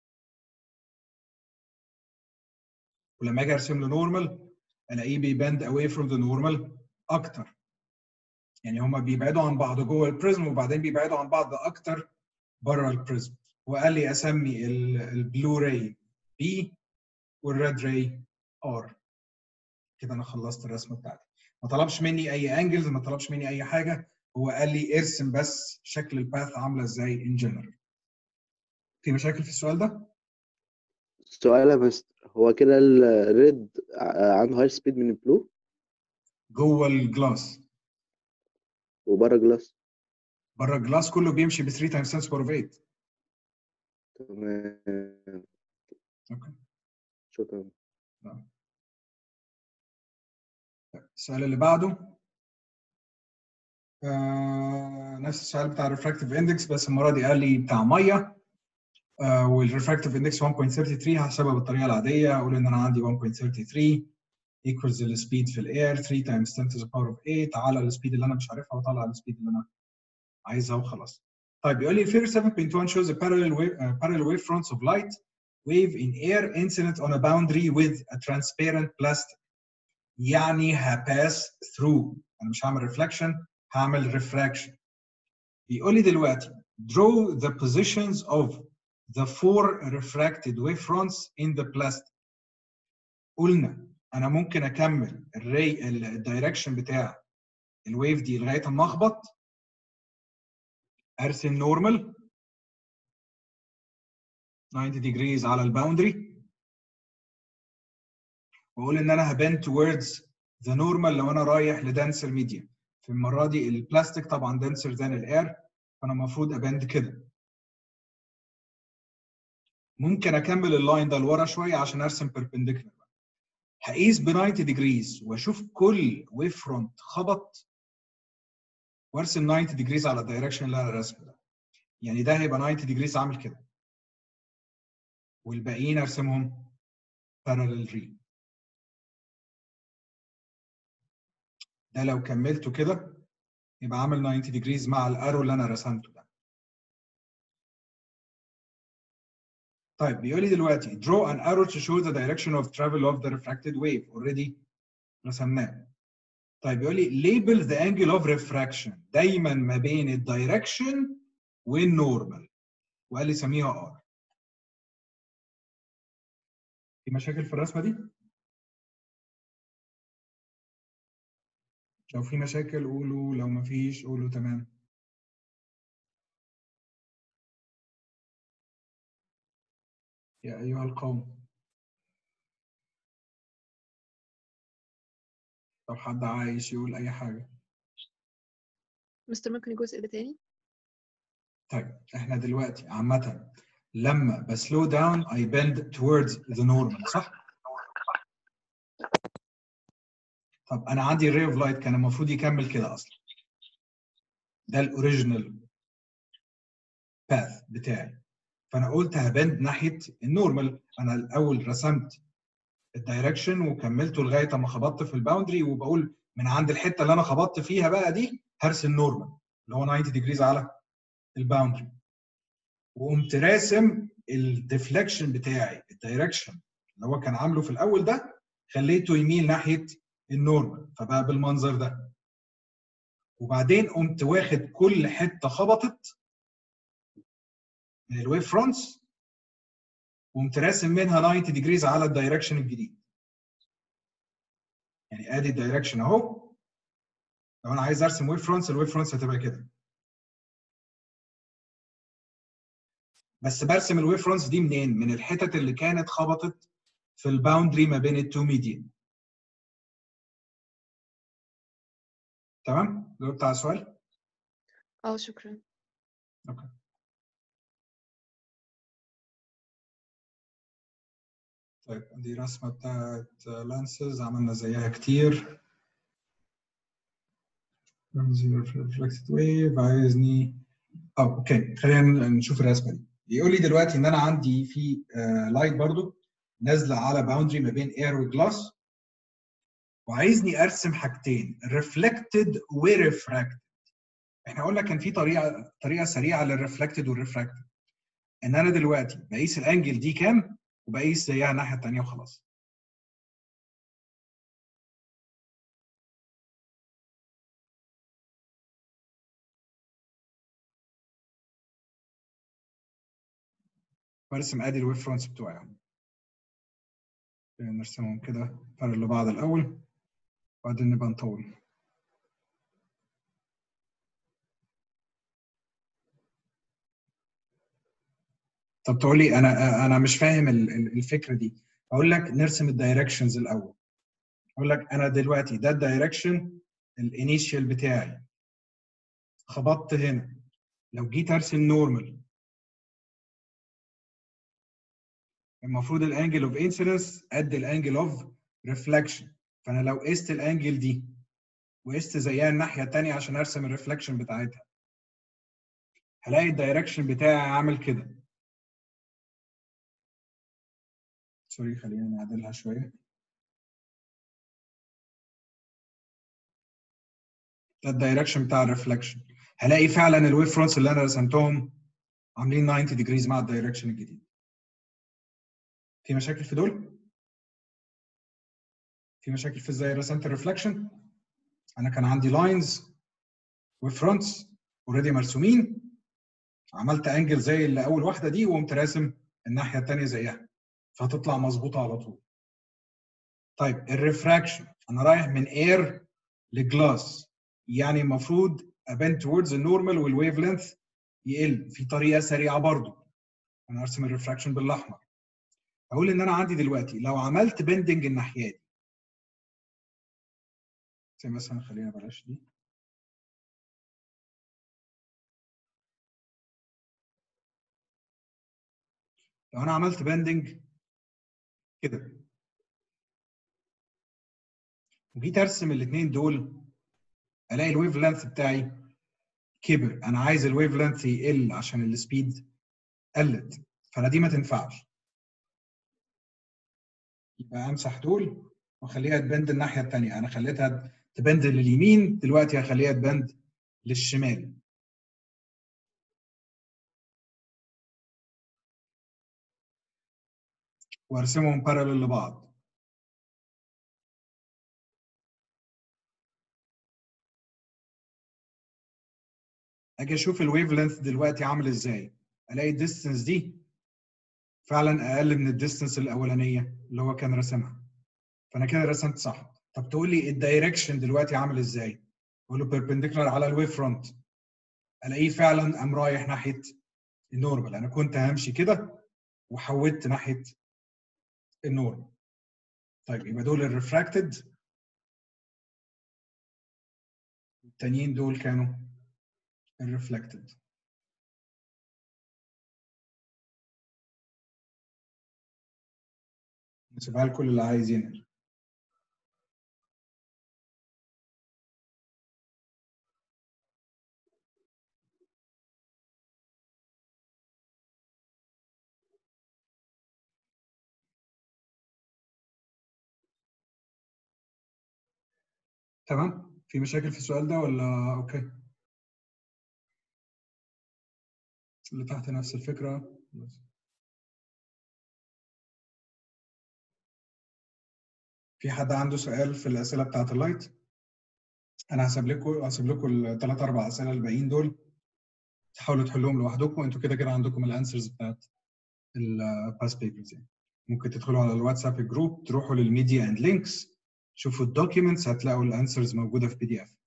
ولما اجي ارسم له نورمال الاقيه بيبند away from the normal اكتر يعني هما بيبعدوا عن بعض جوه البريزم وبعدين بيبعدوا عن بعض اكتر بره البريزم وقال لي اسمي البلو راي بي والريد راي ار كده انا خلصت الرسمه بتاعتي ما طلبش مني اي انجلز ما طلبش مني اي حاجه هو قال لي ارسم بس شكل الباث عامله ازاي ان جنرال في مشاكل في السؤال ده سؤال يا مستر هو كده الريد عنده هاي سبيد من البلو جوه الجلاس وبره جلاس بره الجلاس كله بيمشي ب 3 تايمز 10 باور 8 تمام اوكي شكرا نعم. السؤال اللي بعده آه نفس السؤال بتاع الريفراكتيف اندكس بس المره دي قال لي بتاع ميه آه والريفراكتيف اندكس 1.33 هحسبها بالطريقه العاديه اقول ان انا عندي 1.33 equals السبيد في الاير 3 times 10 to the power of 8 على السبيد اللي انا مش عارفها واطلع السبيد اللي انا عايزها وخلاص. طيب بيقول لي figure 7.1 shows a parallel wave uh, parallel wave fronts of light wave in air incident on a boundary with a transparent plastic. يعني هباس through انا مش هعمل reflection هعمل refraction. بيقول لي دلوقتي draw the positions of the four refracted wave fronts in the plastic. قلنا انا ممكن اكمل الري الدايركشن بتاع الويف دي لغايه اما اخبط ارسم نورمال 90 degrees على الباوندري واقول ان انا هبان towards the normal لو انا رايح لدنسر ميديم في المره دي البلاستيك طبعا denser than الاير فانا المفروض اباند كده ممكن اكمل اللاين ده لورا شويه عشان ارسم perpendicular هقيس ب 90 degrees واشوف كل ويف فرونت خبط وارسم 90 degrees على الدايركشن اللي انا راسمه ده يعني ده هيبقى 90 degrees عامل كده والباقيين ارسمهم parallel ري ده لو كملته كده يبقى عامل 90 degrees مع الارو اللي انا رسمته ده طيب بيقول لي دلوقتي draw an arrow to show the direction of travel of the refracted wave already رسمناه طيب بيقول لي label the angle of refraction دايما ما بين الدايركشن والنورمال وقال لي سميها r في مشاكل في الرسمه دي لو في مشاكل قولوا لو ما فيش قولوا تمام يا أيها القوم لو حد عايش يقول أي حاجة مستر ممكن الجزء ده تاني طيب احنا دلوقتي عامة لما بسلو داون I bend towards the normal صح؟ طب أنا عندي ray of light كان المفروض يكمل كده أصلا ده الأوريجينال باث بتاعي فأنا قلت هبند ناحية النورمال أنا الأول رسمت الدايركشن وكملته لغاية ما خبطت في الباوندري وبقول من عند الحتة اللي أنا خبطت فيها بقى دي هرسم نورمال اللي هو 90 ديجريز على الباوندري وقمت راسم الديفليكشن بتاعي الدايركشن اللي هو كان عامله في الاول ده خليته يميل ناحيه النورمال فبقى بالمنظر ده وبعدين قمت واخد كل حته خبطت من الويف فرونتس وقمت راسم منها 90 ديجريز على الدايركشن الجديد يعني ادي الدايركشن اهو لو انا عايز ارسم ويف فرونتس الويف فرونتس هتبقى كده بس برسم الويف فرونتس دي منين؟ من الحتت اللي كانت خبطت في الباوندري ما بين التو ميديان. تمام؟ جاوبت على السؤال؟ اه شكرا اوكي. طيب دي رسمة بتاعت لانسز عملنا زيها كتير. ريفلكتد ويف عايزني اه اوكي خلينا نشوف الرسمة دي. يقول لي دلوقتي ان انا عندي في لايت برضو نازله على باوندري ما بين اير وجلاس وعايزني ارسم حاجتين ريفلكتد وريفراكتد احنا قلنا كان في طريقه طريقه سريعه للريفلكتد والريفراكتد ان انا دلوقتي بقيس الانجل دي كام وبقيس زيها الناحيه الثانيه وخلاص برسم ادي الويف فرونتس بتوعي نرسمهم كده فرق لبعض الاول وبعدين نبقى نطول طب تقول لي انا انا مش فاهم الفكره دي اقول لك نرسم الدايركشنز الاول اقول لك انا دلوقتي ده الدايركشن الانيشال بتاعي خبطت هنا لو جيت ارسم نورمال المفروض الانجل اوف انسيدنس قد الانجل اوف ريفلكشن فانا لو قست الانجل دي وقست زيها الناحيه الثانيه عشان ارسم الريفلكشن بتاعتها هلاقي الدايركشن بتاعي عامل كده سوري خلينا نعدلها شويه ده الدايركشن بتاع الريفلكشن هلاقي فعلا الويف فرونتس اللي انا رسمتهم عاملين 90 ديجريز مع الدايركشن الجديد في مشاكل في دول في مشاكل في ازاي رسمت الريفلكشن انا كان عندي لاينز وفرونتس اوريدي مرسومين عملت انجل زي اللي اول واحده دي وقمت راسم الناحيه الثانيه زيها فهتطلع مظبوطه على طول طيب الريفراكشن انا رايح من اير لجلاس يعني المفروض ابان towards النورمال والويف لينث يقل في طريقه سريعه برضو انا ارسم الريفراكشن بالاحمر اقول ان انا عندي دلوقتي لو عملت بندنج الناحيه دي زي مثلا خلينا بلاش دي لو انا عملت بندنج كده وجيت ارسم الاثنين دول الاقي الويف لينث بتاعي كبر انا عايز الويف لينث يقل عشان السبيد قلت فانا دي ما تنفعش يبقى امسح دول واخليها تبند الناحيه الثانيه انا خليتها تبند لليمين دلوقتي هخليها تبند للشمال وارسمهم بارلل لبعض اجي اشوف الويف لينث دلوقتي عامل ازاي الاقي الديستنس دي فعلا اقل من الديستنس الاولانيه اللي هو كان راسمها فانا كده رسمت صح طب تقول لي الدايركشن دلوقتي عامل ازاي اقول له بيربنديكولار على الويف فرونت الاقيه فعلا قام رايح ناحيه النورمال انا كنت همشي كده وحودت ناحيه النورمال طيب يبقى دول الريفراكتد التانيين دول كانوا الريفلكتد نسيبها لكل اللي عايز ينقل تمام في مشاكل في السؤال ده ولا اوكي اللي تحت نفس الفكره في حد عنده سؤال في الاسئله بتاعت اللايت انا هسيب لكم هسيب لكم الثلاث اربع اسئله الباقيين دول تحاولوا تحلوهم لوحدكم انتوا كده كده عندكم الانسرز بتاعت الباس بيبرز يعني ممكن تدخلوا على الواتساب جروب تروحوا للميديا اند لينكس شوفوا الدوكيومنتس هتلاقوا الانسرز موجوده في بي دي اف